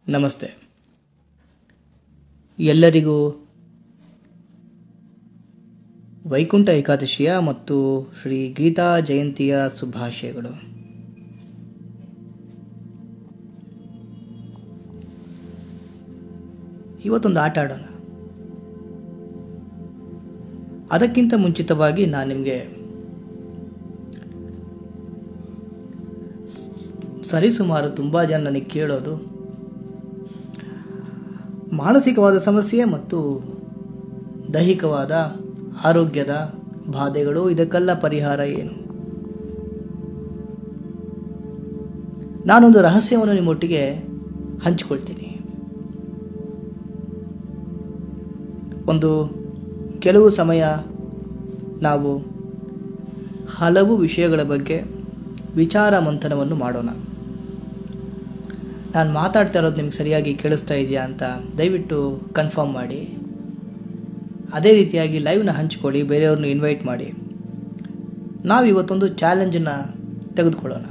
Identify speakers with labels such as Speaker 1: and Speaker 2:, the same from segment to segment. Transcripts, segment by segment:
Speaker 1: ನಮಸ್ತೆ ಎಲ್ಲರಿಗೂ ವೈಕುಂಠ ಏಕಾದಶಿಯ ಮತ್ತು ಶ್ರೀ ಗೀತಾ ಜಯಂತಿಯ ಶುಭಾಶಯಗಳು ಇವತ್ತೊಂದು ಆಟ ಆಡೋಣ ಅದಕ್ಕಿಂತ ಮುಂಚಿತವಾಗಿ ನಾನು ನಿಮಗೆ ಸರಿಸುಮಾರು ತುಂಬ ಜನ ನನಗೆ ಕೇಳೋದು ಮಾನಸಿಕವಾದ ಸಮಸ್ಯೆ ಮತ್ತು ದೈಹಿಕವಾದ ಆರೋಗ್ಯದ ಬಾಧೆಗಳು ಇದಕ್ಕೆಲ್ಲ ಪರಿಹಾರ ಏನು ನಾನೊಂದು ರಹಸ್ಯವನ್ನು ನಿಮ್ಮೊಟ್ಟಿಗೆ ಹಂಚಿಕೊಳ್ತೀನಿ ಒಂದು ಕೆಲವು ಸಮಯ ನಾವು ಹಲವು ವಿಷಯಗಳ ಬಗ್ಗೆ ವಿಚಾರ ಮಂಥನವನ್ನು ಮಾಡೋಣ ನಾನು ಮಾತಾಡ್ತಾ ಇರೋದು ನಿಮ್ಗೆ ಸರಿಯಾಗಿ ಕೇಳಿಸ್ತಾ ಇದೆಯಾ ಅಂತ ದಯವಿಟ್ಟು ಕನ್ಫರ್ಮ್ ಮಾಡಿ ಅದೇ ರೀತಿಯಾಗಿ ಲೈವ್ನ ಹಂಚ್ಕೊಳ್ಳಿ ಬೇರೆಯವ್ರನ್ನ ಇನ್ವೈಟ್ ಮಾಡಿ ನಾವು ಇವತ್ತೊಂದು ಚಾಲೆಂಜನ್ನು ತೆಗೆದುಕೊಳ್ಳೋಣ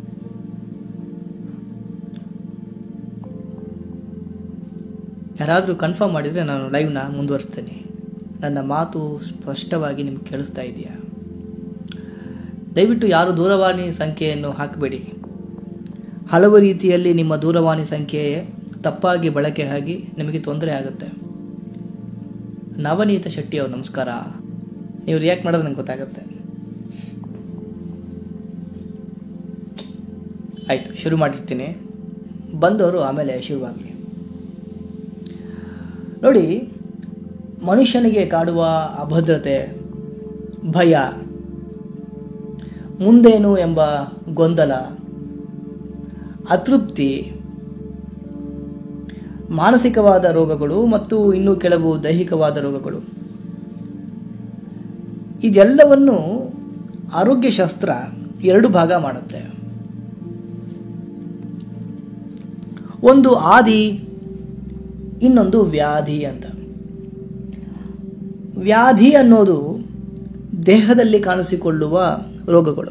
Speaker 1: ಯಾರಾದರೂ ಕನ್ಫರ್ಮ್ ಮಾಡಿದರೆ ನಾನು ಲೈವ್ನ ಮುಂದುವರಿಸ್ತೇನೆ ನನ್ನ ಮಾತು ಸ್ಪಷ್ಟವಾಗಿ ನಿಮ್ಗೆ ಕೇಳಿಸ್ತಾ ಇದೆಯಾ ದಯವಿಟ್ಟು ಯಾರು ದೂರವಾಣಿ ಸಂಖ್ಯೆಯನ್ನು ಹಾಕಬೇಡಿ ಹಲವು ರೀತಿಯಲ್ಲಿ ನಿಮ್ಮ ದೂರವಾಣಿ ಸಂಖ್ಯೆ ತಪ್ಪಾಗಿ ಬಳಕೆ ಆಗಿ ನಿಮಗೆ ತೊಂದರೆ ಆಗುತ್ತೆ ನವನೀತ ಶೆಟ್ಟಿ ಅವ್ರು ನಮಸ್ಕಾರ ನೀವು ರಿಯಾಕ್ಟ್ ಮಾಡೋದು ನಂಗೆ ಗೊತ್ತಾಗುತ್ತೆ ಆಯಿತು ಶುರು ಮಾಡಿರ್ತೀನಿ ಬಂದವರು ಆಮೇಲೆ ಶುರುವಾಗಲಿ ನೋಡಿ ಮನುಷ್ಯನಿಗೆ ಕಾಡುವ ಅಭದ್ರತೆ ಭಯ ಮುಂದೇನು ಎಂಬ ಗೊಂದಲ ಅತೃಪ್ತಿ ಮಾನಸಿಕವಾದ ರೋಗಗಳು ಮತ್ತು ಇನ್ನೂ ಕೆಲವು ದೈಹಿಕವಾದ ರೋಗಗಳು ಇದೆಲ್ಲವನ್ನು ಆರೋಗ್ಯಶಾಸ್ತ್ರ ಎರಡು ಭಾಗ ಮಾಡುತ್ತೆ ಒಂದು ಆದಿ ಇನ್ನೊಂದು ವ್ಯಾಧಿ ಅಂತ ವ್ಯಾಧಿ ಅನ್ನೋದು ದೇಹದಲ್ಲಿ ಕಾಣಿಸಿಕೊಳ್ಳುವ ರೋಗಗಳು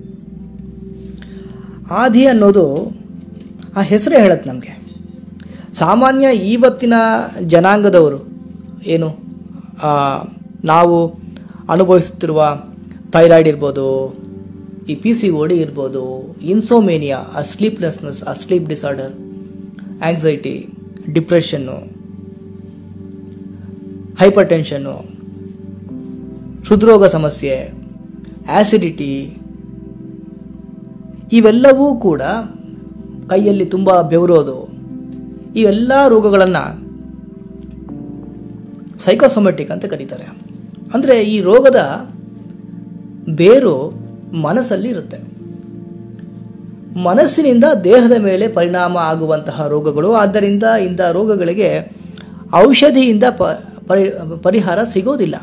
Speaker 1: ಆದಿ ಅನ್ನೋದು ಆ ಹೆಸರೇ ಹೇಳುತ್ತೆ ನಮಗೆ ಸಾಮಾನ್ಯ ಇವತ್ತಿನ ಜನಾಂಗದವರು ಏನು ಆ, ನಾವು ಅನುಭವಿಸುತ್ತಿರುವ ಥೈರಾಯ್ಡ್ ಇರ್ಬೋದು ಈ ಪಿ ಸಿ ಓಡಿ ಇರ್ಬೋದು ಇನ್ಸೋಮೇನಿಯಾ ಆ ಸ್ಲೀಪ್ಲೆಸ್ನೆಸ್ ಆ sleep disorder anxiety depression hypertension ಹೃದ್ರೋಗ ಸಮಸ್ಯೆ ಆ್ಯಸಿಡಿಟಿ ಇವೆಲ್ಲವೂ ಕೂಡ ಕೈಯಲ್ಲಿ ತುಂಬ ಬೆವರೋದು ಇವೆಲ್ಲ ರೋಗಗಳನ್ನು ಸೈಕೋಸೊಮೆಟಿಕ್ ಅಂತ ಕರೀತಾರೆ ಅಂದರೆ ಈ ರೋಗದ ಬೇರು ಮನಸ್ಸಲ್ಲಿ ಇರುತ್ತೆ ಮನಸ್ಸಿನಿಂದ ದೇಹದ ಮೇಲೆ ಪರಿಣಾಮ ಆಗುವಂತಹ ರೋಗಗಳು ಆದ್ದರಿಂದ ಇಂಥ ರೋಗಗಳಿಗೆ ಔಷಧಿಯಿಂದ ಪ ಪರಿ ಪರಿಹಾರ ಸಿಗೋದಿಲ್ಲ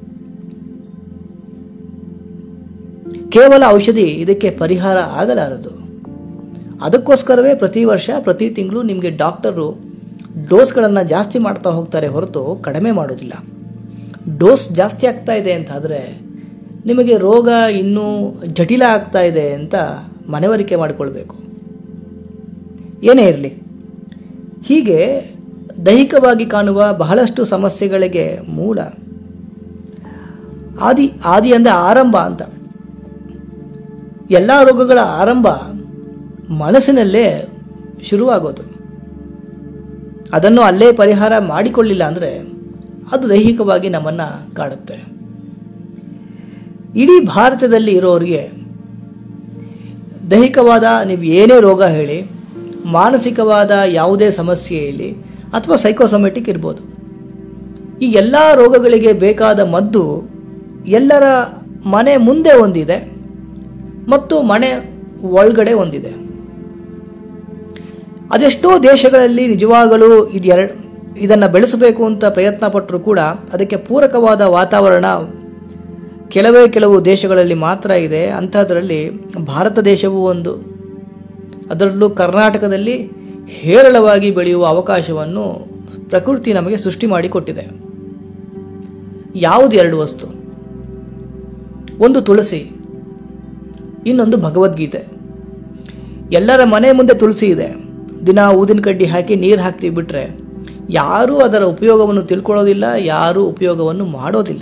Speaker 1: ಕೇವಲ ಔಷಧಿ ಇದಕ್ಕೆ ಪರಿಹಾರ ಆಗಲಾರದು ಅದಕ್ಕೋಸ್ಕರವೇ ಪ್ರತಿ ವರ್ಷ ಪ್ರತಿ ತಿಂಗಳು ನಿಮಗೆ ಡಾಕ್ಟರು ಡೋಸ್ಗಳನ್ನು ಜಾಸ್ತಿ ಮಾಡ್ತಾ ಹೋಗ್ತಾರೆ ಹೊರತು ಕಡಿಮೆ ಮಾಡೋದಿಲ್ಲ ಡೋಸ್ ಜಾಸ್ತಿ ಆಗ್ತಾ ಇದೆ ಅಂತಾದರೆ ನಿಮಗೆ ರೋಗ ಇನ್ನೂ ಜಟಿಲ ಆಗ್ತಾ ಇದೆ ಅಂತ ಮನವರಿಕೆ ಮಾಡಿಕೊಳ್ಬೇಕು ಏನೇ ಇರಲಿ ಹೀಗೆ ದೈಹಿಕವಾಗಿ ಕಾಣುವ ಬಹಳಷ್ಟು ಸಮಸ್ಯೆಗಳಿಗೆ ಮೂಲ ಆದಿ ಆದಿ ಅಂದರೆ ಆರಂಭ ಅಂತ ಎಲ್ಲ ರೋಗಗಳ ಆರಂಭ ಮನಸ್ಸಿನಲ್ಲೇ ಶುರುವಾಗೋದು ಅದನ್ನು ಅಲ್ಲೇ ಪರಿಹಾರ ಮಾಡಿಕೊಳ್ಳಿಲ್ಲ ಅಂದರೆ ಅದು ದೈಹಿಕವಾಗಿ ನಮ್ಮನ್ನು ಕಾಡುತ್ತೆ ಇಡೀ ಭಾರತದಲ್ಲಿ ಇರೋರಿಗೆ ದೈಹಿಕವಾದ ನೀವು ಏನೇ ರೋಗ ಹೇಳಿ ಮಾನಸಿಕವಾದ ಯಾವುದೇ ಸಮಸ್ಯೆ ಹೇಳಿ ಅಥವಾ ಸೈಕೋಸೊಮೆಟಿಕ್ ಇರ್ಬೋದು ಈ ಎಲ್ಲ ರೋಗಗಳಿಗೆ ಬೇಕಾದ ಮದ್ದು ಎಲ್ಲರ ಮನೆ ಮುಂದೆ ಒಂದಿದೆ ಮತ್ತು ಮನೆ ಒಳಗಡೆ ಒಂದಿದೆ ಅದೆಷ್ಟೋ ದೇಶಗಳಲ್ಲಿ ನಿಜವಾಗಲೂ ಇದೆರಡು ಇದನ್ನು ಬೆಳೆಸಬೇಕು ಅಂತ ಪ್ರಯತ್ನ ಪಟ್ಟರೂ ಕೂಡ ಅದಕ್ಕೆ ಪೂರಕವಾದ ವಾತಾವರಣ ಕೆಲವೇ ಕೆಲವು ದೇಶಗಳಲ್ಲಿ ಮಾತ್ರ ಇದೆ ಅಂಥದ್ರಲ್ಲಿ ಭಾರತ ದೇಶವೂ ಒಂದು ಅದರಲ್ಲೂ ಕರ್ನಾಟಕದಲ್ಲಿ ಹೇರಳವಾಗಿ ಬೆಳೆಯುವ ಅವಕಾಶವನ್ನು ಪ್ರಕೃತಿ ನಮಗೆ ಸೃಷ್ಟಿ ಮಾಡಿಕೊಟ್ಟಿದೆ ಯಾವುದು ಎರಡು ವಸ್ತು ಒಂದು ತುಳಸಿ ಇನ್ನೊಂದು ಭಗವದ್ಗೀತೆ ಎಲ್ಲರ ಮನೆ ಮುಂದೆ ತುಳಸಿ ಇದೆ ದಿನ ಊದಿನ ಕಡ್ಡಿ ಹಾಕಿ ನೀರು ಹಾಕ್ತೀವಿ ಬಿಟ್ಟರೆ ಯಾರೂ ಅದರ ಉಪಯೋಗವನ್ನು ತಿಳ್ಕೊಳ್ಳೋದಿಲ್ಲ ಯಾರೂ ಉಪಯೋಗವನ್ನು ಮಾಡೋದಿಲ್ಲ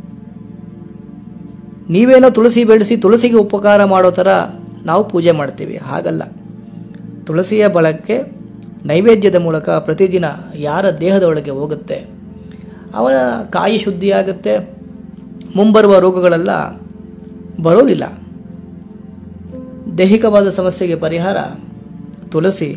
Speaker 1: ನೀವೇನೋ ತುಳಸಿ ಬೆಳೆಸಿ ತುಳಸಿಗೆ ಉಪಕಾರ ಮಾಡೋ ಥರ ನಾವು ಪೂಜೆ ಮಾಡ್ತೀವಿ ಹಾಗಲ್ಲ ತುಳಸಿಯ ಬಳಕೆ ನೈವೇದ್ಯದ ಮೂಲಕ ಪ್ರತಿದಿನ ಯಾರ ದೇಹದ ಒಳಗೆ ಹೋಗುತ್ತೆ ಅವನ ಕಾಯಿ ಶುದ್ಧಿಯಾಗುತ್ತೆ ಮುಂಬರುವ ರೋಗಗಳೆಲ್ಲ ಬರೋದಿಲ್ಲ ದೈಹಿಕವಾದ ಸಮಸ್ಯೆಗೆ ಪರಿಹಾರ ತುಳಸಿ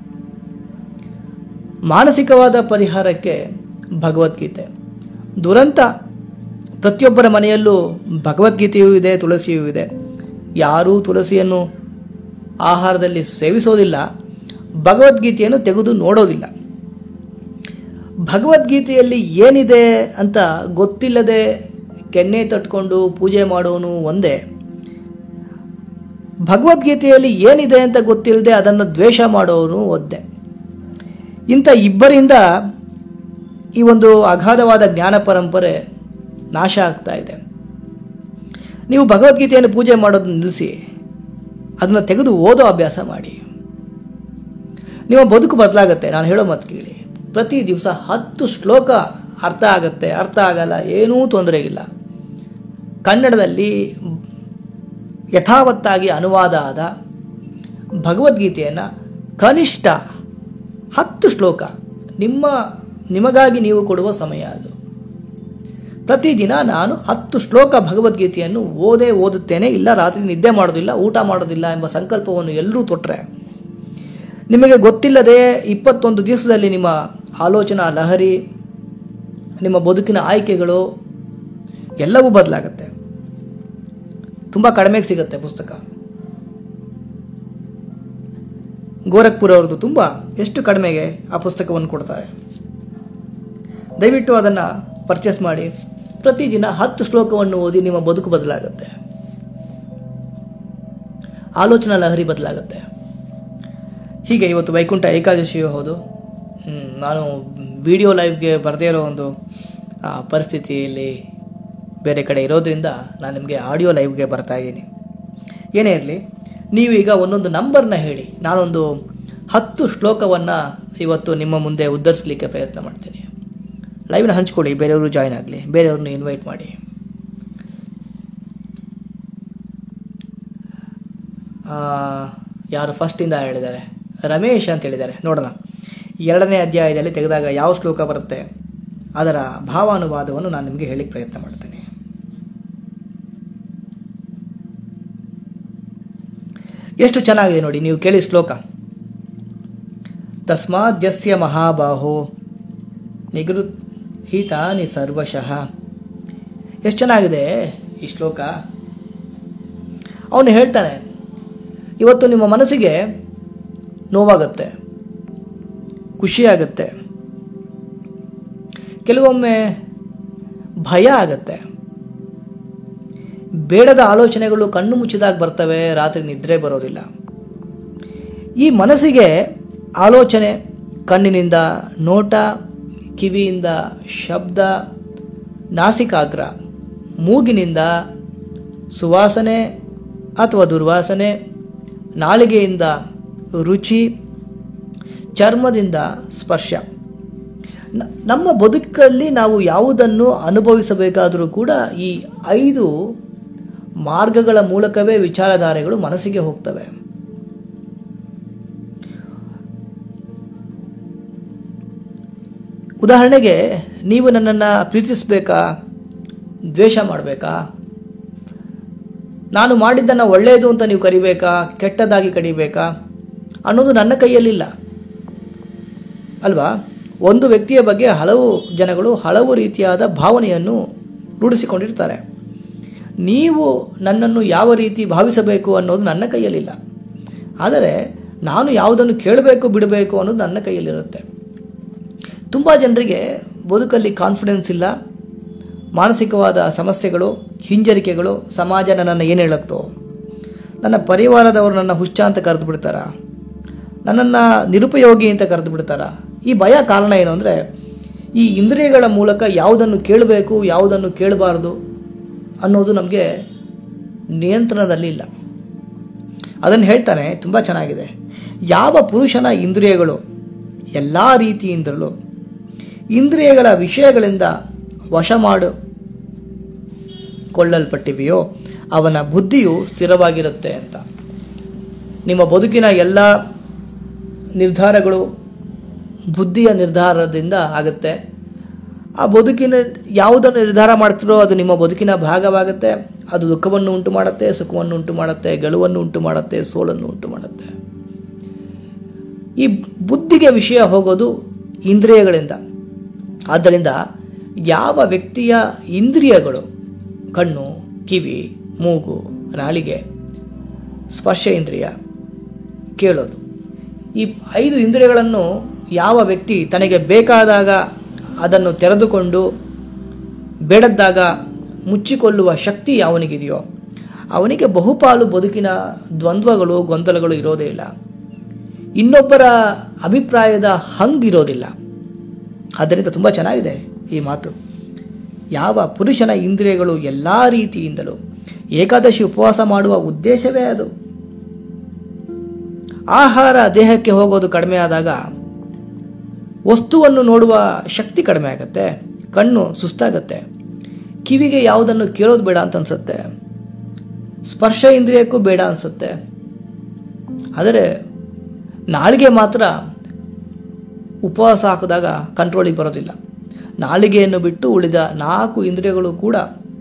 Speaker 1: ಮಾನಸಿಕವಾದ ಪರಿಹಾರಕ್ಕೆ ಭಗವದ್ಗೀತೆ ದುರಂತ ಪ್ರತಿಯೊಬ್ಬರ ಮನೆಯಲ್ಲೂ ಭಗವದ್ಗೀತೆಯೂ ಇದೆ ತುಳಸಿಯೂ ಇದೆ ಯಾರೂ ತುಳಸಿಯನ್ನು ಆಹಾರದಲ್ಲಿ ಸೇವಿಸೋದಿಲ್ಲ ಭಗವದ್ಗೀತೆಯನ್ನು ತೆಗೆದು ನೋಡೋದಿಲ್ಲ ಭಗವದ್ಗೀತೆಯಲ್ಲಿ ಏನಿದೆ ಅಂತ ಗೊತ್ತಿಲ್ಲದೆ ಕೆನ್ನೆ ತಟ್ಕೊಂಡು ಪೂಜೆ ಮಾಡೋನು ಒಂದೇ ಭಗವದ್ಗೀತೆಯಲ್ಲಿ ಏನಿದೆ ಅಂತ ಗೊತ್ತಿಲ್ಲದೆ ಅದನ್ನು ದ್ವೇಷ ಮಾಡೋನು ಒದ್ದೆ ಇಂಥ ಇಬ್ಬರಿಂದ ಈ ಒಂದು ಅಗಾಧವಾದ ಜ್ಞಾನ ಪರಂಪರೆ ನಾಶ ಆಗ್ತಾ ಇದೆ ನೀವು ಭಗವದ್ಗೀತೆಯನ್ನು ಪೂಜೆ ಮಾಡೋದನ್ನ ನಿಲ್ಲಿಸಿ ಅದನ್ನು ತೆಗೆದು ಓದೋ ಅಭ್ಯಾಸ ಮಾಡಿ ನಿಮ್ಮ ಬದುಕು ಬದಲಾಗುತ್ತೆ ನಾನು ಹೇಳೋ ಮಾತು ಕೇಳಿ ಪ್ರತಿ ದಿವಸ ಹತ್ತು ಶ್ಲೋಕ ಅರ್ಥ ಆಗುತ್ತೆ ಅರ್ಥ ಆಗಲ್ಲ ಏನೂ ತೊಂದರೆ ಇಲ್ಲ ಕನ್ನಡದಲ್ಲಿ ಯಥಾವತ್ತಾಗಿ ಅನುವಾದ ಆದ ಭಗವದ್ಗೀತೆಯನ್ನು ಕನಿಷ್ಠ ಹತ್ತು ಶ್ಲೋಕ ನಿಮ್ಮ ನಿಮಗಾಗಿ ನೀವು ಕೊಡುವ ಸಮಯ ಅದು ಪ್ರತಿದಿನ ನಾನು ಹತ್ತು ಶ್ಲೋಕ ಭಗವದ್ಗೀತೆಯನ್ನು ಓದೇ ಓದುತ್ತೇನೆ ಇಲ್ಲ ರಾತ್ರಿ ನಿದ್ದೆ ಮಾಡೋದಿಲ್ಲ ಊಟ ಮಾಡೋದಿಲ್ಲ ಎಂಬ ಸಂಕಲ್ಪವನ್ನು ಎಲ್ಲರೂ ತೊಟ್ಟರೆ ನಿಮಗೆ ಗೊತ್ತಿಲ್ಲದೆ ಇಪ್ಪತ್ತೊಂದು ದಿವಸದಲ್ಲಿ ನಿಮ್ಮ ಆಲೋಚನಾ ಲಹರಿ ನಿಮ್ಮ ಬದುಕಿನ ಆಯ್ಕೆಗಳು ಎಲ್ಲವೂ ಬದಲಾಗುತ್ತೆ ತುಂಬ ಕಡಿಮೆಗೆ ಸಿಗುತ್ತೆ ಪುಸ್ತಕ ಗೋರಖ್ಪುರ್ ಅವ್ರದ್ದು ತುಂಬ ಎಷ್ಟು ಕಡಿಮೆಗೆ ಆ ಪುಸ್ತಕವನ್ನು ಕೊಡ್ತಾರೆ ದಯವಿಟ್ಟು ಅದನ್ನು ಪರ್ಚೇಸ್ ಮಾಡಿ ಪ್ರತಿದಿನ ಹತ್ತು ಶ್ಲೋಕವನ್ನು ಓದಿ ನಿಮ್ಮ ಬದುಕು ಬದಲಾಗುತ್ತೆ ಆಲೋಚನಾ ಲಹರಿ ಬದಲಾಗುತ್ತೆ ಹೀಗೆ ಇವತ್ತು ವೈಕುಂಠ ಏಕಾದಶಿಯೂ ಹೌದು ಹ್ಮ್, ನಾನು ವಿಡಿಯೋ ಲೈವ್ಗೆ ಬರದೇ ಇರೋ ಒಂದು ಆ, ಪರಿಸ್ಥಿತಿಯಲ್ಲಿ ಬೇರೆ ಕಡೆ ಇರೋದ್ರಿಂದ ನಾನು ನಿಮಗೆ ಆಡಿಯೋ ಲೈವ್ಗೆ ಬರ್ತಾ ಇದ್ದೀನಿ ಏನೇ ಇರಲಿ ನೀವು ಈಗ ಒಂದೊಂದು ನಂಬರ್ನ ಹೇಳಿ ನಾನೊಂದು ಹತ್ತು ಶ್ಲೋಕವನ್ನು ಇವತ್ತು ನಿಮ್ಮ ಮುಂದೆ ಉದ್ಧರಿಸಲಿಕ್ಕೆ ಪ್ರಯತ್ನ ಮಾಡ್ತೀನಿ ಲೈವ್ನ ಹಂಚ್ಕೊಳ್ಳಿ ಬೇರೆಯವರು ಜಾಯ್ನ್ ಆಗಲಿ ಬೇರೆಯವ್ರನ್ನ ಇನ್ವೈಟ್ ಮಾಡಿ ಆ, ಯಾರು ಫಸ್ಟಿಂದ ಹೇಳಿದ್ದಾರೆ ರಮೇಶ್ ಅಂತ ಹೇಳಿದ್ದಾರೆ ನೋಡೋಣ ಎರಡನೇ ಅಧ್ಯಾಯದಲ್ಲಿ ತೆಗೆದಾಗ ಯಾವ ಶ್ಲೋಕ ಬರುತ್ತೆ ಅದರ ಭಾವಾನುವಾದವನ್ನು ನಾನು ನಿಮಗೆ ಹೇಳಿಕ್ಕೆ ಪ್ರಯತ್ನ ಮಾಡ್ತೀನಿ ಎಷ್ಟು ಚೆನ್ನಾಗಿದೆ ನೋಡಿ ನೀವು ಕೇಳಿ ಶ್ಲೋಕ ತಸ್ಮಾದ್ಯಸ್ಯ ಮಹಾಬಾಹೋ ನಿಗೃಹೀತಾನಿ ಸರ್ವಶಃ ಎಷ್ಟು ಚೆನ್ನಾಗಿದೆ ಈ ಶ್ಲೋಕ ಅವನು ಹೇಳ್ತಾನೆ ಇವತ್ತು ನಿಮ್ಮ ಮನಸ್ಸಿಗೆ ನೋವಾಗುತ್ತೆ ಖುಷಿಯಾಗುತ್ತೆ ಕೆಲವೊಮ್ಮೆ ಭಯ ಆಗತ್ತೆ ಬೇಡದ ಆಲೋಚನೆಗಳು ಕಣ್ಣು ಮುಚ್ಚಿದಾಗ ಬರ್ತವೆ ರಾತ್ರಿ ನಿದ್ರೆ ಬರೋದಿಲ್ಲ ಈ ಮನಸ್ಸಿಗೆ ಆಲೋಚನೆ ಕಣ್ಣಿನಿಂದ ನೋಟ ಕಿವಿಯಿಂದ ಶಬ್ದ ನಾಸಿಕಾಗ್ರ ಮೂಗಿನಿಂದ ಸುವಾಸನೆ ಅಥವಾ ದುರ್ವಾಸನೆ ನಾಲಿಗೆಯಿಂದ ರುಚಿ ಚರ್ಮದಿಂದ ಸ್ಪರ್ಶ ನ- ನಮ್ಮ ಬದುಕಲ್ಲಿ ನಾವು ಯಾವುದನ್ನು ಅನುಭವಿಸಬೇಕಾದರೂ ಕೂಡ ಈ ಐದು ಮಾರ್ಗಗಳ ಮೂಲಕವೇ ವಿಚಾರಧಾರೆಗಳು ಮನಸ್ಸಿಗೆ ಹೋಗ್ತವೆ ಉದಾಹರಣೆಗೆ ನೀವು ನನ್ನನ್ನು ಪ್ರೀತಿಸಬೇಕಾ ದ್ವೇಷ ಮಾಡಬೇಕಾ ನಾನು ಮಾಡಿದ್ದನ್ನು ಒಳ್ಳೆಯದು ಅಂತ ನೀವು ಕರಿಬೇಕಾ ಕೆಟ್ಟದಾಗಿ ಕಡಿಬೇಕಾ ಅನ್ನೋದು ನನ್ನ ಕೈಯಲ್ಲಿಲ್ಲ ಅಲ್ವಾ ಒಂದು ವ್ಯಕ್ತಿಯ ಬಗ್ಗೆ ಹಲವು ಜನಗಳು ಹಲವು ರೀತಿಯಾದ ಭಾವನೆಯನ್ನು ರೂಢಿಸಿಕೊಂಡಿರ್ತಾರೆ ನೀವು ನನ್ನನ್ನು ಯಾವ ರೀತಿ ಭಾವಿಸಬೇಕು ಅನ್ನೋದು ನನ್ನ ಕೈಯಲ್ಲಿಲ್ಲ ಆದರೆ ನಾನು ಯಾವುದನ್ನು ಕೇಳಬೇಕು ಬಿಡಬೇಕು ಅನ್ನೋದು ನನ್ನ ಕೈಯಲ್ಲಿರುತ್ತೆ ತುಂಬ ಜನರಿಗೆ ಬದುಕಲ್ಲಿ ಕಾನ್ಫಿಡೆನ್ಸ್ ಇಲ್ಲ ಮಾನಸಿಕವಾದ ಸಮಸ್ಯೆಗಳು ಹಿಂಜರಿಕೆಗಳು ಸಮಾಜ ನನ್ನನ್ನು ಏನು ಹೇಳುತ್ತೋ ನನ್ನ ಪರಿವಾರದವರು ನನ್ನ ಹುಚ್ಚ ಅಂತ ಕರೆದು ಬಿಡ್ತಾರ ನನ್ನನ್ನು ನಿರುಪಯೋಗಿ ಅಂತ ಕರೆದು ಬಿಡ್ತಾರ ಈ ಭಯ ಕಾರಣ ಏನು ಅಂದರೆ ಈ ಇಂದ್ರಿಯಗಳ ಮೂಲಕ ಯಾವುದನ್ನು ಕೇಳಬೇಕು ಯಾವುದನ್ನು ಕೇಳಬಾರ್ದು ಅನ್ನೋದು ನಮಗೆ ನಿಯಂತ್ರಣದಲ್ಲಿ ಇಲ್ಲ ಅದನ್ನು ಹೇಳ್ತಾನೆ ತುಂಬ ಚೆನ್ನಾಗಿದೆ ಯಾವ ಪುರುಷನ ಇಂದ್ರಿಯಗಳು ಎಲ್ಲ ರೀತಿಯಿಂದಲೂ ಇಂದ್ರಿಯಗಳ ವಿಷಯಗಳಿಂದ ವಶ ಮಾಡು ಕೊಳ್ಳಲ್ಪಟ್ಟಿವೆಯೋ ಅವನ ಬುದ್ಧಿಯು ಸ್ಥಿರವಾಗಿರುತ್ತೆ ಅಂತ ನಿಮ್ಮ ಬದುಕಿನ ಎಲ್ಲ ನಿರ್ಧಾರಗಳು ಬುದ್ಧಿಯ ನಿರ್ಧಾರದಿಂದ ಆಗುತ್ತೆ ಆ ಬದುಕಿನ ಯಾವುದನ್ನು ನಿರ್ಧಾರ ಮಾಡ್ತಿರೋ ಅದು ನಿಮ್ಮ ಬದುಕಿನ ಭಾಗವಾಗುತ್ತೆ ಅದು ದುಃಖವನ್ನು ಉಂಟು ಮಾಡುತ್ತೆ ಸುಖವನ್ನು ಉಂಟು ಮಾಡುತ್ತೆ ಗೆಲುವನ್ನು ಉಂಟು ಮಾಡುತ್ತೆ ಸೋಲನ್ನು ಉಂಟು ಮಾಡುತ್ತೆ ಈ ಬುದ್ಧಿಗೆ ವಿಷಯ ಹೋಗೋದು ಇಂದ್ರಿಯಗಳಿಂದ ಆದ್ದರಿಂದ ಯಾವ ವ್ಯಕ್ತಿಯ ಇಂದ್ರಿಯಗಳು ಕಣ್ಣು ಕಿವಿ ಮೂಗು ನಾಲಿಗೆ ಸ್ಪರ್ಶ ಇಂದ್ರಿಯ ಕೇಳೋದು ಈ ಐದು ಇಂದ್ರಿಯಗಳನ್ನು ಯಾವ ವ್ಯಕ್ತಿ ತನಗೆ ಬೇಕಾದಾಗ ಅದನ್ನು ತೆರೆದುಕೊಂಡು ಬೇಡದ್ದಾಗ ಮುಚ್ಚಿಕೊಳ್ಳುವ ಶಕ್ತಿ ಅವನಿಗಿದೆಯೋ ಅವನಿಗೆ ಬಹುಪಾಲು ಬದುಕಿನ ದ್ವಂದ್ವಗಳು ಗೊಂದಲಗಳು ಇರೋದೇ ಇಲ್ಲ ಇನ್ನೊಬ್ಬರ ಅಭಿಪ್ರಾಯದ ಹಂಗಿರೋದಿಲ್ಲ ಆದ್ದರಿಂದ ತುಂಬ ಚೆನ್ನಾಗಿದೆ ಈ ಮಾತು ಯಾವ ಪುರುಷನ ಇಂದ್ರಿಯಗಳು ಎಲ್ಲ ರೀತಿಯಿಂದಲೂ ಏಕಾದಶಿ ಉಪವಾಸ ಮಾಡುವ ಉದ್ದೇಶವೇ ಅದು ಆಹಾರ ದೇಹಕ್ಕೆ ಹೋಗೋದು ಕಡಿಮೆ ಆದಾಗ ವಸ್ತುವನ್ನು ನೋಡುವ ಶಕ್ತಿ ಕಡಿಮೆ ಆಗುತ್ತೆ ಕಣ್ಣು ಸುಸ್ತಾಗತ್ತೆ ಕಿವಿಗೆ ಯಾವುದನ್ನು ಕೇಳೋದು ಬೇಡ ಅಂತ ಅನ್ಸುತ್ತೆ ಸ್ಪರ್ಶ ಇಂದ್ರಿಯಕ್ಕೂ ಬೇಡ ಅನಿಸುತ್ತೆ ಆದರೆ ನಾಳಿಗೆ ಮಾತ್ರ ಉಪವಾಸ ಹಾಕಿದಾಗ ಕಂಟ್ರೋಲಿಗೆ ಬರೋದಿಲ್ಲ ನಾಲಿಗೆಯನ್ನು ಬಿಟ್ಟು ಉಳಿದ ನಾಲ್ಕು ಇಂದ್ರಿಯಗಳು ಕೂಡ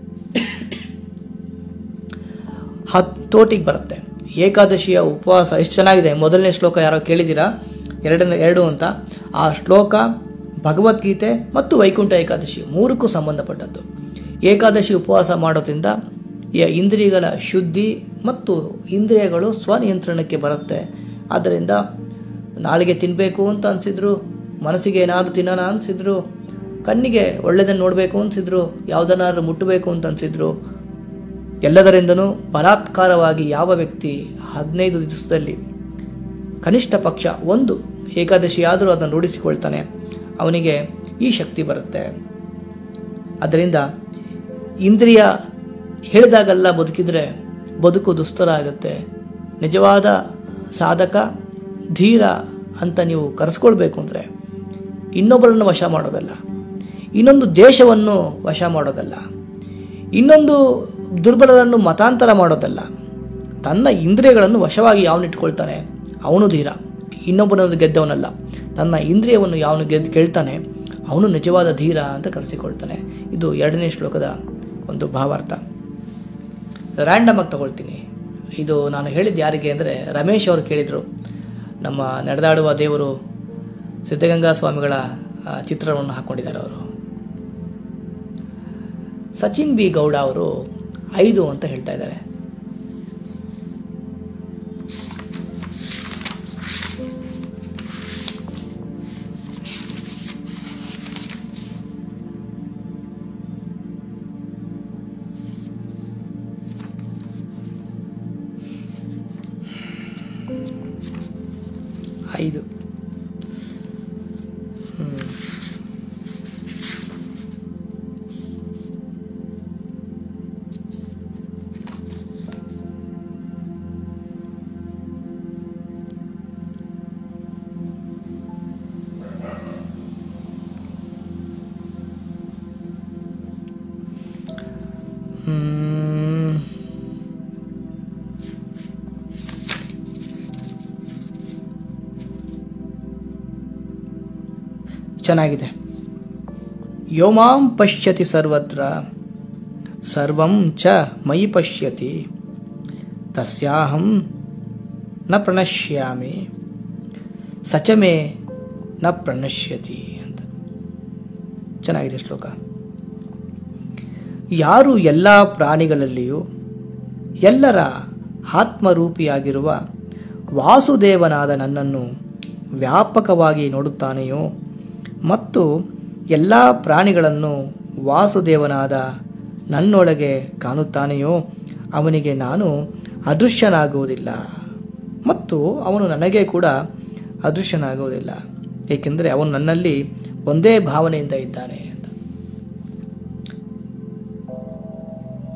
Speaker 1: ಹತ್ತೋಟಿಗೆ ಬರುತ್ತೆ ಏಕಾದಶಿಯ ಉಪವಾಸ ಎಷ್ಟು ಚೆನ್ನಾಗಿದೆ ಮೊದಲನೇ ಶ್ಲೋಕ ಯಾರೋ ಕೇಳಿದ್ದೀರಾ ಎರಡನೇ ಎರಡು ಅಂತ ಆ ಶ್ಲೋಕ ಭಗವದ್ಗೀತೆ ಮತ್ತು ವೈಕುಂಠ ಏಕಾದಶಿ ಮೂರಕ್ಕೂ ಸಂಬಂಧಪಟ್ಟದ್ದು ಏಕಾದಶಿ ಉಪವಾಸ ಮಾಡೋದ್ರಿಂದ ಯ- ಇಂದ್ರಿಯಗಳ ಶುದ್ಧಿ ಮತ್ತು ಇಂದ್ರಿಯಗಳು ಸ್ವನಿಯಂತ್ರಣಕ್ಕೆ ಬರುತ್ತೆ ಆದ್ದರಿಂದ ನಾಳೆಗೆ ತಿನ್ನಬೇಕು ಅಂತ ಅನಿಸಿದ್ರು ಮನಸ್ಸಿಗೆ ಏನಾದರೂ ತಿನ್ನೋಣ ಅನಿಸಿದ್ರು ಕಣ್ಣಿಗೆ ಒಳ್ಳೆಯದನ್ನು ನೋಡಬೇಕು ಅನಿಸಿದ್ರು ಯಾವುದನ್ನಾದ್ರೂ ಮುಟ್ಟಬೇಕು ಅಂತ ಅನಿಸಿದ್ರು ಎಲ್ಲದರಿಂದನೂ ಬಲಾತ್ಕಾರವಾಗಿ ಯಾವ ವ್ಯಕ್ತಿ ಹದಿನೈದು ದಿವಸದಲ್ಲಿ ಕನಿಷ್ಠ ಪಕ್ಷ ಒಂದು ಏಕಾದಶಿ ಆದರೂ ಅದನ್ನು ರೂಢಿಸಿಕೊಳ್ತಾನೆ ಅವನಿಗೆ ಈ ಶಕ್ತಿ ಬರುತ್ತೆ ಅದರಿಂದ ಇಂದ್ರಿಯ ಹೇಳಿದಾಗೆಲ್ಲ ಬದುಕಿದರೆ ಬದುಕು ದುಸ್ತರ ಆಗುತ್ತೆ ನಿಜವಾದ ಸಾಧಕ ಧೀರ ಅಂತ ನೀವು ಕರೆಸ್ಕೊಳ್ಬೇಕು ಅಂದರೆ ಇನ್ನೊಬ್ಬರನ್ನು ವಶ ಮಾಡೋದಲ್ಲ ಇನ್ನೊಂದು ದೇಶವನ್ನು ವಶ ಮಾಡೋದಲ್ಲ ಇನ್ನೊಂದು ದುರ್ಬಲರನ್ನು ಮತಾಂತರ ಮಾಡೋದಲ್ಲ ತನ್ನ ಇಂದ್ರಿಯಗಳನ್ನು ವಶವಾಗಿ ಯಾವನಿಟ್ಕೊಳ್ತಾನೆ ಅವನು ಧೀರ ಇನ್ನೊಬ್ಬನನ್ನು ಗೆದ್ದವನಲ್ಲ ತನ್ನ ಇಂದ್ರಿಯವನ್ನು ಯಾವನು ಗೆದ್ದು ಕೇಳ್ತಾನೆ ಅವನು ನಿಜವಾದ ಧೀರ ಅಂತ ಕರೆಸಿಕೊಳ್ತಾನೆ ಇದು ಎರಡನೇ ಶ್ಲೋಕದ ಒಂದು ಭಾವಾರ್ಥ ರ್ಯಾಂಡಮ್ ಆಗಿ ತಗೊಳ್ತೀನಿ ಇದು ನಾನು ಹೇಳಿದ್ದು ಯಾರಿಗೆ ಅಂದರೆ ರಮೇಶ್ ಅವರು ಕೇಳಿದರು ನಮ್ಮ ನಡೆದಾಡುವ ದೇವರು ಸಿದ್ಧಗಂಗಾ ಸ್ವಾಮಿಗಳ ಆ, ಚಿತ್ರವನ್ನು ಹಾಕ್ಕೊಂಡಿದ್ದಾರೆ ಅವರು ಸಚಿನ್ ಬಿ ಗೌಡ ಅವರು ಐದು ಅಂತ ಹೇಳ್ತಾ ಇದ್ದಾರೆ ಐದು ಹ್ಮ್. ಹ್ಮ್. ಚೆನ್ನಾಗಿದೆ ಯೋಮಾಂ ಪಶ್ಯತಿ ಸರ್ವತ್ರ ಸರ್ವಂ ಚ ಮಯಿ ಪಶ್ಯತಿ ತಸ್ಯಾಹಂ ನ ಪ್ರಣಶ್ಯಾಮಿ ಸಚಮೆ ನ ಪ್ರಣಶ್ಯತಿ ಅಂತ ಚೆನ್ನಾಗಿದೆ ಶ್ಲೋಕ ಯಾರು ಎಲ್ಲ ಪ್ರಾಣಿಗಳಲ್ಲಿಯೂ ಎಲ್ಲರ ಆತ್ಮರೂಪಿಯಾಗಿರುವ ವಾಸುದೇವನಾದ ನನ್ನನ್ನು ವ್ಯಾಪಕವಾಗಿ ನೋಡುತ್ತಾನೆಯೋ ಮತ್ತು ಎಲ್ಲ ಪ್ರಾಣಿಗಳನ್ನು ವಾಸುದೇವನಾದ ನನ್ನೊಳಗೆ ಕಾಣುತ್ತಾನೆಯೋ ಅವನಿಗೆ ನಾನು ಅದೃಶ್ಯನಾಗುವುದಿಲ್ಲ ಮತ್ತು ಅವನು ನನಗೆ ಕೂಡ ಅದೃಶ್ಯನಾಗುವುದಿಲ್ಲ ಏಕೆಂದರೆ ಅವನು ನನ್ನಲ್ಲಿ ಒಂದೇ ಭಾವನೆಯಿಂದ ಇದ್ದಾನೆ ಅಂತ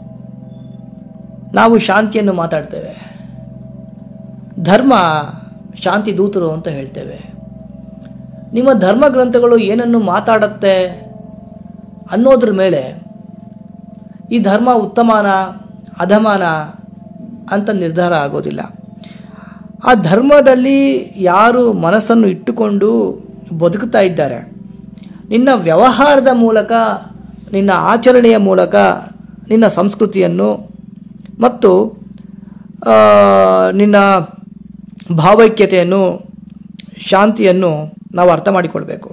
Speaker 1: ನಾವು ಶಾಂತಿಯನ್ನು ಮಾತಾಡ್ತೇವೆ ಧರ್ಮ ಶಾಂತಿ ದೂತರು ಅಂತ ಹೇಳ್ತೇವೆ ನಿಮ್ಮ ಧರ್ಮ ಗ್ರಂಥಗಳು ಏನನ್ನು ಮಾತಾಡುತ್ತೆ ಅನ್ನೋದ್ರ ಮೇಲೆ ಈ ಧರ್ಮ ಉತ್ತಮಾನ ಅಧಮಾನ ಅಂತ ನಿರ್ಧಾರ ಆಗೋದಿಲ್ಲ ಆ ಧರ್ಮದಲ್ಲಿ ಯಾರು ಮನಸ್ಸನ್ನು ಇಟ್ಟುಕೊಂಡು ಬದುಕುತ್ತಾ ಇದ್ದಾರೆ ನಿನ್ನ ವ್ಯವಹಾರದ ಮೂಲಕ ನಿನ್ನ ಆಚರಣೆಯ ಮೂಲಕ ನಿನ್ನ ಸಂಸ್ಕೃತಿಯನ್ನು ಮತ್ತು ಆ, ನಿನ್ನ ಭಾವೈಕ್ಯತೆಯನ್ನು ಶಾಂತಿಯನ್ನು ನಾವು ಅರ್ಥ ಮಾಡಿಕೊಳ್ಬೇಕು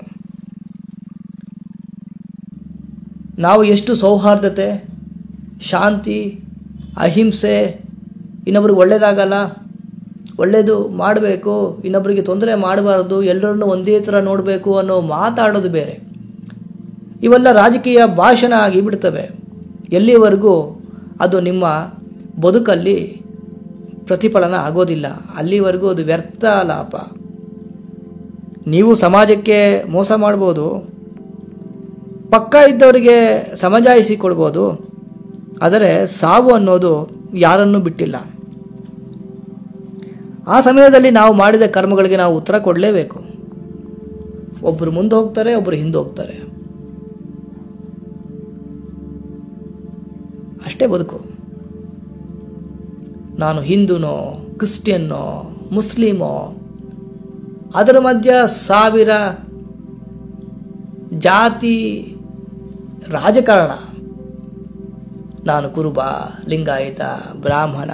Speaker 1: ನಾವು ಎಷ್ಟು ಸೌಹಾರ್ದತೆ ಶಾಂತಿ ಅಹಿಂಸೆ ಇನ್ನೊಬ್ರಿಗೆ ಒಳ್ಳೇದಾಗಲ್ಲ ಒಳ್ಳೆಯದು ಮಾಡಬೇಕು ಇನ್ನೊಬ್ಬರಿಗೆ ತೊಂದರೆ ಮಾಡಬಾರ್ದು ಎಲ್ಲರನ್ನು ಒಂದೇ ಥರ ನೋಡಬೇಕು ಅನ್ನೋ ಮಾತಾಡೋದು ಬೇರೆ ಇವೆಲ್ಲ ರಾಜಕೀಯ ಭಾಷಣ ಆಗಿ ಬಿಡ್ತವೆ ಎಲ್ಲಿವರೆಗೂ ಅದು ನಿಮ್ಮ ಬದುಕಲ್ಲಿ ಪ್ರತಿಫಲನ ಆಗೋದಿಲ್ಲ ಅಲ್ಲಿವರೆಗೂ ಅದು ವ್ಯರ್ಥ ಲಾಪ ನೀವು ಸಮಾಜಕ್ಕೆ ಮೋಸ ಮಾಡ್ಬೋದು ಪಕ್ಕ ಇದ್ದವರಿಗೆ ಸಮಜಾಯಿಸಿ ಕೊಡ್ಬೋದು ಆದರೆ ಸಾವು ಅನ್ನೋದು ಯಾರನ್ನೂ ಬಿಟ್ಟಿಲ್ಲ ಆ ಸಮಯದಲ್ಲಿ ನಾವು ಮಾಡಿದ ಕರ್ಮಗಳಿಗೆ ನಾವು ಉತ್ತರ ಕೊಡಲೇಬೇಕು ಒಬ್ಬರು ಮುಂದೆ ಹೋಗ್ತಾರೆ ಒಬ್ಬರು ಹಿಂದೆ ಹೋಗ್ತಾರೆ ಅಷ್ಟೇ ಬದುಕು ನಾನು ಹಿಂದೂನೋ ಕ್ರಿಸ್ಟಿಯನ್ನೋ ಮುಸ್ಲಿಮೋ ಅದರ ಮಧ್ಯ ಸಾವಿರ ಜಾತಿ ರಾಜಕಾರಣ ನಾನು ಕುರುಬ ಲಿಂಗಾಯತ ಬ್ರಾಹ್ಮಣ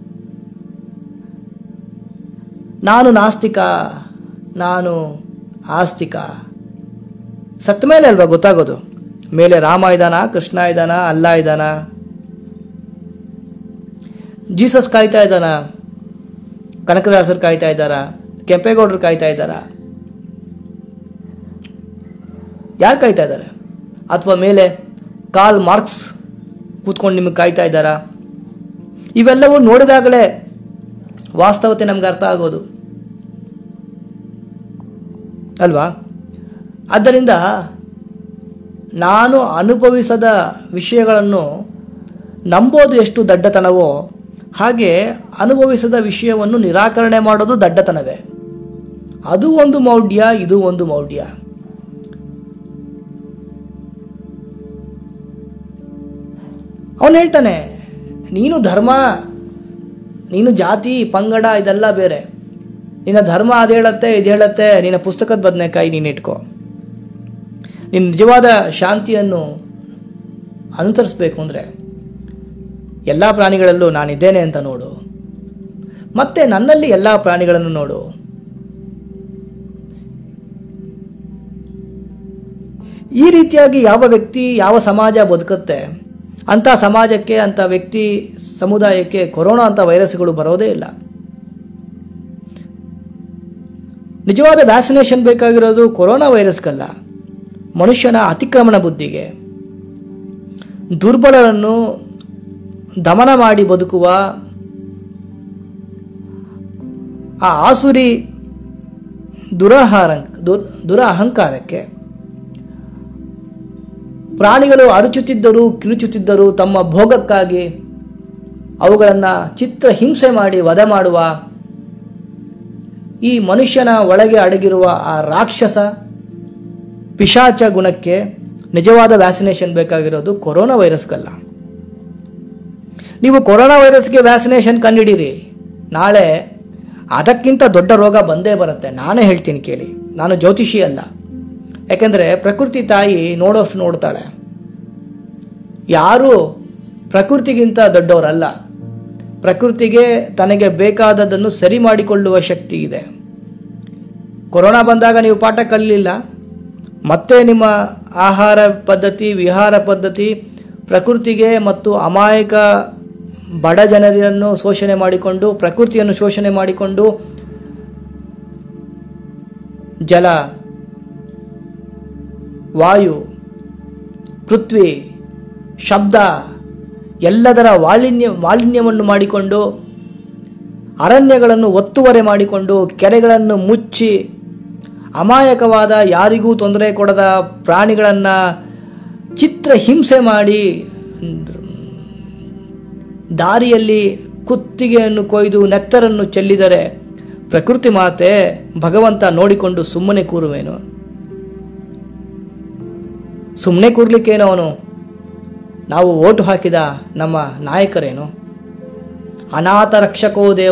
Speaker 1: ನಾನು ನಾಸ್ತಿಕ ನಾನು ಆಸ್ತಿಕ ಸತ್ತ ಮೇಲೆ ಅಲ್ವಾ ಗೊತ್ತಾಗೋದು ಮೇಲೆ ರಾಮ ಇದ್ದಾನ ಕೃಷ್ಣ ಇದ್ದಾನ ಅಲ್ಲ ಇದ್ದಾನ ಜೀಸಸ್ ಕಾಯ್ತಾ ಇದ್ದಾನ ಕನಕದಾಸರು ಕಾಯ್ತಾ ಇದ್ದಾರ ಕೆಂಪೇಗೌಡರು ಕಾಯ್ತಾ ಇದ್ದಾರ ಯಾರು ಕಾಯ್ತಾ ಇದ್ದಾರೆ ಅಥವಾ ಮೇಲೆ ಕಾಲ್ ಮಾರ್ಕ್ಸ್ ಕೂತ್ಕೊಂಡು ನಿಮಗೆ ಕಾಯ್ತಾ ಇದ್ದಾರಾ ಇವೆಲ್ಲವೂ ನೋಡಿದಾಗಲೇ ವಾಸ್ತವತೆ ನಮ್ಗೆ ಅರ್ಥ ಆಗೋದು ಅಲ್ವಾ ಆದ್ದರಿಂದ ನಾನು ಅನುಭವಿಸದ ವಿಷಯಗಳನ್ನು ನಂಬೋದು ಎಷ್ಟು ದಡ್ಡತನವೋ ಹಾಗೆ ಅನುಭವಿಸದ ವಿಷಯವನ್ನು ನಿರಾಕರಣೆ ಮಾಡೋದು ದಡ್ಡತನವೇ ಅದು ಒಂದು ಮೌಢ್ಯ ಇದು ಒಂದು ಮೌಢ್ಯ ಅವನು ಹೇಳ್ತಾನೆ ನೀನು ಧರ್ಮ ನೀನು ಜಾತಿ ಪಂಗಡ ಇದೆಲ್ಲ ಬೇರೆ ನಿನ್ನ ಧರ್ಮ ಅದು ಹೇಳತ್ತೆ ಇದು ಹೇಳತ್ತೆ ನಿನ್ನ ಪುಸ್ತಕದ ಬದನೆಕಾಯಿ ನೀನು ಇಟ್ಕೋ ನಿನ್ನ ನಿಜವಾದ ಶಾಂತಿಯನ್ನು ಅನುಸರಿಸ್ಬೇಕು ಅಂದರೆ ಎಲ್ಲ ಪ್ರಾಣಿಗಳಲ್ಲೂ ನಾನಿದ್ದೇನೆ ಅಂತ ನೋಡು ಮತ್ತೆ ನನ್ನಲ್ಲಿ ಎಲ್ಲ ಪ್ರಾಣಿಗಳನ್ನು ನೋಡು ಈ ರೀತಿಯಾಗಿ ಯಾವ ವ್ಯಕ್ತಿ ಯಾವ ಸಮಾಜ ಬದುಕುತ್ತೆ ಅಂಥ ಸಮಾಜಕ್ಕೆ ಅಂಥ ವ್ಯಕ್ತಿ ಸಮುದಾಯಕ್ಕೆ ಕೊರೋನಾ ಅಂತ ವೈರಸ್ಗಳು ಬರೋದೇ ಇಲ್ಲ ನಿಜವಾದ ವ್ಯಾಕ್ಸಿನೇಷನ್ ಬೇಕಾಗಿರೋದು ಕೊರೋನಾ ವೈರಸ್ಗಲ್ಲ ಮನುಷ್ಯನ ಅತಿಕ್ರಮಣ ಬುದ್ಧಿಗೆ ದುರ್ಬಲರನ್ನು ದಮನ ಮಾಡಿ ಬದುಕುವ ಆ ಆಸುರಿ ದುರಹಾರ ದುರ್ ದುರ ಅಹಂಕಾರಕ್ಕೆ ಪ್ರಾಣಿಗಳು ಅರಚುತ್ತಿದ್ದರು ಕಿರುಚುತ್ತಿದ್ದರು ತಮ್ಮ ಭೋಗಕ್ಕಾಗಿ ಅವುಗಳನ್ನು ಚಿತ್ರ ಹಿಂಸೆ ಮಾಡಿ ವಧೆ ಮಾಡುವ ಈ ಮನುಷ್ಯನ ಒಳಗೆ ಅಡಗಿರುವ ಆ ರಾಕ್ಷಸ ಪಿಶಾಚ ಗುಣಕ್ಕೆ ನಿಜವಾದ ವ್ಯಾಕ್ಸಿನೇಷನ್ ಬೇಕಾಗಿರೋದು ಕೊರೋನಾ ವೈರಸ್ಗಲ್ಲ ನೀವು ಕೊರೋನಾ ವೈರಸ್ಗೆ ವ್ಯಾಕ್ಸಿನೇಷನ್ ಕಂಡಿಡೀರಿ ನಾಳೆ ಅದಕ್ಕಿಂತ ದೊಡ್ಡ ರೋಗ ಬಂದೇ ಬರುತ್ತೆ ನಾನೇ ಹೇಳ್ತೀನಿ ಕೇಳಿ ನಾನು ಜ್ಯೋತಿಷಿ ಅಲ್ಲ ಯಾಕೆಂದರೆ ಪ್ರಕೃತಿ ತಾಯಿ ನೋಡೋಷ್ಟು ನೋಡ್ತಾಳೆ ಯಾರೂ ಪ್ರಕೃತಿಗಿಂತ ದೊಡ್ಡವರಲ್ಲ ಪ್ರಕೃತಿಗೆ ತನಗೆ ಬೇಕಾದದ್ದನ್ನು ಸರಿ ಮಾಡಿಕೊಳ್ಳುವ ಶಕ್ತಿ ಇದೆ ಕೊರೋನಾ ಬಂದಾಗ ನೀವು ಪಾಠ ಕಲಿಲಿಲ್ಲ ಮತ್ತೆ ನಿಮ್ಮ ಆಹಾರ ಪದ್ಧತಿ ವಿಹಾರ ಪದ್ಧತಿ ಪ್ರಕೃತಿಗೆ ಮತ್ತು ಅಮಾಯಕ ಬಡ ಜನರನ್ನು ಶೋಷಣೆ ಮಾಡಿಕೊಂಡು ಪ್ರಕೃತಿಯನ್ನು ಶೋಷಣೆ ಮಾಡಿಕೊಂಡು ಜಲ ವಾಯು ಪೃಥ್ವಿ ಶಬ್ದ ಎಲ್ಲದರ ಮಾಲಿನ್ಯ ಮಾಲಿನ್ಯವನ್ನು ಮಾಡಿಕೊಂಡು ಅರಣ್ಯಗಳನ್ನು ಒತ್ತುವರೆ ಮಾಡಿಕೊಂಡು ಕೆರೆಗಳನ್ನು ಮುಚ್ಚಿ ಅಮಾಯಕವಾದ ಯಾರಿಗೂ ತೊಂದರೆ ಕೊಡದ ಪ್ರಾಣಿಗಳನ್ನು ಚಿತ್ರ ಹಿಂಸೆ ಮಾಡಿ ದಾರಿಯಲ್ಲಿ ಕುತ್ತಿಗೆಯನ್ನು ಕೊಯ್ದು ನೆತ್ತರನ್ನು ಚೆಲ್ಲಿದರೆ ಪ್ರಕೃತಿ ಮಾತೆ ಭಗವಂತ ನೋಡಿಕೊಂಡು ಸುಮ್ಮನೆ ಕೂರುವೇನು ಸುಮ್ಮನೆ ಕೂರ್ಲಿಕ್ಕೇನು ಅವನು ನಾವು ಓಟು ಹಾಕಿದ ನಮ್ಮ ನಾಯಕರೇನು ಅನಾಥ ರಕ್ಷಕೋ ದೇವ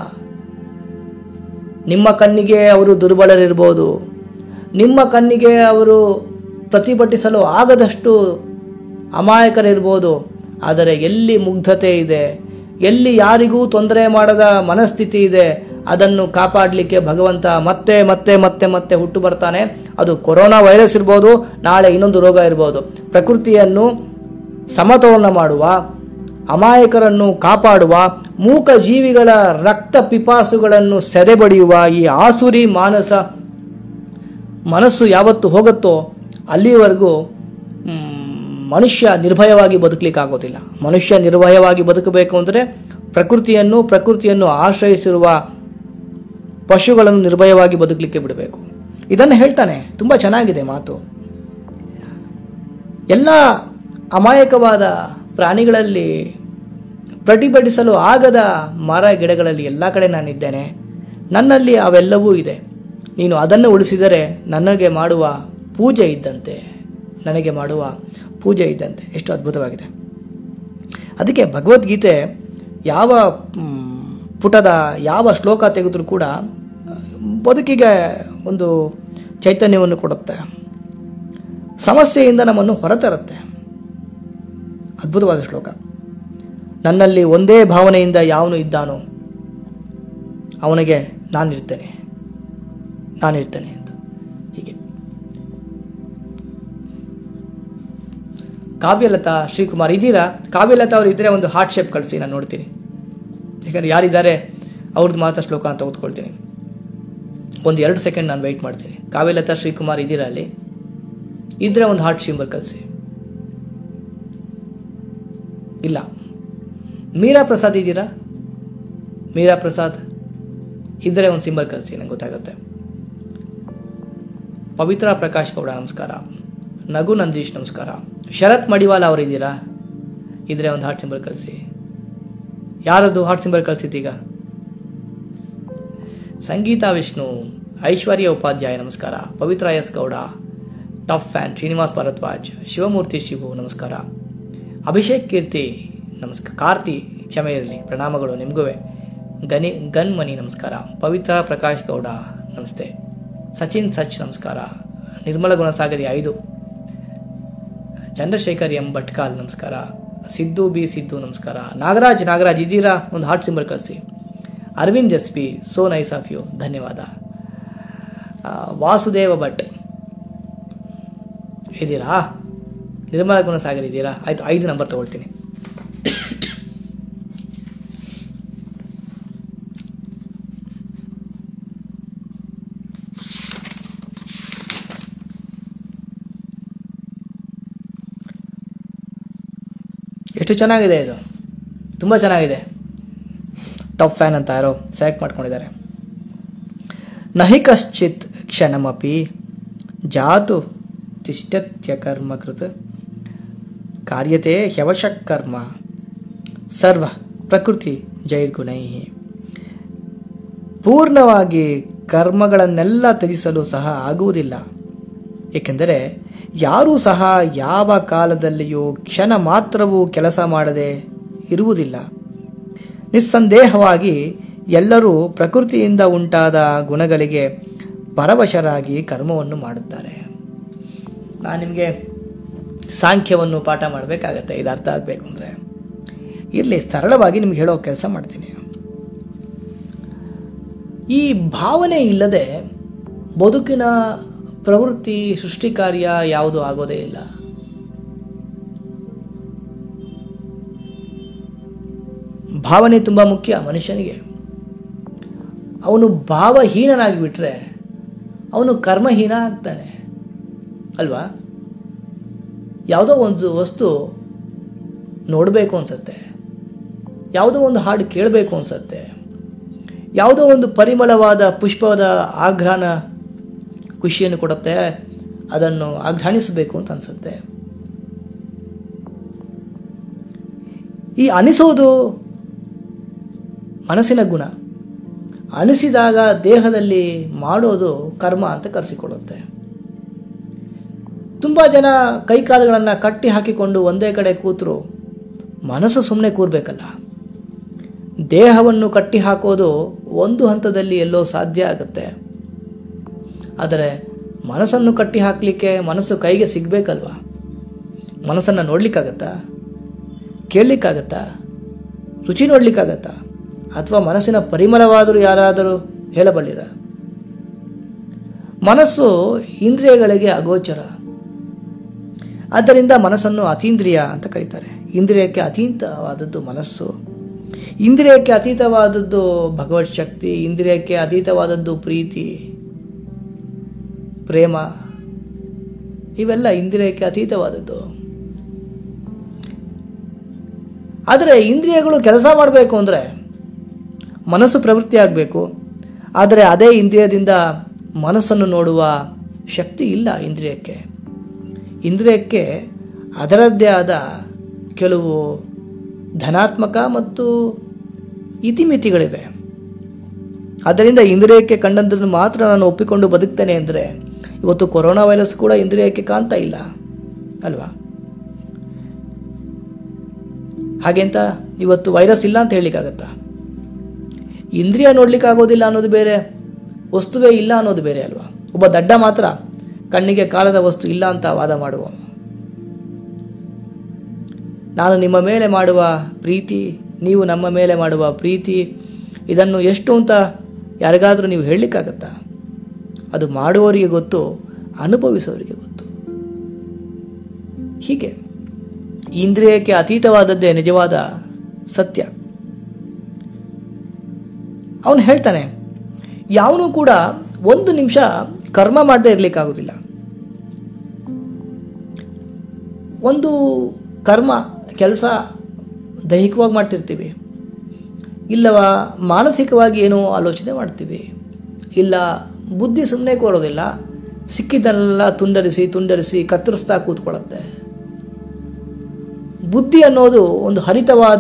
Speaker 1: ನಿಮ್ಮ ಕಣ್ಣಿಗೆ ಅವರು ದುರ್ಬಲರಿರ್ಬೋದು ನಿಮ್ಮ ಕಣ್ಣಿಗೆ ಅವರು ಪ್ರತಿಭಟಿಸಲು ಆಗದಷ್ಟು ಅಮಾಯಕರಿರ್ಬೋದು ಆದರೆ ಎಲ್ಲಿ ಮುಗ್ಧತೆ ಇದೆ ಎಲ್ಲಿ ಯಾರಿಗೂ ತೊಂದರೆ ಮಾಡದ ಮನಸ್ಥಿತಿ ಇದೆ ಅದನ್ನು ಕಾಪಾಡಲಿಕ್ಕೆ ಭಗವಂತ ಮತ್ತೆ ಮತ್ತೆ ಮತ್ತೆ ಮತ್ತೆ ಹುಟ್ಟು ಬರ್ತಾನೆ ಅದು ಕೊರೋನಾ ವೈರಸ್ ಇರ್ಬೋದು ನಾಳೆ ಇನ್ನೊಂದು ರೋಗ ಇರ್ಬೋದು ಪ್ರಕೃತಿಯನ್ನು ಸಮತೋಲನ ಮಾಡುವ ಅಮಾಯಕರನ್ನು ಕಾಪಾಡುವ ಮೂಕ ಜೀವಿಗಳ ರಕ್ತ ಪಿಪಾಸುಗಳನ್ನು ಸೆದೆಬಡಿಯುವ ಈ ಆಸುರಿ ಮಾನಸ ಮನಸ್ಸು ಯಾವತ್ತು ಹೋಗುತ್ತೋ ಅಲ್ಲಿವರೆಗೂ ಮ್, ಮನುಷ್ಯ ನಿರ್ಭಯವಾಗಿ ಬದುಕಲಿಕ್ಕಾಗೋದಿಲ್ಲ ಮನುಷ್ಯ ನಿರ್ಭಯವಾಗಿ ಬದುಕಬೇಕು ಅಂದರೆ ಪ್ರಕೃತಿಯನ್ನು ಪ್ರಕೃತಿಯನ್ನು ಆಶ್ರಯಿಸಿರುವ ಪಶುಗಳನ್ನು ನಿರ್ಭಯವಾಗಿ ಬದುಕಲಿಕ್ಕೆ ಬಿಡಬೇಕು ಇದನ್ನು ಹೇಳ್ತಾನೆ ತುಂಬ ಚೆನ್ನಾಗಿದೆ ಮಾತು ಎಲ್ಲ ಅಮಾಯಕವಾದ ಪ್ರಾಣಿಗಳಲ್ಲಿ ಪ್ರತಿಭಟಿಸಲು ಆಗದ ಮರ ಗಿಡಗಳಲ್ಲಿ ಎಲ್ಲ ಕಡೆ ನಾನಿದ್ದೇನೆ ನನ್ನಲ್ಲಿ ಅವೆಲ್ಲವೂ ಇದೆ ನೀನು ಅದನ್ನು ಉಳಿಸಿದರೆ ನನಗೆ ಮಾಡುವ ಪೂಜೆ ಇದ್ದಂತೆ ನನಗೆ ಮಾಡುವ ಪೂಜೆ ಇದ್ದಂತೆ ಎಷ್ಟು ಅದ್ಭುತವಾಗಿದೆ ಅದಕ್ಕೆ ಭಗವದ್ಗೀತೆ ಯಾವ ಮ್, ಪುಟದ ಯಾವ ಶ್ಲೋಕ ತೆಗೆದರೂ ಕೂಡ ಬದುಕಿಗೆ ಒಂದು ಚೈತನ್ಯವನ್ನು ಕೊಡುತ್ತೆ ಸಮಸ್ಯೆಯಿಂದ ನಮ್ಮನ್ನು ಹೊರತರುತ್ತೆ ಅದ್ಭುತವಾದ ಶ್ಲೋಕ ನನ್ನಲ್ಲಿ ಒಂದೇ ಭಾವನೆಯಿಂದ ಯಾವನು ಇದ್ದಾನೋ ಅವನಿಗೆ ನಾನಿರ್ತೇನೆ ನಾನಿರ್ತೇನೆ ಅಂತ ಹೀಗೆ ಕಾವ್ಯಲತಾ ಶ್ರೀಕುಮಾರ್ ಇದ್ದೀರಾ ಕಾವ್ಯಲತಾ ಅವ್ರು ಇದ್ದರೆ ಒಂದು ಹಾರ್ಟ್ ಶೇಪ್ ಕಳಿಸಿ ನಾನು ನೋಡ್ತೀನಿ ಯಾಕಂದ್ರೆ ಯಾರಿದ್ದಾರೆ ಅವ್ರದ್ದು ಮಾತ್ರ ಶ್ಲೋಕನ ತೆಗೆದುಕೊಳ್ತೀನಿ ಒಂದು ಎರಡು ಸೆಕೆಂಡ್ ನಾನು ವೆಯ್ಟ್ ಮಾಡ್ತೀನಿ ಕಾವ್ಯಲತಾ ಶ್ರೀಕುಮಾರ್ ಇದ್ದೀರಾ ಅಲ್ಲಿ ಇದ್ರೆ ಒಂದು ಹಾರ್ಟ್ ಸಿಂಬಲ್ ಕಳಿಸಿ ಇಲ್ಲ ಮೀರಾ ಪ್ರಸಾದ್ ಇದ್ದೀರಾ ಮೀರಾ ಪ್ರಸಾದ್ ಇದ್ದರೆ ಒಂದು ಸಿಂಬಲ್ ಕಳಿಸಿ ನಂಗೆ ಗೊತ್ತಾಗುತ್ತೆ ಪವಿತ್ರ ಪ್ರಕಾಶ್ ಗೌಡ ನಮಸ್ಕಾರ ನಗು ನಂದೀಶ್ ನಮಸ್ಕಾರ ಶರತ್ ಮಡಿವಾಲ ಅವರಿದ್ದೀರಾ ಇದ್ರೆ ಒಂದು ಹಾರ್ಟ್ ಸಿಂಬಲ್ ಕಳಿಸಿ ಯಾರದು ಹಾರ್ಟ್ ಸಿಂಬಲ್ ಕಳಿಸಿದ್ದೀಗ ಸಂಗೀತಾ ವಿಷ್ಣು ಐಶ್ವರ್ಯ ಉಪಾಧ್ಯಾಯ ನಮಸ್ಕಾರ Pavitra S Gowda top fan Srinivas Bharadwaj Shivamurthy Shivu ನಮಸ್ಕಾರ ಅಭಿಷೇಕ್ ಕೀರ್ತಿ ನಮಸ್ಕಾರ ಕಾರ್ತಿ ಕ್ಷಮೆ ಇರಲಿ ಪ್ರಣಾಮಗಳು ನಿಮಗೂ ಗನಿ ಗನ್ ಮನಿ ನಮಸ್ಕಾರ ಪವಿತ್ರ ಪ್ರಕಾಶ್ ಗೌಡ ನಮಸ್ತೆ ಸಚಿನ್ ಸಚ್ ನಮಸ್ಕಾರ ನಿರ್ಮಲ ಗುಣಸಾಗರಿ ಐದು ಚಂದ್ರಶೇಖರ್ ಎಂ ಭಟ್ಕಾಲ್ ನಮಸ್ಕಾರ ಸಿದ್ದು ಬಿ ಸಿದ್ದು ನಮಸ್ಕಾರ ನಾಗರಾಜ್ ನಾಗರಾಜ್ ಇದ್ದೀರಾ ಒಂದು ಹಾರ್ಟ್ ಸಿಂಬಲ್ ಕಳಿಸಿ Arvind S P so nice of you ಧನ್ಯವಾದ ಆ, ವಾಸುದೇವ ಭಟ್ ಇದ್ದೀರಾ ನಿರ್ಮಲ ಗುಣಸಾಗರ್ ಇದ್ದೀರಾ ಆಯ್ತು ಐದು ನಂಬರ್ ತಗೊಳ್ತೀನಿ ಎಷ್ಟು ಚೆನ್ನಾಗಿದೆ ಇದು ತುಂಬ ಚೆನ್ನಾಗಿದೆ ಟಾಪ್ ಫ್ಯಾನ್ ಅಂತ ಯಾರೋ ಸೆಲೆಕ್ಟ್ ಮಾಡ್ಕೊಂಡಿದ್ದಾರೆ ನಹಿ ಕಶ್ಚಿತ್ ಕ್ಷಣಮಪಿ ಜಾತು ತಿಷ್ಟತ್ಯ ಕರ್ಮ ಕೃತ ಕಾರ್ಯತೆ ಹ್ಯವಶಃ ಕರ್ಮ ಸರ್ವ ಪ್ರಕೃತಿ ಜೈರ್ಗುಣೈ ಪೂರ್ಣವಾಗಿ ಕರ್ಮಗಳನ್ನೆಲ್ಲ ತ್ಯಜಿಸಲು ಸಹ ಆಗುವುದಿಲ್ಲ ಏಕೆಂದರೆ ಯಾರೂ ಸಹ ಯಾವ ಕಾಲದಲ್ಲಿಯೂ ಕ್ಷಣ ಮಾತ್ರವೂ ಕೆಲಸ ಮಾಡದೆ ಇರುವುದಿಲ್ಲ ನಿಸ್ಸಂದೇಹವಾಗಿ ಎಲ್ಲರೂ ಪ್ರಕೃತಿಯಿಂದ ಉಂಟಾದ ಗುಣಗಳಿಗೆ ಪರವಶರಾಗಿ ಕರ್ಮವನ್ನು ಮಾಡುತ್ತಾರೆ ನಾನು ನಿಮಗೆ ಸಾಂಖ್ಯವನ್ನು ಪಾಠ ಮಾಡಬೇಕಾಗತ್ತೆ ಇದು ಅರ್ಥ ಆಗಬೇಕು ಅಂದರೆ ಇರಲಿ ಸರಳವಾಗಿ ನಿಮ್ಗೆ ಹೇಳೋ ಕೆಲಸ ಮಾಡ್ತೀನಿ ಈ ಭಾವನೆ ಇಲ್ಲದೆ ಬದುಕಿನ ಪ್ರವೃತ್ತಿ ಸೃಷ್ಟಿ ಕಾರ್ಯ ಯಾವುದು ಆಗೋದೇ ಇಲ್ಲ ಭಾವನೆ ತುಂಬ ಮುಖ್ಯ ಮನುಷ್ಯನಿಗೆ ಅವನು ಭಾವಹೀನನಾಗಿ ಬಿಟ್ರೆ ಅವನು ಕರ್ಮಹೀನ ಆಗ್ತಾನೆ ಅಲ್ವಾ ಯಾವುದೋ ಒಂದು ವಸ್ತು ನೋಡಬೇಕು ಅನ್ಸತ್ತೆ ಯಾವುದೋ ಒಂದು ಹಾಡು ಕೇಳಬೇಕು ಅನ್ಸತ್ತೆ ಯಾವುದೋ ಒಂದು ಪರಿಮಳವಾದ ಪುಷ್ಪದ ಆಘ್ರಾನ ಖುಷಿಯನ್ನು ಕೊಡುತ್ತೆ ಅದನ್ನು ಆಘ್ರಾಣಿಸಬೇಕು ಅಂತ ಅನ್ಸುತ್ತೆ ಈ ಅನಿಸೋದು ಮನಸ್ಸಿನ ಗುಣ ಅನಿಸಿದಾಗ ದೇಹದಲ್ಲಿ ಮಾಡೋದು ಕರ್ಮ ಅಂತ ಕರೆಸಿಕೊಳ್ಳುತ್ತೆ ತುಂಬ ಜನ ಕೈಕಾಲುಗಳನ್ನು ಕಟ್ಟಿ ಹಾಕಿಕೊಂಡು ಒಂದೇ ಕಡೆ ಕೂತರು ಮನಸ್ಸು ಸುಮ್ಮನೆ ಕೂರಬೇಕಲ್ಲ ದೇಹವನ್ನು ಕಟ್ಟಿ ಹಾಕೋದು ಒಂದು ಹಂತದಲ್ಲಿ ಎಲ್ಲೋ ಸಾಧ್ಯ ಆಗುತ್ತೆ ಆದರೆ ಮನಸ್ಸನ್ನು ಕಟ್ಟಿ ಹಾಕಲಿಕ್ಕೆ ಮನಸ್ಸು ಕೈಗೆ ಸಿಗಬೇಕಲ್ವ ಮನಸ್ಸನ್ನು ನೋಡ್ಲಿಕ್ಕಾಗತ್ತಾ ಕೇಳಲಿಕ್ಕಾಗತ್ತಾ ರುಚಿ ನೋಡ್ಲಿಕ್ಕಾಗತ್ತಾ ಅಥವಾ ಮನಸ್ಸಿನ ಪರಿಮಳವಾದರೂ ಯಾರಾದರೂ ಹೇಳಬಲ್ಲಿರ ಮನಸ್ಸು ಇಂದ್ರಿಯಗಳಿಗೆ ಅಗೋಚರ ಆದ್ದರಿಂದ ಮನಸ್ಸನ್ನು ಅತೀಂದ್ರಿಯ ಅಂತ ಕರೀತಾರೆ ಇಂದ್ರಿಯಕ್ಕೆ ಅತೀತವಾದದ್ದು ಮನಸ್ಸು ಇಂದ್ರಿಯಕ್ಕೆ ಅತೀತವಾದದ್ದು ಭಗವತ್ ಶಕ್ತಿ ಇಂದ್ರಿಯಕ್ಕೆ ಅತೀತವಾದದ್ದು ಪ್ರೀತಿ ಪ್ರೇಮ ಇವೆಲ್ಲ ಇಂದ್ರಿಯಕ್ಕೆ ಅತೀತವಾದದ್ದು ಆದರೆ ಇಂದ್ರಿಯಗಳು ಕೆಲಸ ಮಾಡಬೇಕು ಅಂದರೆ ಮನಸ್ಸು ಪ್ರವೃತ್ತಿ ಆಗಬೇಕು ಆದರೆ ಅದೇ ಇಂದ್ರಿಯದಿಂದ ಮನಸ್ಸನ್ನು ನೋಡುವ ಶಕ್ತಿ ಇಲ್ಲ ಇಂದ್ರಿಯಕ್ಕೆ ಇಂದ್ರಿಯಕ್ಕೆ ಅದರದ್ದೇ ಆದ ಕೆಲವು ಧನಾತ್ಮಕ ಮತ್ತು ಇತಿಮಿತಿಗಳಿವೆ ಆದ್ದರಿಂದ ಇಂದ್ರಿಯಕ್ಕೆ ಕಂಡಂಥದ್ದು ಮಾತ್ರ ನಾನು ಒಪ್ಪಿಕೊಂಡು ಬದುಕ್ತೇನೆ ಅಂದರೆ ಇವತ್ತು ಕೊರೋನಾ ವೈರಸ್ ಕೂಡ ಇಂದ್ರಿಯಕ್ಕೆ ಕಾಣ್ತಾ ಇಲ್ಲ ಅಲ್ವಾ ಹಾಗೆಂತ ಇವತ್ತು ವೈರಸ್ ಇಲ್ಲ ಅಂತ ಹೇಳಲಿಕ್ಕಾಗತ್ತಾ ಇಂದ್ರಿಯ ನೋಡ್ಲಿಕ್ಕಾಗೋದಿಲ್ಲ ಅನ್ನೋದು ಬೇರೆ ವಸ್ತುವೇ ಇಲ್ಲ ಅನ್ನೋದು ಬೇರೆ ಅಲ್ವಾ ಒಬ್ಬ ದಡ್ಡ ಮಾತ್ರ ಕಣ್ಣಿಗೆ ಕಾಲದ ವಸ್ತು ಇಲ್ಲ ಅಂತ ವಾದ ಮಾಡುವವನು ನಾನು ನಿಮ್ಮ ಮೇಲೆ ಮಾಡುವ ಪ್ರೀತಿ ನೀವು ನಮ್ಮ ಮೇಲೆ ಮಾಡುವ ಪ್ರೀತಿ ಇದನ್ನು ಎಷ್ಟು ಅಂತ ಯಾರಿಗಾದರೂ ನೀವು ಹೇಳಲಿಕ್ಕಾಗತ್ತಾ ಅದು ಮಾಡುವವರಿಗೆ ಗೊತ್ತು ಅನುಭವಿಸೋರಿಗೆ ಗೊತ್ತು ಹೀಗೆ ಇಂದ್ರಿಯಕ್ಕೆ ಅತೀತವಾದದ್ದೇ ನಿಜವಾದ ಸತ್ಯ ಅವನು ಹೇಳ್ತಾನೆ ಯಾವನೂ ಕೂಡ ಒಂದು ನಿಮಿಷ ಕರ್ಮ ಮಾಡದೇ ಇರಲಿಕ್ಕಾಗೋದಿಲ್ಲ ಒಂದು ಕರ್ಮ ಕೆಲಸ ದೈಹಿಕವಾಗಿ ಮಾಡ್ತಿರ್ತೀವಿ ಇಲ್ಲವಾ ಮಾನಸಿಕವಾಗಿ ಏನೋ ಆಲೋಚನೆ ಮಾಡ್ತೀವಿ ಇಲ್ಲ ಬುದ್ಧಿ ಸುಮ್ಮನೆ ಕೋರೋದಿಲ್ಲ ಸಿಕ್ಕಿದ್ದನ್ನೆಲ್ಲ ತುಂಡರಿಸಿ ತುಂಡರಿಸಿ ಕತ್ತರಿಸ್ತಾ ಕೂತ್ಕೊಳ್ಳುತ್ತೆ ಬುದ್ಧಿ ಅನ್ನೋದು ಒಂದು ಹರಿತವಾದ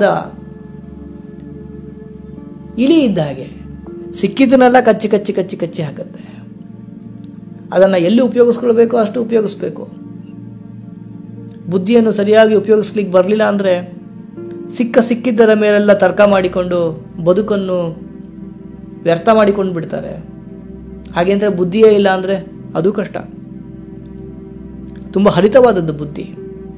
Speaker 1: ಇಳಿ ಇದ್ದ ಹಾಗೆ ಸಿಕ್ಕಿದ್ದನ್ನೆಲ್ಲ ಕಚ್ಚಿ ಕಚ್ಚಿ ಕಚ್ಚಿ ಕಚ್ಚಿ ಹಾಕುತ್ತೆ ಅದನ್ನು ಎಲ್ಲಿ ಉಪಯೋಗಿಸ್ಕೊಳ್ಬೇಕೋ ಅಷ್ಟು ಉಪಯೋಗಿಸ್ಬೇಕು ಬುದ್ಧಿಯನ್ನು ಸರಿಯಾಗಿ ಉಪಯೋಗಿಸ್ಲಿಕ್ಕೆ ಬರಲಿಲ್ಲ ಅಂದರೆ ಸಿಕ್ಕ ಸಿಕ್ಕಿದ್ದರ ಮೇಲೆಲ್ಲ ತರ್ಕ ಮಾಡಿಕೊಂಡು ಬದುಕನ್ನು ವ್ಯರ್ಥ ಮಾಡಿಕೊಂಡು ಬಿಡ್ತಾರೆ ಹಾಗೆ ಅಂದರೆ ಬುದ್ಧಿಯೇ ಇಲ್ಲ ಅಂದರೆ ಅದು ಕಷ್ಟ ತುಂಬ ಹರಿತವಾದದ್ದು ಬುದ್ಧಿ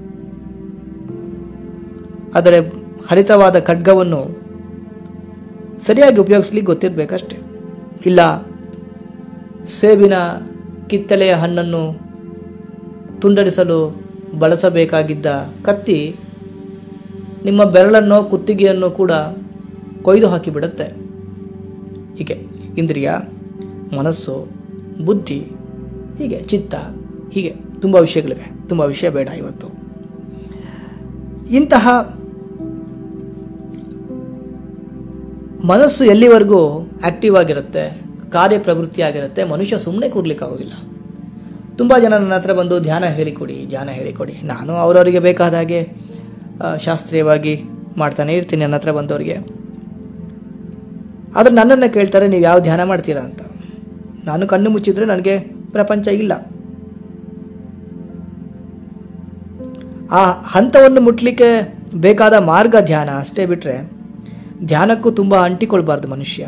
Speaker 1: ಆದರೆ ಹರಿತವಾದ ಖಡ್ಗವನ್ನು ಸರಿಯಾಗಿ ಉಪಯೋಗಿಸ್ಲಿಕ್ಕೆ ಗೊತ್ತಿರಬೇಕಷ್ಟೆ ಇಲ್ಲ ಸೇಬಿನ ಕಿತ್ತಳೆಯ ಹಣ್ಣನ್ನು ತುಂಡರಿಸಲು ಬಳಸಬೇಕಾಗಿದ್ದ ಕತ್ತಿ ನಿಮ್ಮ ಬೆರಳನ್ನೋ ಕುತ್ತಿಗೆಯನ್ನು ಕೂಡ ಕೊಯ್ದು ಹಾಕಿಬಿಡುತ್ತೆ ಹೀಗೆ ಇಂದ್ರಿಯ ಮನಸ್ಸು ಬುದ್ಧಿ ಹೀಗೆ ಚಿತ್ತ ಹೀಗೆ ತುಂಬ ವಿಷಯಗಳಿವೆ ತುಂಬ ವಿಷಯ ಬೇಡ ಇವತ್ತು ಇಂತಹ ಮನಸ್ಸು ಎಲ್ಲಿವರೆಗೂ ಆಕ್ಟಿವ್ ಆಗಿರುತ್ತೆ ಕಾರ್ಯಪ್ರವೃತ್ತಿ ಆಗಿರುತ್ತೆ ಮನುಷ್ಯ ಸುಮ್ಮನೆ ಕೂರ್ಲಿಕ್ಕಾಗೋದಿಲ್ಲ ತುಂಬ ಜನ ನನ್ನ ಹತ್ರ ಬಂದು ಧ್ಯಾನ ಹೇಳಿಕೊಡಿ ಧ್ಯಾನ ಹೇಳಿಕೊಡಿ ನಾನು ಅವರವರಿಗೆ ಬೇಕಾದ ಹಾಗೆ ಆ, ಶಾಸ್ತ್ರೀಯವಾಗಿ ಮಾಡ್ತಾನೆ ಇರ್ತೀನಿ ನನ್ನ ಹತ್ರ ಬಂದವರಿಗೆ ಆದರೆ ನನ್ನನ್ನು ಕೇಳ್ತಾರೆ ನೀವು ಯಾವ ಧ್ಯಾನ ಮಾಡ್ತೀರಾ ಅಂತ ನಾನು ಕಣ್ಣು ಮುಚ್ಚಿದ್ರೆ ನನಗೆ ಪ್ರಪಂಚ ಇಲ್ಲ ಆ ಹಂತವನ್ನು ಮುಟ್ಲಿಕ್ಕೆ ಬೇಕಾದ ಮಾರ್ಗ ಧ್ಯಾನ ಅಷ್ಟೇ ಬಿಟ್ಟರೆ ಧ್ಯಾನಕ್ಕೂ ತುಂಬ ಅಂಟಿಕೊಳ್ಬಾರ್ದು ಮನುಷ್ಯ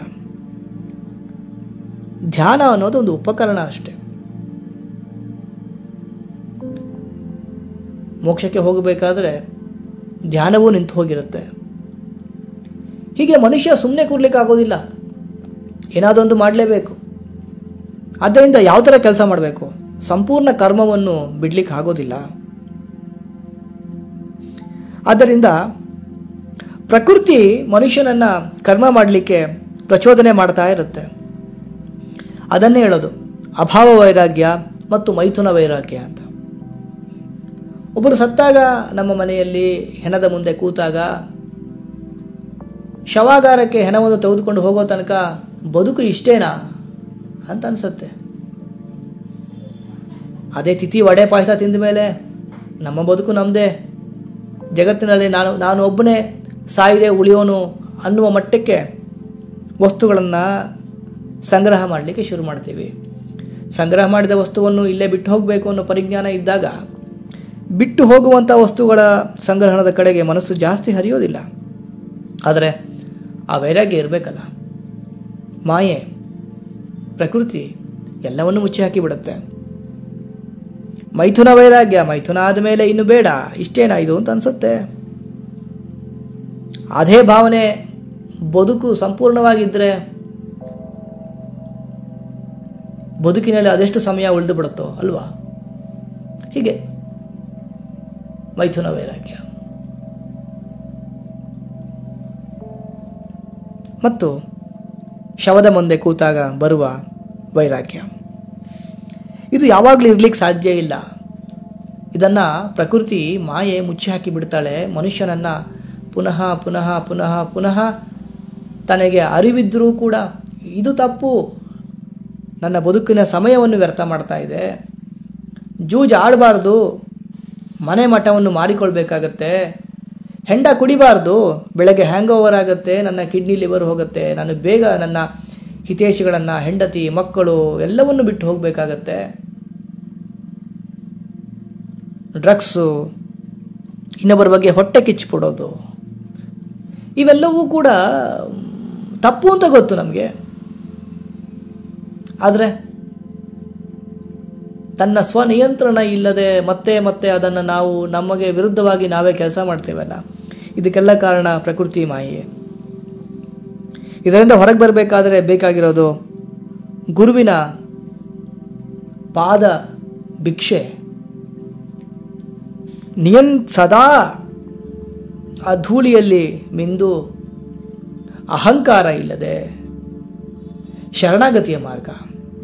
Speaker 1: ಧ್ಯಾನ ಅನ್ನೋದು ಒಂದು ಉಪಕರಣ ಅಷ್ಟೆ ಮೋಕ್ಷಕ್ಕೆ ಹೋಗಬೇಕಾದ್ರೆ ಧ್ಯಾನವೂ ನಿಂತು ಹೋಗಿರುತ್ತೆ ಹೀಗೆ ಮನುಷ್ಯ ಸುಮ್ಮನೆ ಕೂರ್ಲಿಕ್ಕೆ ಆಗೋದಿಲ್ಲ ಏನಾದೊಂದು ಮಾಡಲೇಬೇಕು ಆದ್ದರಿಂದ ಯಾವ ಥರ ಕೆಲಸ ಮಾಡಬೇಕು ಸಂಪೂರ್ಣ ಕರ್ಮವನ್ನು ಬಿಡ್ಲಿಕ್ಕೆ ಆಗೋದಿಲ್ಲ ಆದ್ದರಿಂದ ಪ್ರಕೃತಿ ಮನುಷ್ಯನನ್ನು ಕರ್ಮ ಮಾಡಲಿಕ್ಕೆ ಪ್ರಚೋದನೆ ಮಾಡ್ತಾ ಇರುತ್ತೆ ಅದನ್ನೇ ಹೇಳೋದು ಅಭಾವ ವೈರಾಗ್ಯ ಮತ್ತು ಮೈಥುನ ವೈರಾಗ್ಯ ಅಂತ ಒಬ್ಬರು ಸತ್ತಾಗ ನಮ್ಮ ಮನೆಯಲ್ಲಿ ಹೆಣದ ಮುಂದೆ ಕೂತಾಗ ಶವಾಗಾರಕ್ಕೆ ಹೆಣವನ್ನು ತೆಗೆದುಕೊಂಡು ಹೋಗೋ ತನಕ ಬದುಕು ಇಷ್ಟೇನಾ ಅಂತ ಅನಿಸುತ್ತೆ ಅದೇ ತಿಥಿ ವಡೆ ಪಾಯಸ ತಿಂದ ಮೇಲೆ ನಮ್ಮ ಬದುಕು ನಮ್ಮದೇ ಜಗತ್ತಿನಲ್ಲಿ ನಾನು ನಾನು ಒಬ್ಬನೇ ಸಾಯದೆ ಉಳಿಯೋನು ಅನ್ನುವ ಮಟ್ಟಕ್ಕೆ ವಸ್ತುಗಳನ್ನು ಸಂಗ್ರಹ ಮಾಡಲಿಕ್ಕೆ ಶುರು ಮಾಡ್ತೀವಿ ಸಂಗ್ರಹ ಮಾಡಿದ ವಸ್ತುವನ್ನು ಇಲ್ಲೇ ಬಿಟ್ಟು ಹೋಗಬೇಕು ಅನ್ನೋ ಪರಿಜ್ಞಾನ ಇದ್ದಾಗ ಬಿಟ್ಟು ಹೋಗುವಂಥ ವಸ್ತುಗಳ ಸಂಗ್ರಹಣದ ಕಡೆಗೆ ಮನಸ್ಸು ಜಾಸ್ತಿ ಹರಿಯೋದಿಲ್ಲ ಆದರೆ ಆ ವೈರಾಗ್ಯ ಇರಬೇಕಲ್ಲ ಮಾಯೆ ಪ್ರಕೃತಿ ಎಲ್ಲವನ್ನು ಮುಚ್ಚಿ ಹಾಕಿಬಿಡುತ್ತೆ ಮೈಥುನ ವೈರಾಗ್ಯ ಮೈಥುನ ಆದಮೇಲೆ ಇನ್ನು ಬೇಡ ಇಷ್ಟೇನಾ ಇದು ಅಂತ ಅನಿಸುತ್ತೆ ಅದೇ ಭಾವನೆ ಬದುಕು ಸಂಪೂರ್ಣವಾಗಿದ್ದರೆ ಬದುಕಿನಲ್ಲಿ ಅದೆಷ್ಟು ಸಮಯ ಉಳಿದು ಬಿಡುತ್ತೋ ಅಲ್ವಾ ಹೀಗೆ ಮೈಥುನ ವೈರಾಗ್ಯ ಮತ್ತು ಶವದ ಮುಂದೆ ಕೂತಾಗ ಬರುವ ವೈರಾಗ್ಯ ಇದು ಯಾವಾಗಲೂ ಇರ್ಲಿಕ್ಕೆ ಸಾಧ್ಯ ಇಲ್ಲ ಇದನ್ನು ಪ್ರಕೃತಿ ಮಾಯೆ ಮುಚ್ಚಿ ಹಾಕಿ ಬಿಡ್ತಾಳೆ ಮನುಷ್ಯನನ್ನು ಪುನಃ ಪುನಃ ಪುನಃ ಪುನಃ ತನಗೆ ಅರಿವಿದ್ದರೂ ಕೂಡ ಇದು ತಪ್ಪು ನನ್ನ ಬದುಕಿನ ಸಮಯವನ್ನು ವ್ಯರ್ಥ ಮಾಡ್ತಾ ಇದೆ ಜೂಜ್ ಆಡಬಾರ್ದು ಮನೆ ಮಠವನ್ನು ಮಾರಿಕೊಳ್ಬೇಕಾಗತ್ತೆ ಹೆಂಡ ಕುಡಿಬಾರ್ದು ಬೆಳಗ್ಗೆ ಹ್ಯಾಂಗ್ ಓವರ್ ಆಗುತ್ತೆ ನನ್ನ ಕಿಡ್ನಿ ಲಿವರ್ ಹೋಗುತ್ತೆ ನಾನು ಬೇಗ ನನ್ನ ಹಿತೇಶಿಗಳನ್ನು ಹೆಂಡತಿ ಮಕ್ಕಳು ಎಲ್ಲವನ್ನು ಬಿಟ್ಟು ಹೋಗಬೇಕಾಗತ್ತೆ ಡ್ರಗ್ಸು ಇನ್ನೊಬ್ಬರ ಬಗ್ಗೆ ಹೊಟ್ಟೆ ಕಿಚ್ಚಿಬಿಡೋದು ಇವೆಲ್ಲವೂ ಕೂಡ ತಪ್ಪು ಅಂತ ಗೊತ್ತು ನಮಗೆ ಆದರೆ ತನ್ನ ಸ್ವನಿಯಂತ್ರಣ ಇಲ್ಲದೆ ಮತ್ತೆ ಮತ್ತೆ ಅದನ್ನು ನಾವು ನಮಗೆ ವಿರುದ್ಧವಾಗಿ ನಾವೇ ಕೆಲಸ ಮಾಡ್ತೇವಲ್ಲ ಇದಕ್ಕೆಲ್ಲ ಕಾರಣ ಪ್ರಕೃತಿ ಮಾಯೆ ಇದರಿಂದ ಹೊರಗೆ ಬರಬೇಕಾದ್ರೆ ಬೇಕಾಗಿರೋದು ಗುರುವಿನ ಪಾದ ಭಿಕ್ಷೆ ನಿಯನ್ ಸದಾ ಆ ಧೂಳಿಯಲ್ಲಿ ಮಿಂದು ಅಹಂಕಾರ ಇಲ್ಲದೆ ಶರಣಾಗತಿಯ ಮಾರ್ಗ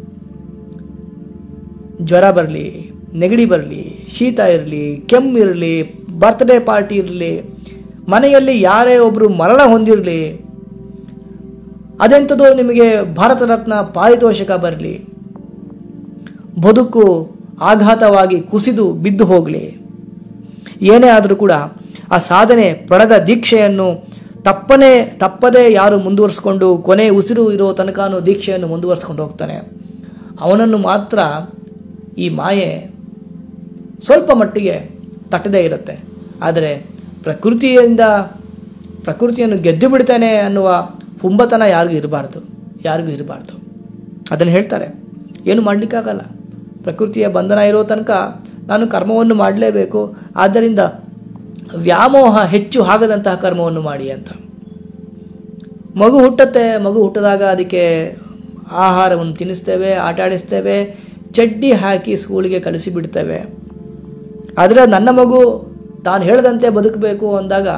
Speaker 1: ಜ್ವರ ಬರಲಿ ನೆಗಡಿ ಬರಲಿ ಶೀತ ಇರಲಿ ಕೆಮ್ಮಿರಲಿ ಬರ್ತ್ಡೇ ಪಾರ್ಟಿ ಇರಲಿ ಮನೆಯಲ್ಲಿ ಯಾರೇ ಒಬ್ಬರು ಮರಣ ಹೊಂದಿರಲಿ ಅದೆಂಥದ್ದು ನಿಮಗೆ ಭಾರತ ರತ್ನ ಪಾರಿತೋಷಕ ಬರಲಿ ಬದುಕು ಆಘಾತವಾಗಿ ಕುಸಿದು ಬಿದ್ದು ಹೋಗಲಿ ಏನೇ ಆದರೂ ಕೂಡ ಆ ಸಾಧನೆ ಪಡೆದ ದೀಕ್ಷೆಯನ್ನು ತಪ್ಪನೇ ತಪ್ಪದೇ ಯಾರು ಮುಂದುವರಿಸ್ಕೊಂಡು ಕೊನೆ ಉಸಿರು ಇರೋ ತನಕನೂ ದೀಕ್ಷೆಯನ್ನು ಮುಂದುವರಿಸ್ಕೊಂಡು ಹೋಗ್ತಾನೆ ಅವನನ್ನು ಮಾತ್ರ ಈ ಮಾಯೆ ಸ್ವಲ್ಪ ಮಟ್ಟಿಗೆ ತಟ್ಟದೇ ಇರುತ್ತೆ ಆದರೆ ಪ್ರಕೃತಿಯಿಂದ ಪ್ರಕೃತಿಯನ್ನು ಗೆದ್ದು ಬಿಡ್ತಾನೆ ಅನ್ನುವ ಹುಂಬತನ ಯಾರಿಗೂ ಇರಬಾರ್ದು ಯಾರಿಗೂ ಇರಬಾರ್ದು ಅದನ್ನು ಹೇಳ್ತಾರೆ ಏನು ಮಾಡಲಿಕ್ಕಾಗಲ್ಲ ಪ್ರಕೃತಿಯ ಬಂಧನ ಇರೋ ತನಕ ನಾನು ಕರ್ಮವನ್ನು ಮಾಡಲೇಬೇಕು ಆದ್ದರಿಂದ ವ್ಯಾಮೋಹ ಹೆಚ್ಚು ಆಗದಂತಹ ಕರ್ಮವನ್ನು ಮಾಡಿ ಅಂತ ಮಗು ಹುಟ್ಟತ್ತೆ ಮಗು ಹುಟ್ಟಿದಾಗ ಅದಕ್ಕೆ ಆಹಾರವನ್ನು ತಿನ್ನಿಸ್ತೇವೆ ಆಟ ಆಡಿಸ್ತೇವೆ ಚಡ್ಡಿ ಹಾಕಿ ಸ್ಕೂಲಿಗೆ ಕಳಿಸಿಬಿಡ್ತೇವೆ ಆದರೆ ನನ್ನ ಮಗು ತಾನು ಹೇಳದಂತೆ ಬದುಕಬೇಕು ಅಂದಾಗ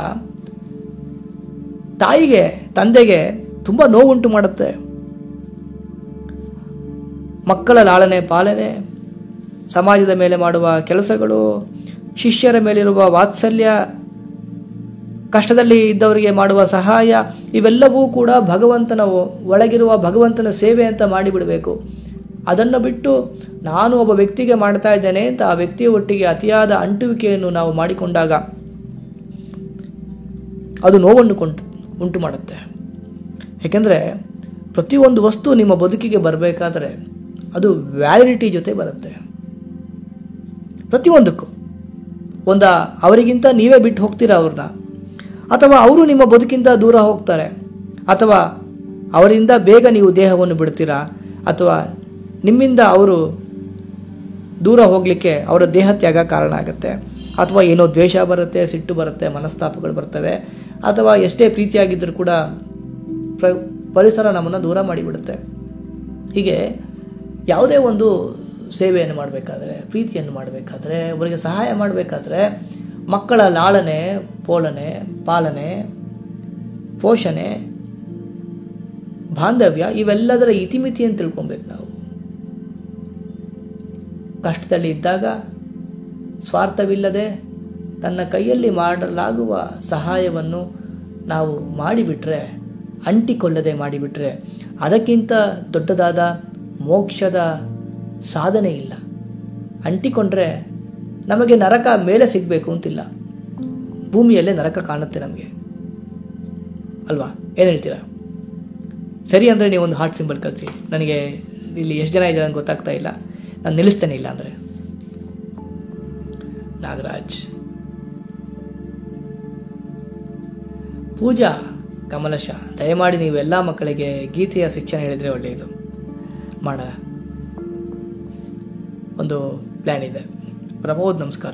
Speaker 1: ತಾಯಿಗೆ ತಂದೆಗೆ ತುಂಬ ನೋವುಂಟು ಮಾಡುತ್ತೆ ಮಕ್ಕಳ ಲಾಳನೆ ಪಾಲನೆ ಸಮಾಜದ ಮೇಲೆ ಮಾಡುವ ಕೆಲಸಗಳು ಶಿಷ್ಯರ ಮೇಲಿರುವ ವಾತ್ಸಲ್ಯ ಕಷ್ಟದಲ್ಲಿ ಇದ್ದವರಿಗೆ ಮಾಡುವ ಸಹಾಯ ಇವೆಲ್ಲವೂ ಕೂಡ ಭಗವಂತನ ಒಳಗಿರುವ ಭಗವಂತನ ಸೇವೆ ಅಂತ ಮಾಡಿಬಿಡಬೇಕು ಅದನ್ನು ಬಿಟ್ಟು ನಾನು ಒಬ್ಬ ವ್ಯಕ್ತಿಗೆ ಮಾಡ್ತಾ ಇದ್ದೇನೆ ಅಂತ ಆ ವ್ಯಕ್ತಿಯ ಒಟ್ಟಿಗೆ ಅತಿಯಾದ ಅಂಟುವಿಕೆಯನ್ನು ನಾವು ಮಾಡಿಕೊಂಡಾಗ ಅದು ನೋವನ್ನು ಕೊಂಟು ಉಂಟು ಮಾಡುತ್ತೆ ಏಕೆಂದರೆ ಪ್ರತಿಯೊಂದು ವಸ್ತು ನಿಮ್ಮ ಬದುಕಿಗೆ ಬರಬೇಕಾದ್ರೆ ಅದು ವ್ಯಾಲಿಡಿಟಿ ಜೊತೆ ಬರುತ್ತೆ ಪ್ರತಿಯೊಂದಕ್ಕೂ ಒಂದ ಅವರಿಗಿಂತ ನೀವೇ ಬಿಟ್ಟು ಹೋಗ್ತೀರಾ ಅವ್ರನ್ನ ಅಥವಾ ಅವರು ನಿಮ್ಮ ಬದುಕಿಂದ ದೂರ ಹೋಗ್ತಾರೆ ಅಥವಾ ಅವರಿಂದ ಬೇಗ ನೀವು ದೇಹವನ್ನು ಬಿಡ್ತೀರಾ ಅಥವಾ ನಿಮ್ಮಿಂದ ಅವರು ದೂರ ಹೋಗಲಿಕ್ಕೆ ಅವರ ದೇಹ ತ್ಯಾಗ ಕಾರಣ ಆಗುತ್ತೆ ಅಥವಾ ಏನೋ ದ್ವೇಷ ಬರುತ್ತೆ ಸಿಟ್ಟು ಬರುತ್ತೆ ಮನಸ್ತಾಪಗಳು ಬರ್ತವೆ ಅಥವಾ ಎಷ್ಟೇ ಪ್ರೀತಿಯಾಗಿದ್ದರೂ ಕೂಡ ಪ್ರ ಪರಿಸರ ನಮ್ಮನ್ನು ದೂರ ಮಾಡಿಬಿಡುತ್ತೆ ಹೀಗೆ ಯಾವುದೇ ಒಂದು ಸೇವೆಯನ್ನು ಮಾಡಬೇಕಾದ್ರೆ ಪ್ರೀತಿಯನ್ನು ಮಾಡಬೇಕಾದ್ರೆ ಅವರಿಗೆ ಸಹಾಯ ಮಾಡಬೇಕಾದ್ರೆ ಮಕ್ಕಳ ಲಾಳನೆ ಪೋಲನೆ ಪಾಲನೆ ಪೋಷಣೆ ಬಾಂಧವ್ಯ ಇವೆಲ್ಲದರ ಇತಿಮಿತಿಯನ್ನು ತಿಳ್ಕೊಬೇಕು ನಾವು ಕಷ್ಟದಲ್ಲಿ ಇದ್ದಾಗ ಸ್ವಾರ್ಥವಿಲ್ಲದೆ ತನ್ನ ಕೈಯಲ್ಲಿ ಮಾಡಲಾಗುವ ಸಹಾಯವನ್ನು ನಾವು ಮಾಡಿಬಿಟ್ರೆ ಅಂಟಿಕೊಳ್ಳದೆ ಮಾಡಿಬಿಟ್ರೆ ಅದಕ್ಕಿಂತ ದೊಡ್ಡದಾದ ಮೋಕ್ಷದ ಸಾಧನೆ ಇಲ್ಲ ಅಂಟಿಕೊಂಡ್ರೆ ನಮಗೆ ನರಕ ಮೇಲೆ ಸಿಗಬೇಕು ಅಂತಿಲ್ಲ ಭೂಮಿಯಲ್ಲೇ ನರಕ ಕಾಣುತ್ತೆ ನಮಗೆ ಅಲ್ವಾ ಏನು ಹೇಳ್ತೀರಾ ಸರಿ ಅಂದರೆ ನೀವು ಒಂದು ಹಾರ್ಟ್ ಸಿಂಬಲ್ ಕಳಿಸಿ ನನಗೆ ಇಲ್ಲಿ ಎಷ್ಟು ಜನ ಇದ್ದಾರೆ ಅಂತ ಗೊತ್ತಾಗ್ತಾ ಇಲ್ಲ ನಾನು ನಿಲ್ಲಿಸ್ತೇನೆ ಇಲ್ಲ ಅಂದರೆ ನಾಗರಾಜ್ ಪೂಜಾ ಕಮಲಶ ದಯಮಾಡಿ ನೀವು ಎಲ್ಲ ಮಕ್ಕಳಿಗೆ ಗೀತೆಯ ಶಿಕ್ಷಣ ಹೇಳಿದರೆ ಒಳ್ಳೆಯದು ಮಾಡೋಣ ಒಂದು ಪ್ಲ್ಯಾನ್ ಇದೆ ಪ್ರಮೋದ್ ನಮಸ್ಕಾರ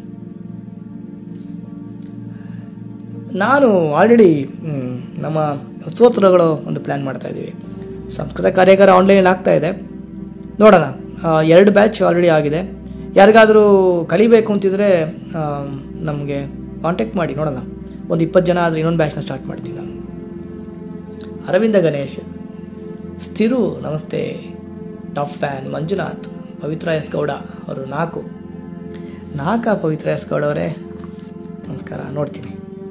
Speaker 1: ನಾನು ಆಲ್ರೆಡಿ ನಮ್ಮ ಸ್ತೋತ್ರಗಳು ಒಂದು ಪ್ಲ್ಯಾನ್ ಮಾಡ್ತಾ ಇದ್ದೀವಿ ಸಂಸ್ಕೃತ ಕಾರ್ಯಾಗಾರ ಆನ್ಲೈನಲ್ಲಿ ಆಗ್ತಾ ಇದೆ ನೋಡೋಣ ಆ, ಎರಡು ಬ್ಯಾಚ್ ಆಲ್ರೆಡಿ ಆಗಿದೆ ಯಾರಿಗಾದರೂ ಕಲಿಬೇಕು ಅಂತಿದ್ರೆ ನಮಗೆ ಕಾಂಟ್ಯಾಕ್ಟ್ ಮಾಡಿ ನೋಡೋಣ ಒಂದು ಇಪ್ಪತ್ತು ಜನ ಆದರೆ ಇನ್ನೊಂದು ಬ್ಯಾಚ್ನ ಸ್ಟಾರ್ಟ್ ಮಾಡ್ತೀನಿ ನಾನು ಅರವಿಂದ ಗಣೇಶ್ ಸ್ಥಿರು ನಮಸ್ತೆ top fan Manjunath Pavitra S Gowda ಅವರು ನಾಲ್ಕು ನಾಲ್ಕ ಪವಿತ್ರ ಎಸ್ ಗೌಡ ಅವರೇ ನಮಸ್ಕಾರ ನೋಡ್ತೀನಿ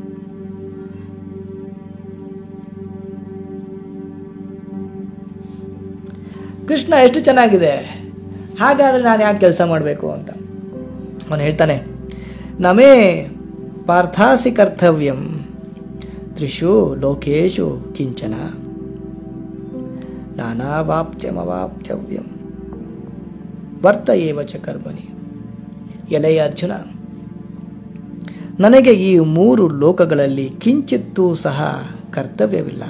Speaker 1: ಕೃಷ್ಣ ಎಷ್ಟು ಚೆನ್ನಾಗಿದೆ ಹಾಗಾದರೆ ನಾನು ಯಾಕೆ ಕೆಲಸ ಮಾಡಬೇಕು ಅಂತ ಅವನು ಹೇಳ್ತಾನೆ ನಮೇ ಪಾರ್ಥಾಸಿ ಕರ್ತವ್ಯಂ ತ್ರಿಷು ಲೋಕೇಶು ಕಿಂಚನ ನಾನಾವಾಪ್ತ್ಯಮವಾಪ್ತವ್ಯಂ ವರ್ತ ಏವ ಚ ಕರ್ಮಣಿ ಎಲೆಯ ಅರ್ಜುನ ನನಗೆ ಈ ಮೂರು ಲೋಕಗಳಲ್ಲಿ ಕಿಂಚಿತ್ತೂ ಸಹ ಕರ್ತವ್ಯವಿಲ್ಲ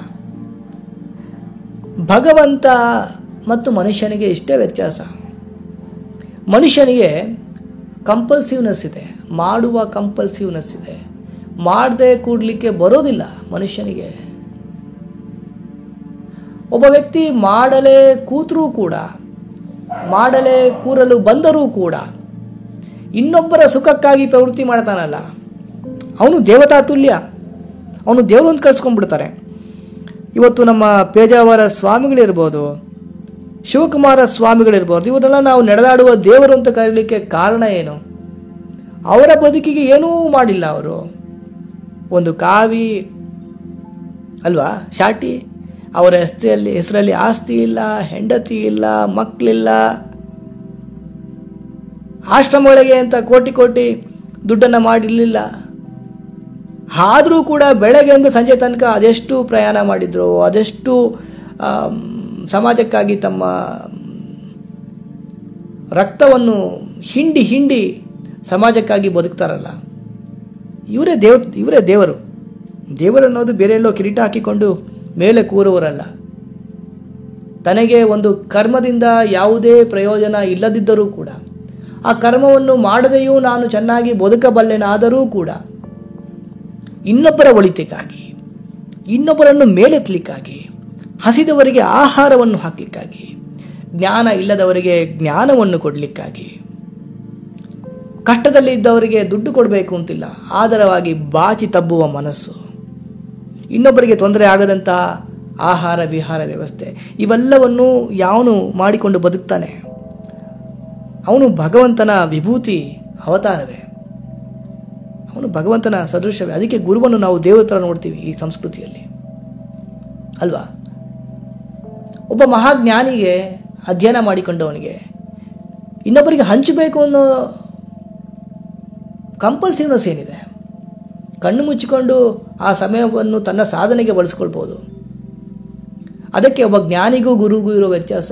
Speaker 1: ಭಗವಂತ ಮತ್ತು ಮನುಷ್ಯನಿಗೆ ಇಷ್ಟೇ ವ್ಯತ್ಯಾಸ ಮನುಷ್ಯನಿಗೆ ಕಂಪಲ್ಸಿವ್ನೆಸ್ ಇದೆ ಮಾಡುವ ಕಂಪಲ್ಸಿವ್ನೆಸ್ ಇದೆ ಮಾಡದೆ ಕೂಡಲಿಕ್ಕೆ ಬರೋದಿಲ್ಲ ಮನುಷ್ಯನಿಗೆ ಒಬ್ಬ ವ್ಯಕ್ತಿ ಮಾಡಲೇ ಕೂತರೂ ಕೂಡ ಮಾಡಲೇ ಕೂರಲು ಬಂದರೂ ಕೂಡ ಇನ್ನೊಬ್ಬರ ಸುಖಕ್ಕಾಗಿ ಪ್ರವೃತ್ತಿ ಮಾಡ್ತಾನಲ್ಲ ಅವನು ದೇವತಾ ತುಲ್ಯ ಅವನು ದೇವರು ಅಂತ ಕಳ್ಸ್ಕೊಂಡ್ಬಿಡ್ತಾರೆ ಇವತ್ತು ನಮ್ಮ ಪೇಜಾವರ ಸ್ವಾಮಿಗಳಿರ್ಬೋದು ಶಿವಕುಮಾರ ಸ್ವಾಮಿಗಳಿರ್ಬೋದು ಇವರೆಲ್ಲ ನಾವು ನಡೆದಾಡುವ ದೇವರು ಅಂತ ಕರೀಲಿಕ್ಕೆ ಕಾರಣ ಏನು ಅವರ ಬದುಕಿಗೆ ಏನೂ ಮಾಡಿಲ್ಲ ಅವರು ಒಂದು ಕಾವಿ ಅಲ್ವಾ ಶಾಟಿ ಅವರ ಹೆಸರಲ್ಲಿ ಹೆಸರಲ್ಲಿ ಆಸ್ತಿ ಇಲ್ಲ ಹೆಂಡತಿ ಇಲ್ಲ ಮಕ್ಕಳಿಲ್ಲ ಆಶ್ರಮಗಳಿಗೆ ಅಂತ ಕೋಟಿ ಕೋಟಿ ದುಡ್ಡನ್ನು ಮಾಡಿರಲಿಲ್ಲ ಆದರೂ ಕೂಡ ಬೆಳಗ್ಗೆಯಿಂದ ಸಂಜೆ ತನಕ ಅದೆಷ್ಟು ಪ್ರಯಾಣ ಮಾಡಿದ್ರು ಅದೆಷ್ಟು ಆಮ್, ಸಮಾಜಕ್ಕಾಗಿ ತಮ್ಮ ರಕ್ತವನ್ನು ಹಿಂಡಿ ಹಿಂಡಿ ಸಮಾಜಕ್ಕಾಗಿ ಬದುಕ್ತಾರಲ್ಲ ಇವರೇ ದೇವ್ ಇವರೇ ದೇವರು ದೇವರು ಅನ್ನೋದು ಬೇರೆ ಎಲ್ಲೋ ಕಿರೀಟ ಹಾಕಿಕೊಂಡು ಮೇಲೆ ಕೂರುವರಲ್ಲ ತನಗೆ ಒಂದು ಕರ್ಮದಿಂದ ಯಾವುದೇ ಪ್ರಯೋಜನ ಇಲ್ಲದಿದ್ದರೂ ಕೂಡ ಆ ಕರ್ಮವನ್ನು ಮಾಡದೆಯೂ ನಾನು ಚೆನ್ನಾಗಿ ಬದುಕಬಲ್ಲೆನಾದರೂ ಕೂಡ ಇನ್ನೊಬ್ಬರ ಒಳಿತಿಗಾಗಿ ಇನ್ನೊಬ್ಬರನ್ನು ಮೇಲೆತ್ತಲಿಕ್ಕಾಗಿ ಹಸಿದವರಿಗೆ ಆಹಾರವನ್ನು ಹಾಕಲಿಕ್ಕಾಗಿ ಜ್ಞಾನ ಇಲ್ಲದವರಿಗೆ ಜ್ಞಾನವನ್ನು ಕೊಡಲಿಕ್ಕಾಗಿ ಕಷ್ಟದಲ್ಲಿ ಇದ್ದವರಿಗೆ ದುಡ್ಡು ಕೊಡಬೇಕು ಅಂತಿಲ್ಲ ಆದರವಾಗಿ ಬಾಚಿ ತಬ್ಬುವ ಮನಸ್ಸು ಇನ್ನೊಬ್ಬರಿಗೆ ತೊಂದರೆ ಆಗದಂತಹ ಆಹಾರ ವಿಹಾರ ವ್ಯವಸ್ಥೆ ಇವೆಲ್ಲವನ್ನು ಯಾವನು ಮಾಡಿಕೊಂಡು ಬದುಕ್ತಾನೆ ಅವನು ಭಗವಂತನ ವಿಭೂತಿ ಅವತಾರವೇ ಅವನು ಭಗವಂತನ ಸದೃಶವೇ ಅದಕ್ಕೆ ಗುರುವನ್ನು ನಾವು ದೇವರ ಥರ ನೋಡ್ತೀವಿ ಈ ಸಂಸ್ಕೃತಿಯಲ್ಲಿ ಅಲ್ವಾ ಒಬ್ಬ ಮಹಾಜ್ಞಾನಿಗೆ ಅಧ್ಯಯನ ಮಾಡಿಕೊಂಡವನಿಗೆ ಇನ್ನೊಬ್ಬರಿಗೆ ಹಂಚಬೇಕು ಅನ್ನೋ ಕಂಪಲ್ಸಿವ್ನೆಸ್ ಏನಿದೆ ಕಣ್ಣು ಮುಚ್ಚಿಕೊಂಡು ಆ ಸಮಯವನ್ನು ತನ್ನ ಸಾಧನೆಗೆ ಬಳಸ್ಕೊಳ್ಬೋದು ಅದಕ್ಕೆ ಒಬ್ಬ ಜ್ಞಾನಿಗೂ ಗುರುಗೂ ಇರೋ ವ್ಯತ್ಯಾಸ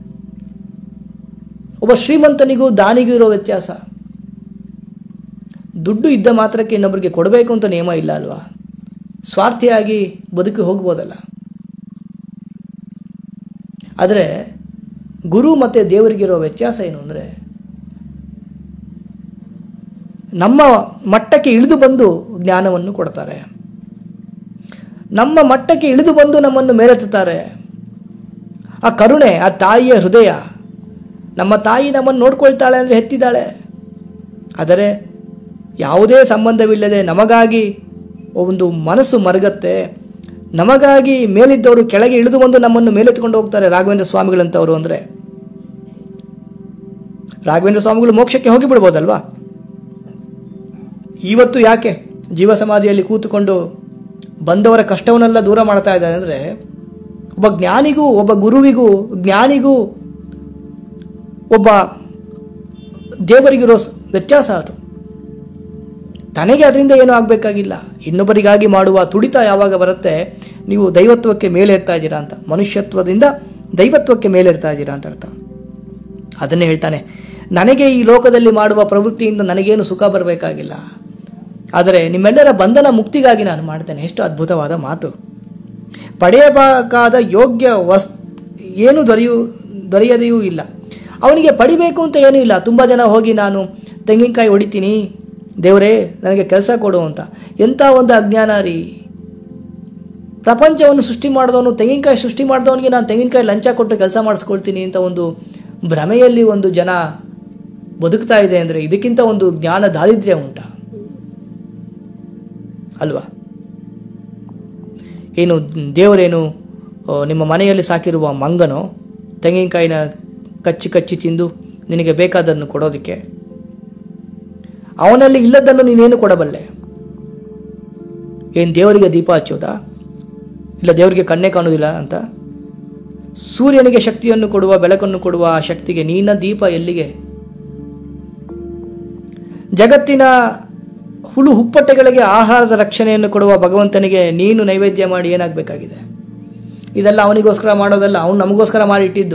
Speaker 1: ಒಬ್ಬ ಶ್ರೀಮಂತನಿಗೂ ದಾನಿಗೂ ಇರೋ ವ್ಯತ್ಯಾಸ ದುಡ್ಡು ಇದ್ದ ಮಾತ್ರಕ್ಕೆ ಇನ್ನೊಬ್ಬರಿಗೆ ಕೊಡಬೇಕು ಅಂತ ನಿಯಮ ಇಲ್ಲ ಅಲ್ವಾ ಸ್ವಾರ್ಥಿಯಾಗಿ ಬದುಕಿ ಹೋಗ್ಬೋದಲ್ಲ ಆದರೆ ಗುರು ಮತ್ತು ದೇವರಿಗಿರೋ ವ್ಯತ್ಯಾಸ ಏನು ಅಂದರೆ ನಮ್ಮ ಮಟ್ಟಕ್ಕೆ ಇಳಿದು ಬಂದು ಜ್ಞಾನವನ್ನು ಕೊಡ್ತಾರೆ ನಮ್ಮ ಮಟ್ಟಕ್ಕೆ ಇಳಿದು ಬಂದು ನಮ್ಮನ್ನು ಮೇಲೆತ್ತುತ್ತಾರೆ ಆ ಕರುಣೆ ಆ ತಾಯಿಯ ಹೃದಯ ನಮ್ಮ ತಾಯಿ ನಮ್ಮನ್ನು ನೋಡ್ಕೊಳ್ತಾಳೆ ಅಂದರೆ ಹೆತ್ತಿದ್ದಾಳೆ ಆದರೆ ಯಾವುದೇ ಸಂಬಂಧವಿಲ್ಲದೆ ನಮಗಾಗಿ ಒಂದು ಮನಸ್ಸು ಮರಗತ್ತೆ ನಮಗಾಗಿ ಮೇಲಿದ್ದವರು ಕೆಳಗೆ ಇಳಿದು ಬಂದು ನಮ್ಮನ್ನು ಮೇಲೆತ್ಕೊಂಡು ಹೋಗ್ತಾರೆ ರಾಘವೇಂದ್ರ ಸ್ವಾಮಿಗಳಂತವರು ಅಂದರೆ ರಾಘವೇಂದ್ರ ಸ್ವಾಮಿಗಳು ಮೋಕ್ಷಕ್ಕೆ ಹೋಗಿಬಿಡ್ಬೋದಲ್ವಾ ಇವತ್ತು ಯಾಕೆ ಜೀವ ಸಮಾಧಿಯಲ್ಲಿ ಕೂತುಕೊಂಡು ಬಂದವರ ಕಷ್ಟವನ್ನೆಲ್ಲ ದೂರ ಮಾಡ್ತಾ ಇದ್ದಾರೆ ಅಂದರೆ ಒಬ್ಬ ಜ್ಞಾನಿಗೂ ಒಬ್ಬ ಗುರುವಿಗೂ ಜ್ಞಾನಿಗೂ ಒಬ್ಬ ದೇವರಿಗಿರೋ ಸ್- ವ್ಯತ್ಯಾಸ ಅದು ತನಗೆ ಅದರಿಂದ ಏನೂ ಆಗಬೇಕಾಗಿಲ್ಲ ಇನ್ನೊಬ್ಬರಿಗಾಗಿ ಮಾಡುವ ತುಡಿತ ಯಾವಾಗ ಬರುತ್ತೆ ನೀವು ದೈವತ್ವಕ್ಕೆ ಮೇಲೇರ್ತಾ ಇದ್ದೀರಾ ಅಂತ ಮನುಷ್ಯತ್ವದಿಂದ ದೈವತ್ವಕ್ಕೆ ಮೇಲೇರ್ತಾ ಇದ್ದೀರಾ ಅಂತ ಅರ್ಥ ಅದನ್ನೇ ಹೇಳ್ತಾನೆ ನನಗೆ ಈ ಲೋಕದಲ್ಲಿ ಮಾಡುವ ಪ್ರವೃತ್ತಿಯಿಂದ ನನಗೇನು ಸುಖ ಬರಬೇಕಾಗಿಲ್ಲ ಆದರೆ ನಿಮ್ಮೆಲ್ಲರ ಬಂಧನ ಮುಕ್ತಿಗಾಗಿ ನಾನು ಮಾಡ್ತೇನೆ ಎಷ್ಟು ಅದ್ಭುತವಾದ ಮಾತು ಪಡೆಯಬೇಕಾದ ಯೋಗ್ಯ ವಸ್ ಏನು ದೊರೆಯು ದೊರೆಯದೆಯೂ ಇಲ್ಲ ಅವನಿಗೆ ಪಡಿಬೇಕು ಅಂತ ಏನೂ ಇಲ್ಲ ತುಂಬ ಜನ ಹೋಗಿ ನಾನು ತೆಂಗಿನಕಾಯಿ ಹೊಡಿತೀನಿ ದೇವರೇ ನನಗೆ ಕೆಲಸ ಕೊಡು ಅಂತ ಎಂಥ ಒಂದು ಅಜ್ಞಾನ ರೀ ಪ್ರಪಂಚವನ್ನು ಸೃಷ್ಟಿ ಮಾಡಿದವನು ತೆಂಗಿನಕಾಯಿ ಸೃಷ್ಟಿ ಮಾಡಿದವನಿಗೆ ನಾನು ತೆಂಗಿನಕಾಯಿ ಲಂಚ ಕೊಟ್ಟು ಕೆಲಸ ಮಾಡಿಸ್ಕೊಳ್ತೀನಿ ಅಂತ ಒಂದು ಭ್ರಮೆಯಲ್ಲಿ ಒಂದು ಜನ ಬದುಕ್ತಾ ಇದೆ ಅಂದರೆ ಇದಕ್ಕಿಂತ ಒಂದು ಜ್ಞಾನ ದಾರಿದ್ರ್ಯ ಉಂಟಾ ಅಲ್ವಾ ಏನು ದೇವರೇನು ಆ, ನಿಮ್ಮ ಮನೆಯಲ್ಲಿ ಸಾಕಿರುವ ಮಂಗನೋ ತೆಂಗಿನಕಾಯಿನ ಕಚ್ಚಿ ಕಚ್ಚಿ ತಿಂದು ನಿನಗೆ ಬೇಕಾದನ್ನು ಕೊಡೋದಕ್ಕೆ ಅವನಲ್ಲಿ ಇಲ್ಲದನ್ನು ನೀನೇನು ಕೊಡಬಲ್ಲೆ ಏನು ದೇವರಿಗೆ ದೀಪ ಹಚ್ಚೋದಾ ಇಲ್ಲ ದೇವರಿಗೆ ಕಣ್ಣೇ ಕಾಣುವುದಿಲ್ಲ ಅಂತ ಸೂರ್ಯನಿಗೆ ಶಕ್ತಿಯನ್ನು ಕೊಡುವ ಬೆಳಕನ್ನು ಕೊಡುವ ಆ ಶಕ್ತಿಗೆ ನೀನ ದೀಪ ಎಲ್ಲಿಗೆ ಜಗತ್ತಿನ ಹುಳು ಹುಪ್ಪಟ್ಟೆಗಳಿಗೆ ಆಹಾರದ ರಕ್ಷಣೆಯನ್ನು ಕೊಡುವ ಭಗವಂತನಿಗೆ ನೀನು ನೈವೇದ್ಯ ಮಾಡಿ ಏನಾಗಬೇಕಾಗಿದೆ ಇದೆಲ್ಲ ಅವನಿಗೋಸ್ಕರ ಮಾಡೋದಲ್ಲ ಅವನು ನಮಗೋಸ್ಕರ ಮಾಡಿಟ್ಟಿದ್ದು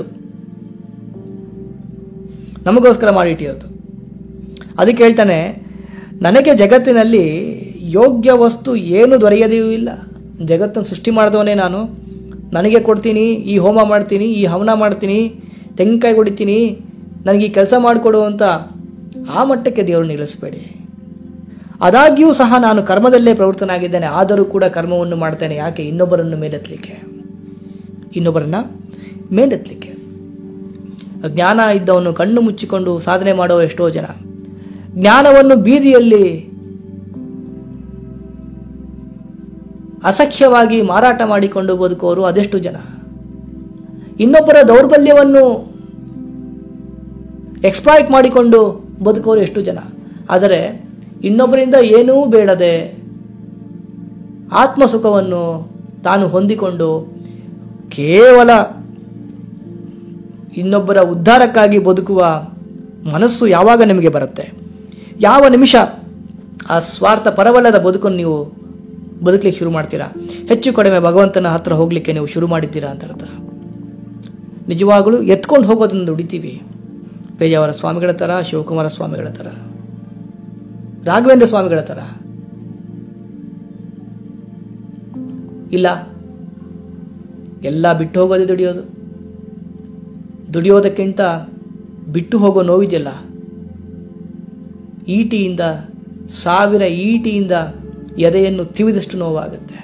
Speaker 1: ನಮಗೋಸ್ಕರ ಮಾಡಿಟ್ಟಿರೋದು ಅದಕ್ಕೆ ಹೇಳ್ತಾನೆ ನನಗೆ ಜಗತ್ತಿನಲ್ಲಿ ಯೋಗ್ಯ ವಸ್ತು ಏನು ದೊರೆಯದೆಯೂ ಇಲ್ಲ ಜಗತ್ತನ್ನು ಸೃಷ್ಟಿ ಮಾಡಿದವನೇ ನಾನು ನನಗೆ ಕೊಡ್ತೀನಿ ಈ ಹೋಮ ಮಾಡ್ತೀನಿ ಈ ಹವನ ಮಾಡ್ತೀನಿ ತೆಂಗಿನಕಾಯಿ ಹೊಡಿತೀನಿ ನನಗೆ ಈ ಕೆಲಸ ಮಾಡಿಕೊಡು ಅಂತ ಆ ಮಟ್ಟಕ್ಕೆ ದೇವರು ನಿಲ್ಲಿಸಬೇಡಿ ಆದಾಗ್ಯೂ ಸಹ ನಾನು ಕರ್ಮದಲ್ಲೇ ಪ್ರವೃತ್ತನಾಗಿದ್ದೇನೆ ಆದರೂ ಕೂಡ ಕರ್ಮವನ್ನು ಮಾಡ್ತೇನೆ ಯಾಕೆ ಇನ್ನೊಬ್ಬರನ್ನು ಮೇಲೆತ್ತಲಿಕ್ಕೆ ಇನ್ನೊಬ್ಬರನ್ನ ಮೇಲೆತ್ತಲಿಕ್ಕೆ ಜ್ಞಾನ ಇದ್ದವನು ಕಣ್ಣು ಮುಚ್ಚಿಕೊಂಡು ಸಾಧನೆ ಮಾಡೋ ಎಷ್ಟೋ ಜನ ಜ್ಞಾನವನ್ನು ಬೀದಿಯಲ್ಲಿ ಅಸಖ್ಯವಾಗಿ ಮಾರಾಟ ಮಾಡಿಕೊಂಡು ಬದುಕೋರು ಅದೆಷ್ಟು ಜನ ಇನ್ನೊಬ್ಬರ ದೌರ್ಬಲ್ಯವನ್ನು ಎಕ್ಸ್ಪ್ಲಾಯ್ಟ್ ಮಾಡಿಕೊಂಡು ಬದುಕೋರು ಎಷ್ಟು ಜನ ಆದರೆ ಇನ್ನೊಬ್ಬರಿಂದ ಏನೂ ಬೇಡದೆ ಆತ್ಮಸುಖವನ್ನು ತಾನು ಹೊಂದಿಕೊಂಡು ಕೇವಲ ಇನ್ನೊಬ್ಬರ ಉದ್ಧಾರಕ್ಕಾಗಿ ಬದುಕುವ ಮನಸ್ಸು ಯಾವಾಗ ನಿಮಗೆ ಬರುತ್ತೆ ಯಾವ ನಿಮಿಷ ಆ ಸ್ವಾರ್ಥ ಪರವಲ್ಲದ ಬದುಕನ್ನು ನೀವು ಬದುಕಲಿಕ್ಕೆ ಶುರು ಮಾಡ್ತೀರಾ ಹೆಚ್ಚು ಕಡಿಮೆ ಭಗವಂತನ ಹತ್ರ ಹೋಗಲಿಕ್ಕೆ ನೀವು ಶುರು ಮಾಡಿದ್ದೀರಾ ಅಂತ ಅರ್ಥ ನಿಜವಾಗಲೂ ಎತ್ಕೊಂಡು ಹೋಗೋದನ್ನು ದುಡಿತೀವಿ ಪೇಜಾವರ ಸ್ವಾಮಿಗಳ ಥರ ಶಿವಕುಮಾರ ಸ್ವಾಮಿಗಳ ಥರ ರಾಘವೇಂದ್ರ ಸ್ವಾಮಿಗಳ ಥರ ಇಲ್ಲ ಎಲ್ಲ ಬಿಟ್ಟು ಹೋಗೋದೇ ದುಡಿಯೋದು ದುಡಿಯೋದಕ್ಕಿಂತ ಬಿಟ್ಟು ಹೋಗೋ ನೋವಿದೆಯಲ್ಲ ಈಟಿಯಿಂದ ಸಾವಿರ ಈಟಿಯಿಂದ ಎದೆಯನ್ನು ತಿವಿದಷ್ಟು ನೋವಾಗುತ್ತೆ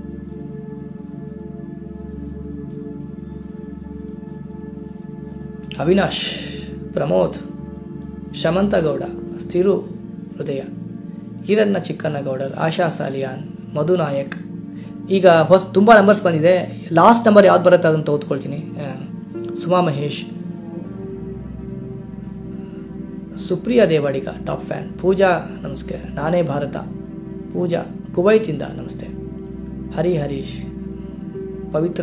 Speaker 1: ಅವಿನಾಶ್ ಪ್ರಮೋದ್ ಶಮಂತಗೌಡ ಸ್ಥಿರು ಹೃದಯ ಹಿರಣ್ಣ ಚಿಕ್ಕನ್ನಗೌಡರ್ ಆಶಾ ಸಾಲಿಯಾನ್ ಮಧು ನಾಯಕ್ ಈಗ ಹೊಸ ತುಂಬ ನಂಬರ್ಸ್ ಬಂದಿದೆ ಲಾಸ್ಟ್ ನಂಬರ್ ಯಾವ್ದು ಬರುತ್ತೆ ಅದನ್ನು ಓದ್ಕೊಳ್ತೀನಿ ಆ, ಸುಮಾ ಮಹೇಶ್ ಸುಪ್ರಿಯಾ ದೇವಾಡಿಗ ಟಾಪ್ ಫ್ಯಾನ್ ಪೂಜಾ ನಮಸ್ಕಾರ ನಾನೇ ಭಾರತ ಪೂಜಾ ಕುವೈತಿಂದ ನಮಸ್ತೆ ಹರಿ ಹರೀಶ್ ಪವಿತ್ರ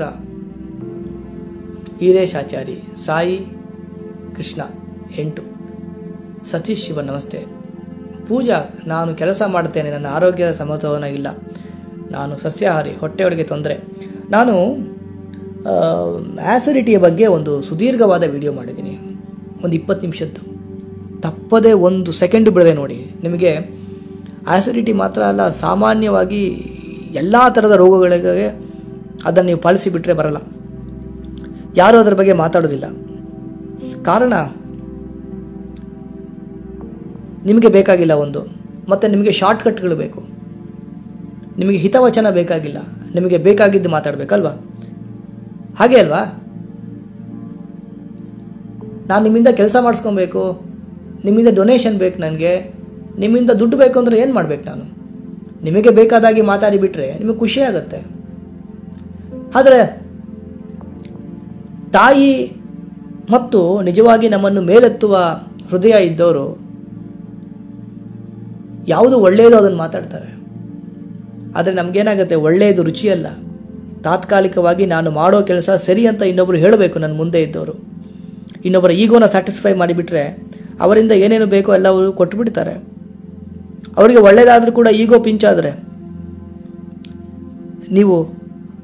Speaker 1: ಈರೇಶ್ ಆಚಾರಿ ಸಾಯಿ ಕೃಷ್ಣ ಎಂಟು ಸತೀಶ್ ಶಿವ ನಮಸ್ತೆ ಪೂಜಾ ನಾನು ಕೆಲಸ ಮಾಡ್ತೇನೆ ನನ್ನ ಆರೋಗ್ಯದ ಸಮತೋಲನ ಇಲ್ಲ ನಾನು ಸಸ್ಯಾಹಾರಿ ಹೊಟ್ಟೆಯೊಳಗೆ ತೊಂದರೆ ನಾನು ಆ್ಯಸಿಡಿಟಿಯ ಬಗ್ಗೆ ಒಂದು ಸುದೀರ್ಘವಾದ ವಿಡಿಯೋ ಮಾಡಿದ್ದೀನಿ ಒಂದು ಇಪ್ಪತ್ತು ನಿಮಿಷದ್ದು ತಪ್ಪದೇ ಒಂದು ಸೆಕೆಂಡು ಬಿಡದೆ ನೋಡಿ ನಿಮಗೆ ಆ್ಯಸಿಡಿಟಿ ಮಾತ್ರ ಅಲ್ಲ ಸಾಮಾನ್ಯವಾಗಿ ಎಲ್ಲ ಥರದ ರೋಗಗಳಿಗೆ ಅದನ್ನು ನೀವು ಪಾಲಿಸಿ ಬಿಟ್ಟರೆ ಬರಲ್ಲ ಯಾರೂ ಅದರ ಬಗ್ಗೆ ಮಾತಾಡೋದಿಲ್ಲ ಕಾರಣ ನಿಮಗೆ ಬೇಕಾಗಿಲ್ಲ ಒಂದು ಮತ್ತು ನಿಮಗೆ ಶಾರ್ಟ್ಕಟ್ಗಳು ಬೇಕು ನಿಮಗೆ ಹಿತವಚನ ಬೇಕಾಗಿಲ್ಲ ನಿಮಗೆ ಬೇಕಾಗಿದ್ದು ಮಾತಾಡಬೇಕಲ್ವಾ ಹಾಗೆ ಅಲ್ವಾ ನಾನು ನಿಮ್ಮಿಂದ ಕೆಲಸ ಮಾಡಿಸ್ಕೊಬೇಕು ನಿಮ್ಮಿಂದ ಡೊನೇಷನ್ ಬೇಕು ನನಗೆ ನಿಮ್ಮಿಂದ ದುಡ್ಡು ಬೇಕು ಅಂದರೆ ಏನು ಮಾಡಬೇಕು ನಾನು ನಿಮಗೆ ಬೇಕಾದಾಗಿ ಮಾತಾಡಿಬಿಟ್ರೆ ನಿಮಗೆ ಖುಷಿ ಆಗುತ್ತೆ ಆದರೆ ತಾಯಿ ಮತ್ತು ನಿಜವಾಗಿ ನಮ್ಮನ್ನು ಮೇಲೆತ್ತುವ ಹೃದಯ ಇದ್ದವರು ಯಾವುದು ಒಳ್ಳೆಯದು ಅದನ್ನು ಮಾತಾಡ್ತಾರೆ ಆದರೆ ನಮಗೇನಾಗುತ್ತೆ ಒಳ್ಳೆಯದು ರುಚಿಯಲ್ಲ ತಾತ್ಕಾಲಿಕವಾಗಿ ನಾನು ಮಾಡೋ ಕೆಲಸ ಸರಿ ಅಂತ ಇನ್ನೊಬ್ಬರು ಹೇಳಬೇಕು ನನ್ನ ಮುಂದೆ ಇದ್ದವರು ಇನ್ನೊಬ್ಬರ ಈಗೋನ ಸ್ಯಾಟಿಸ್ಫೈ ಮಾಡಿಬಿಟ್ರೆ ಅವರಿಂದ ಏನೇನು ಬೇಕೋ ಎಲ್ಲ ಅವರು ಕೊಟ್ಟುಬಿಡ್ತಾರೆ ಅವರಿಗೆ ಒಳ್ಳೆಯದಾದರೂ ಕೂಡ ಈಗೋ ಪಿಂಚಾದರೆ ನೀವು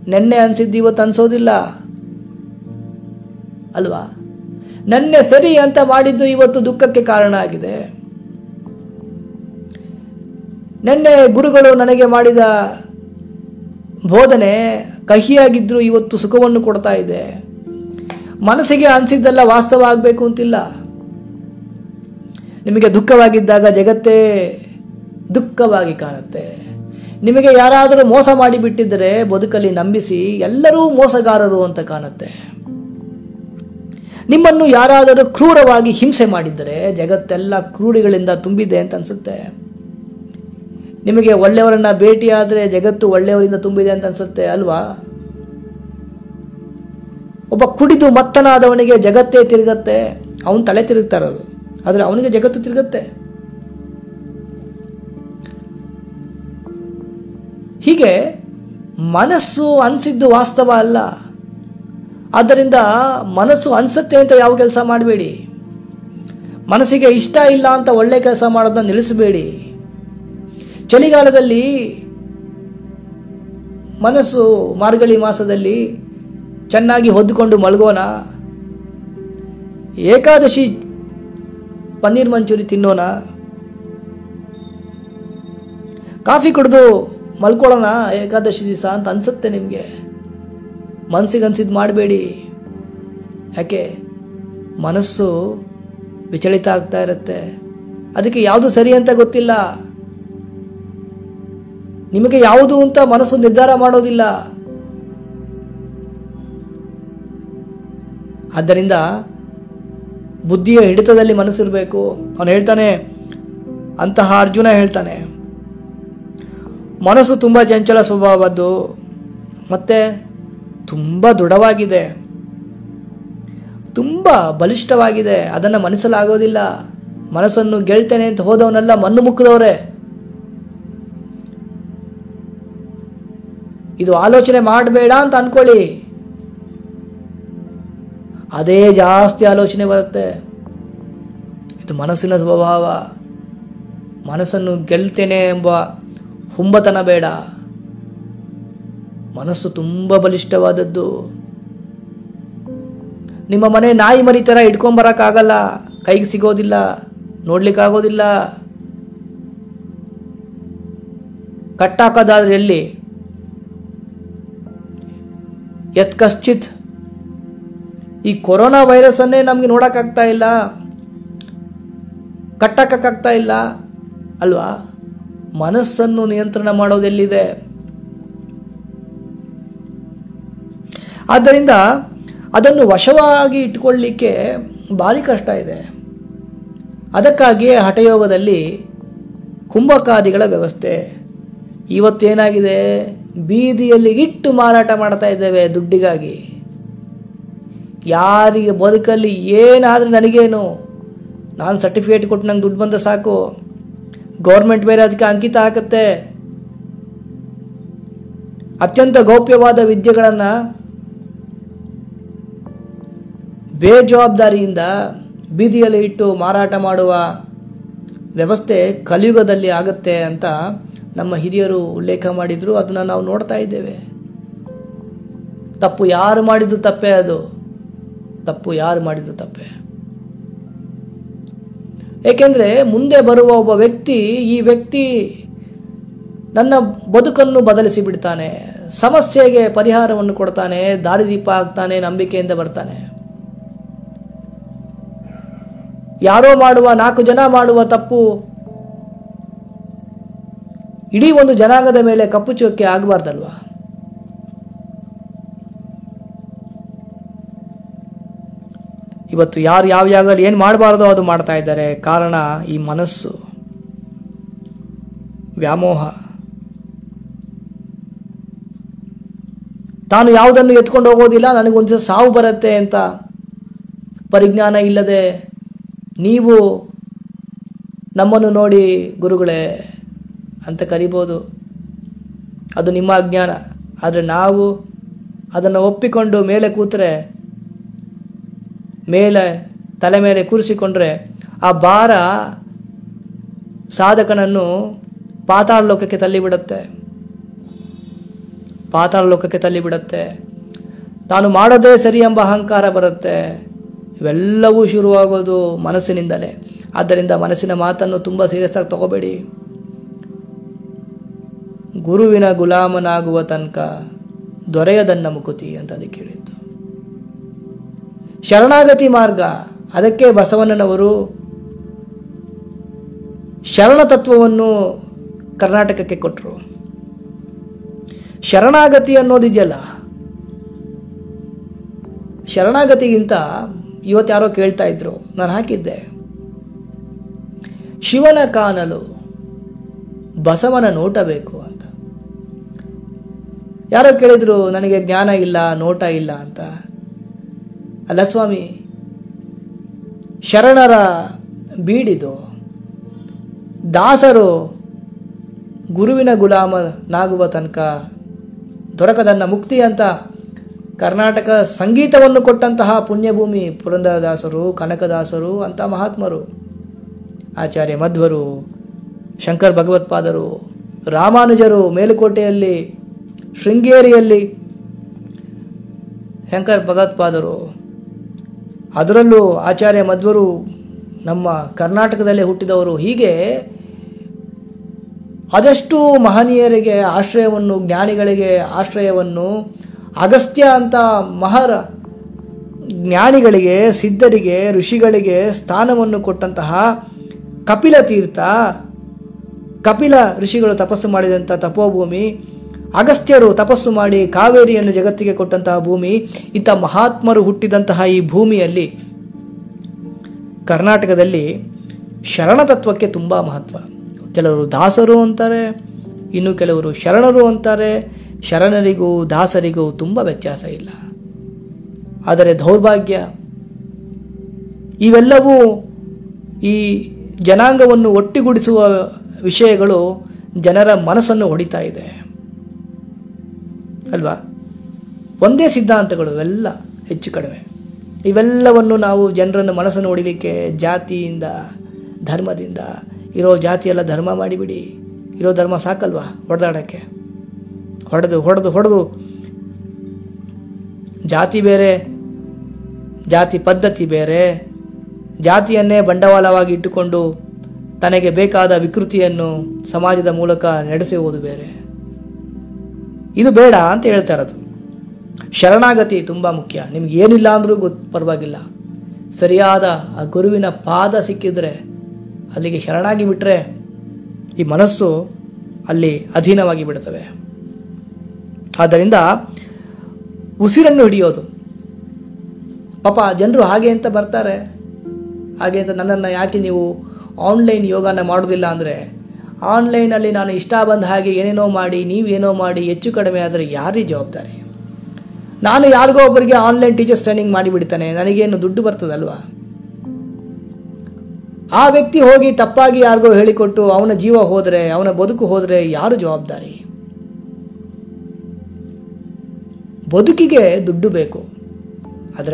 Speaker 1: ನೆನ್ನೆ ಅನ್ಸಿದ್ದು ಇವತ್ತು ಅನ್ಸೋದಿಲ್ಲ ಅಲ್ವಾ ನೆನ್ನೆ ಸರಿ ಅಂತ ಮಾಡಿದ್ದು ಇವತ್ತು ದುಃಖಕ್ಕೆ ಕಾರಣ ಆಗಿದೆ ನಿನ್ನೆ ಗುರುಗಳು ನನಗೆ ಮಾಡಿದ ಬೋಧನೆ ಕಹಿಯಾಗಿದ್ದರೂ ಇವತ್ತು ಸುಖವನ್ನು ಕೊಡ್ತಾ ಇದೆ ಮನಸ್ಸಿಗೆ ಅನಿಸಿದ್ದೆಲ್ಲ ವಾಸ್ತವ ಆಗಬೇಕು ಅಂತಿಲ್ಲ ನಿಮಗೆ ದುಃಖವಾಗಿದ್ದಾಗ ಜಗತ್ತೇ ದುಃಖವಾಗಿ ಕಾಣುತ್ತೆ ನಿಮಗೆ ಯಾರಾದರೂ ಮೋಸ ಮಾಡಿಬಿಟ್ಟಿದ್ದರೆ ಬದುಕಲ್ಲಿ ನಂಬಿಸಿ ಎಲ್ಲರೂ ಮೋಸಗಾರರು ಅಂತ ಕಾಣುತ್ತೆ ನಿಮ್ಮನ್ನು ಯಾರಾದರೂ ಕ್ರೂರವಾಗಿ ಹಿಂಸೆ ಮಾಡಿದ್ದರೆ ಜಗತ್ತೆಲ್ಲ ಕ್ರೂರಿಗಳಿಂದ ತುಂಬಿದೆ ಅಂತ ಅನಿಸುತ್ತೆ ನಿಮಗೆ ಒಳ್ಳೆಯವರನ್ನ ಭೇಟಿಯಾದರೆ ಜಗತ್ತು ಒಳ್ಳೆಯವರಿಂದ ತುಂಬಿದೆ ಅಂತ ಅನ್ಸುತ್ತೆ ಅಲ್ವಾ ಒಬ್ಬ ಕುಡಿದು ಮತ್ತನಾದವನಿಗೆ ಜಗತ್ತೇ ತಿರುಗತ್ತೆ ಅವನು ತಲೆ ತಿರುಗ್ತಾ ಇರೋದು ಆದರೆ ಅವನಿಗೆ ಜಗತ್ತು ತಿರುಗತ್ತೆ ಹೀಗೆ ಮನಸ್ಸು ಅನಿಸಿದ್ದು ವಾಸ್ತವ ಅಲ್ಲ ಆದ್ದರಿಂದ ಮನಸ್ಸು ಅನಿಸುತ್ತೆ ಅಂತ ಯಾವ ಕೆಲಸ ಮಾಡಬೇಡಿ ಮನಸ್ಸಿಗೆ ಇಷ್ಟ ಇಲ್ಲ ಅಂತ ಒಳ್ಳೆ ಕೆಲಸ ಮಾಡೋದನ್ನ ನಿಲ್ಲಿಸಬೇಡಿ ಚಳಿಗಾಲದಲ್ಲಿ ಮನಸ್ಸು ಮಾರ್ಗಳಿ ಮಾಸದಲ್ಲಿ ಚೆನ್ನಾಗಿ ಹೊದ್ದುಕೊಂಡು ಮಲಗೋಣ ಏಕಾದಶಿ ಪನ್ನೀರ್ ಮಂಚೂರಿ ತಿನ್ನೋಣ ಕಾಫಿ ಕುಡಿದು ಮಲ್ಕೊಳ್ಳೋಣ ಏಕಾದಶಿ ದಿವಸ ಅಂತ ಅನಿಸುತ್ತೆ ನಿಮಗೆ ಮನಸ್ಸಿಗೆ ಅನ್ಸಿದ್ದು ಮಾಡಬೇಡಿ ಯಾಕೆ ಮನಸ್ಸು ವಿಚಲಿತ ಆಗ್ತಾ ಇರುತ್ತೆ ಅದಕ್ಕೆ ಯಾವುದು ಸರಿ ಅಂತ ಗೊತ್ತಿಲ್ಲ ನಿಮಗೆ ಯಾವುದು ಅಂತ ಮನಸ್ಸು ನಿರ್ಧಾರ ಮಾಡೋದಿಲ್ಲ ಆದ್ದರಿಂದ ಬುದ್ಧಿಯ ಹಿಡಿತದಲ್ಲಿ ಮನಸ್ಸಿರಬೇಕು ಅವನು ಹೇಳ್ತಾನೆ ಅಂತಹ ಅರ್ಜುನ ಹೇಳ್ತಾನೆ ಮನಸ್ಸು ತುಂಬ ಚಂಚಲ ಸ್ವಭಾವದ್ದು ಮತ್ತು ತುಂಬ ದೃಢವಾಗಿದೆ ತುಂಬ ಬಲಿಷ್ಠವಾಗಿದೆ ಅದನ್ನು ಮನಸ್ಸಲಾಗೋದಿಲ್ಲ ಮನಸ್ಸನ್ನು ಗೆಳ್ತೇನೆ ಅಂತ ಹೋದವನೆಲ್ಲ ಮಣ್ಣು ಮುಕ್ಕಿದವರೇ ಇದು ಆಲೋಚನೆ ಮಾಡಬೇಡ ಅಂತ ಅನ್ಕೊಳ್ಳಿ ಅದೇ ಜಾಸ್ತಿ ಆಲೋಚನೆ ಬರುತ್ತೆ ಇದು ಮನಸ್ಸಿನ ಸ್ವಭಾವ ಮನಸ್ಸನ್ನು ಗೆಲ್ತೇನೆ ಎಂಬ ಹುಂಬತನ ಬೇಡ ಮನಸ್ಸು ತುಂಬ ಬಲಿಷ್ಠವಾದದ್ದು ನಿಮ್ಮ ಮನೆ ನಾಯಿ ಮರಿ ಥರ ಇಟ್ಕೊಂಬರಕ್ಕಾಗಲ್ಲ ಕೈಗೆ ಸಿಗೋದಿಲ್ಲ ನೋಡ್ಲಿಕ್ಕಾಗೋದಿಲ್ಲ ಕಟ್ಟಾಕೋದಾದ್ರೆ ಎಲ್ಲಿ ಯತ್ ಕಶ್ಚಿತ್ ಈ ಕೊರೋನಾ ವೈರಸ್ಸನ್ನೇ ನಮಗೆ ನೋಡೋಕ್ಕಾಗ್ತಾ ಇಲ್ಲ ಕಟ್ಟಕ್ಕಾಗ್ತಾ ಇಲ್ಲ ಅಲ್ವಾ ಮನಸ್ಸನ್ನು ನಿಯಂತ್ರಣ ಮಾಡೋದೆಲ್ಲಿದೆ ಆದ್ದರಿಂದ ಅದನ್ನು ವಶವಾಗಿ ಇಟ್ಕೊಳ್ಳಿಕ್ಕೆ ಭಾರಿ ಕಷ್ಟ ಇದೆ ಅದಕ್ಕಾಗಿಯೇ ಹಠಯೋಗದಲ್ಲಿ ಕುಂಭಕಾದಿಗಳ ವ್ಯವಸ್ಥೆ ಇವತ್ತೇನಾಗಿದೆ ಬೀದಿಯಲ್ಲಿ ಇಟ್ಟು ಮಾರಾಟ ಮಾಡ್ತಾ ಇದ್ದೇವೆ ದುಡ್ಡಿಗಾಗಿ ಯಾರಿಗೆ ಬದುಕಲ್ಲಿ ಏನಾದರೂ ನನಗೇನು ನಾನು ಸರ್ಟಿಫಿಕೇಟ್ ಕೊಟ್ಟು ನಂಗೆ ದುಡ್ಡು ಬಂದ ಸಾಕು ಗೌರ್ಮೆಂಟ್ ಬೇರೆ ಅದಕ್ಕೆ ಅಂಕಿತ ಹಾಕುತ್ತೆ ಅತ್ಯಂತ ಗೌಪ್ಯವಾದ ವಿದ್ಯೆಗಳನ್ನು ಬೇಜವಾಬ್ದಾರಿಯಿಂದ ಬೀದಿಯಲ್ಲಿ ಇಟ್ಟು ಮಾರಾಟ ಮಾಡುವ ವ್ಯವಸ್ಥೆ ಕಲಿಯುಗದಲ್ಲಿ ಆಗುತ್ತೆ ಅಂತ ನಮ್ಮ ಹಿರಿಯರು ಉಲ್ಲೇಖ ಮಾಡಿದ್ರು ಅದನ್ನು ನಾವು ನೋಡ್ತಾ ಇದ್ದೇವೆ ತಪ್ಪು ಯಾರು ಮಾಡಿದ್ದು ತಪ್ಪೇ ಅದು ತಪ್ಪು ಯಾರು ಮಾಡಿದ್ದು ತಪ್ಪೇ ಏಕೆಂದರೆ ಮುಂದೆ ಬರುವ ಒಬ್ಬ ವ್ಯಕ್ತಿ ಈ ವ್ಯಕ್ತಿ ನನ್ನ ಬದುಕನ್ನು ಬದಲಿಸಿ ಬಿಡ್ತಾನೆ ಸಮಸ್ಯೆಗೆ ಪರಿಹಾರವನ್ನು ಕೊಡ್ತಾನೆ ದಾರಿದೀಪ ಆಗ್ತಾನೆ ನಂಬಿಕೆಯಿಂದ ಬರ್ತಾನೆ ಯಾರೋ ಮಾಡುವ ನಾಲ್ಕು ಜನ ಮಾಡುವ ತಪ್ಪು ಇಡೀ ಒಂದು ಜನಾಂಗದ ಮೇಲೆ ಕಪ್ಪು ಚುಕ್ಕೆ ಆಗಬಾರ್ದಲ್ವಾ ಇವತ್ತು ಯಾರು ಯಾವ ಜಾಗದಲ್ಲಿ ಏನು ಮಾಡಬಾರ್ದೋ ಅದು ಮಾಡ್ತಾ ಇದ್ದಾರೆ ಕಾರಣ ಈ ಮನಸ್ಸು ವ್ಯಾಮೋಹ ತಾನು ಯಾವುದನ್ನು ಎತ್ಕೊಂಡು ಹೋಗೋದಿಲ್ಲ ನನಗೊಂದು ಸಾವು ಬರುತ್ತೆ ಅಂತ ಪರಿಜ್ಞಾನ ಇಲ್ಲದೆ ನೀವು ನಮ್ಮನ್ನು ನೋಡಿ ಗುರುಗಳೇ ಅಂತ ಕರಿಬೋದು ಅದು ನಿಮ್ಮ ಅಜ್ಞಾನ ಆದರೆ ನಾವು ಅದನ್ನು ಒಪ್ಪಿಕೊಂಡು ಮೇಲೆ ಕೂತರೆ ಮೇಲೆ ತಲೆ ಮೇಲೆ ಕೂರಿಸಿಕೊಂಡ್ರೆ ಆ ಭಾರ ಸಾಧಕನನ್ನು ಪಾತಾಳ ಲೋಕಕ್ಕೆ ತಳ್ಳಿಬಿಡುತ್ತೆ ಪಾತಾಳ ಲೋಕಕ್ಕೆ ತಳ್ಳಿಬಿಡುತ್ತೆ ತಾನು ಮಾಡೋದೇ ಸರಿ ಎಂಬ ಅಹಂಕಾರ ಬರುತ್ತೆ ಇವೆಲ್ಲವೂ ಶುರುವಾಗೋದು ಮನಸ್ಸಿನಿಂದಲೇ ಆದ್ದರಿಂದ ಮನಸ್ಸಿನ ಮಾತನ್ನು ತುಂಬ ಸೀರಿಯಸ್ ಆಗಿ ತಗೋಬೇಡಿ ಗುರುವಿನ ಗುಲಾಮನಾಗುವ ತನಕ ದೊರೆಯದನ್ನ ಮುಕುತಿ ಅಂತ ಅದಕ್ಕೆ ಹೇಳಿದ್ದು ಶರಣಾಗತಿ ಮಾರ್ಗ ಅದಕ್ಕೆ ಬಸವಣ್ಣನವರು ಶರಣ ತತ್ವವನ್ನು ಕರ್ನಾಟಕಕ್ಕೆ ಕೊಟ್ಟರು ಶರಣಾಗತಿ ಅನ್ನೋದಿದೆಯಲ್ಲ ಶರಣಾಗತಿಗಿಂತ ಇವತ್ತು ಯಾರೋ ಕೇಳ್ತಾ ಇದ್ರು ನಾನು ಹಾಕಿದ್ದೆ ಶಿವನ ಕಾಣಲು ಬಸವನ ನೋಟ ಬೇಕು ಅಂತ ಯಾರೋ ಕೇಳಿದ್ರು ನನಗೆ ಜ್ಞಾನ ಇಲ್ಲ ನೋಟ ಇಲ್ಲ ಅಂತ ಅಲ್ಲ ಸ್ವಾಮಿ ಶರಣರ ಬೀಡಿದು ದಾಸರು ಗುರುವಿನ ಗುಲಾಮನಾಗುವ ತನಕ ದೊರಕದನ್ನ ಮುಕ್ತಿ ಅಂತ ಕರ್ನಾಟಕ ಸಂಗೀತವನ್ನು ಕೊಟ್ಟಂತಹ ಪುಣ್ಯಭೂಮಿ ಪುರಂದರದಾಸರು ಕನಕದಾಸರು ಅಂತ ಮಹಾತ್ಮರು ಆಚಾರ್ಯ ಮಧ್ವರು ಶಂಕರ್ ಭಗವತ್ಪಾದರು ರಾಮಾನುಜರು ಮೇಲುಕೋಟೆಯಲ್ಲಿ ಶೃಂಗೇರಿಯಲ್ಲಿ ಶಂಕರ್ ಭಗವತ್ಪಾದರು ಅದರಲ್ಲೂ ಆಚಾರ್ಯ ಮಧ್ವರು ನಮ್ಮ ಕರ್ನಾಟಕದಲ್ಲೇ ಹುಟ್ಟಿದವರು ಹೀಗೆ ಅದೆಷ್ಟು ಮಹನೀಯರಿಗೆ ಆಶ್ರಯವನ್ನು ಜ್ಞಾನಿಗಳಿಗೆ ಆಶ್ರಯವನ್ನು ಅಗಸ್ತ್ಯ ಅಂತ ಮಹರ ಜ್ಞಾನಿಗಳಿಗೆ ಸಿದ್ಧರಿಗೆ ಋಷಿಗಳಿಗೆ ಸ್ಥಾನವನ್ನು ಕೊಟ್ಟಂತಹ ಕಪಿಲ ತೀರ್ಥ ಕಪಿಲ ಋಷಿಗಳು ತಪಸ್ಸು ಮಾಡಿದಂಥ ತಪೋಭೂಮಿ ಅಗಸ್ತ್ಯರು ತಪಸ್ಸು ಮಾಡಿ ಕಾವೇರಿಯನ್ನು ಜಗತ್ತಿಗೆ ಕೊಟ್ಟಂತಹ ಭೂಮಿ ಇಂಥ ಮಹಾತ್ಮರು ಹುಟ್ಟಿದಂತಹ ಈ ಭೂಮಿಯಲ್ಲಿ ಕರ್ನಾಟಕದಲ್ಲಿ ಶರಣತತ್ವಕ್ಕೆ ತುಂಬ ಮಹತ್ವ ಕೆಲವರು ದಾಸರು ಅಂತಾರೆ ಇನ್ನು ಕೆಲವರು ಶರಣರು ಅಂತಾರೆ ಶರಣರಿಗೂ ದಾಸರಿಗೂ ತುಂಬ ವ್ಯತ್ಯಾಸ ಇಲ್ಲ ಆದರೆ ದೌರ್ಭಾಗ್ಯ ಇವೆಲ್ಲವೂ ಈ ಜನಾಂಗವನ್ನು ಒಟ್ಟಿಗೂಡಿಸುವ ವಿಷಯಗಳು ಜನರ ಮನಸ್ಸನ್ನು ಹೊಡಿತಾ ಇದೆ ಅಲ್ವಾ ಒಂದೇ ಸಿದ್ಧಾಂತಗಳು ಇವೆಲ್ಲ ಹೆಚ್ಚು ಕಡಿಮೆ ಇವೆಲ್ಲವನ್ನು ನಾವು ಜನರನ್ನು ಮನಸ್ಸನ್ನು ಹೊಡಿಲಿಕ್ಕೆ ಜಾತಿಯಿಂದ ಧರ್ಮದಿಂದ ಇರೋ ಜಾತಿಯೆಲ್ಲ ಧರ್ಮ ಮಾಡಿಬಿಡಿ ಇರೋ ಧರ್ಮ ಸಾಕಲ್ವಾ ಹೊಡೆದಾಡೋಕ್ಕೆ ಹೊಡೆದು ಹೊಡೆದು ಹೊಡೆದು ಜಾತಿ ಬೇರೆ ಜಾತಿ ಪದ್ಧತಿ ಬೇರೆ ಜಾತಿಯನ್ನೇ ಬಂಡವಾಳವಾಗಿ ಇಟ್ಟುಕೊಂಡು ತನಗೆ ಬೇಕಾದ ವಿಕೃತಿಯನ್ನು ಸಮಾಜದ ಮೂಲಕ ನಡೆಸುವುದು ಬೇರೆ ಇದು ಬೇಡ ಅಂತ ಹೇಳ್ತಾ ಇರೋದು ಶರಣಾಗತಿ ತುಂಬ ಮುಖ್ಯ ನಿಮ್ಗೆ ಏನಿಲ್ಲ ಅಂದರೂ ಗೊತ್ತು ಪರವಾಗಿಲ್ಲ ಸರಿಯಾದ ಆ ಗುರುವಿನ ಪಾದ ಸಿಕ್ಕಿದ್ರೆ ಅಲ್ಲಿಗೆ ಶರಣಾಗಿ ಬಿಟ್ಟರೆ ಈ ಮನಸ್ಸು ಅಲ್ಲಿ ಅಧೀನವಾಗಿ ಬಿಡ್ತವೆ ಆದ್ದರಿಂದ ಉಸಿರನ್ನು ಹಿಡಿಯೋದು ಪಾಪ ಜನರು ಹಾಗೆ ಅಂತ ಬರ್ತಾರೆ ಹಾಗೆ ಅಂತ ನನ್ನನ್ನು ಯಾಕೆ ನೀವು ಆನ್ಲೈನ್ ಯೋಗನ ಮಾಡೋದಿಲ್ಲ ಅಂದರೆ ಆನ್ಲೈನಲ್ಲಿ ನಾನು ಇಷ್ಟ ಬಂದ ಹಾಗೆ ಏನೇನೋ ಮಾಡಿ ನೀವೇನೋ ಮಾಡಿ ಹೆಚ್ಚು ಕಡಿಮೆ ಆದರೆ ಯಾರೀ ಜವಾಬ್ದಾರಿ ನಾನು ಯಾರಿಗೋ ಒಬ್ಬರಿಗೆ ಆನ್ಲೈನ್ ಟೀಚರ್ಸ್ ಟ್ರೈನಿಂಗ್ ಮಾಡಿಬಿಡ್ತಾನೆ ನನಗೇನು ದುಡ್ಡು ಬರ್ತದಲ್ವಾ ಆ ವ್ಯಕ್ತಿ ಹೋಗಿ ತಪ್ಪಾಗಿ ಯಾರಿಗೋ ಹೇಳಿಕೊಟ್ಟು ಅವನ ಜೀವ ಹೋದರೆ ಅವನ ಬದುಕು ಹೋದರೆ ಯಾರು ಜವಾಬ್ದಾರಿ ಬದುಕಿಗೆ ದುಡ್ಡು ಬೇಕು ಆದರೆ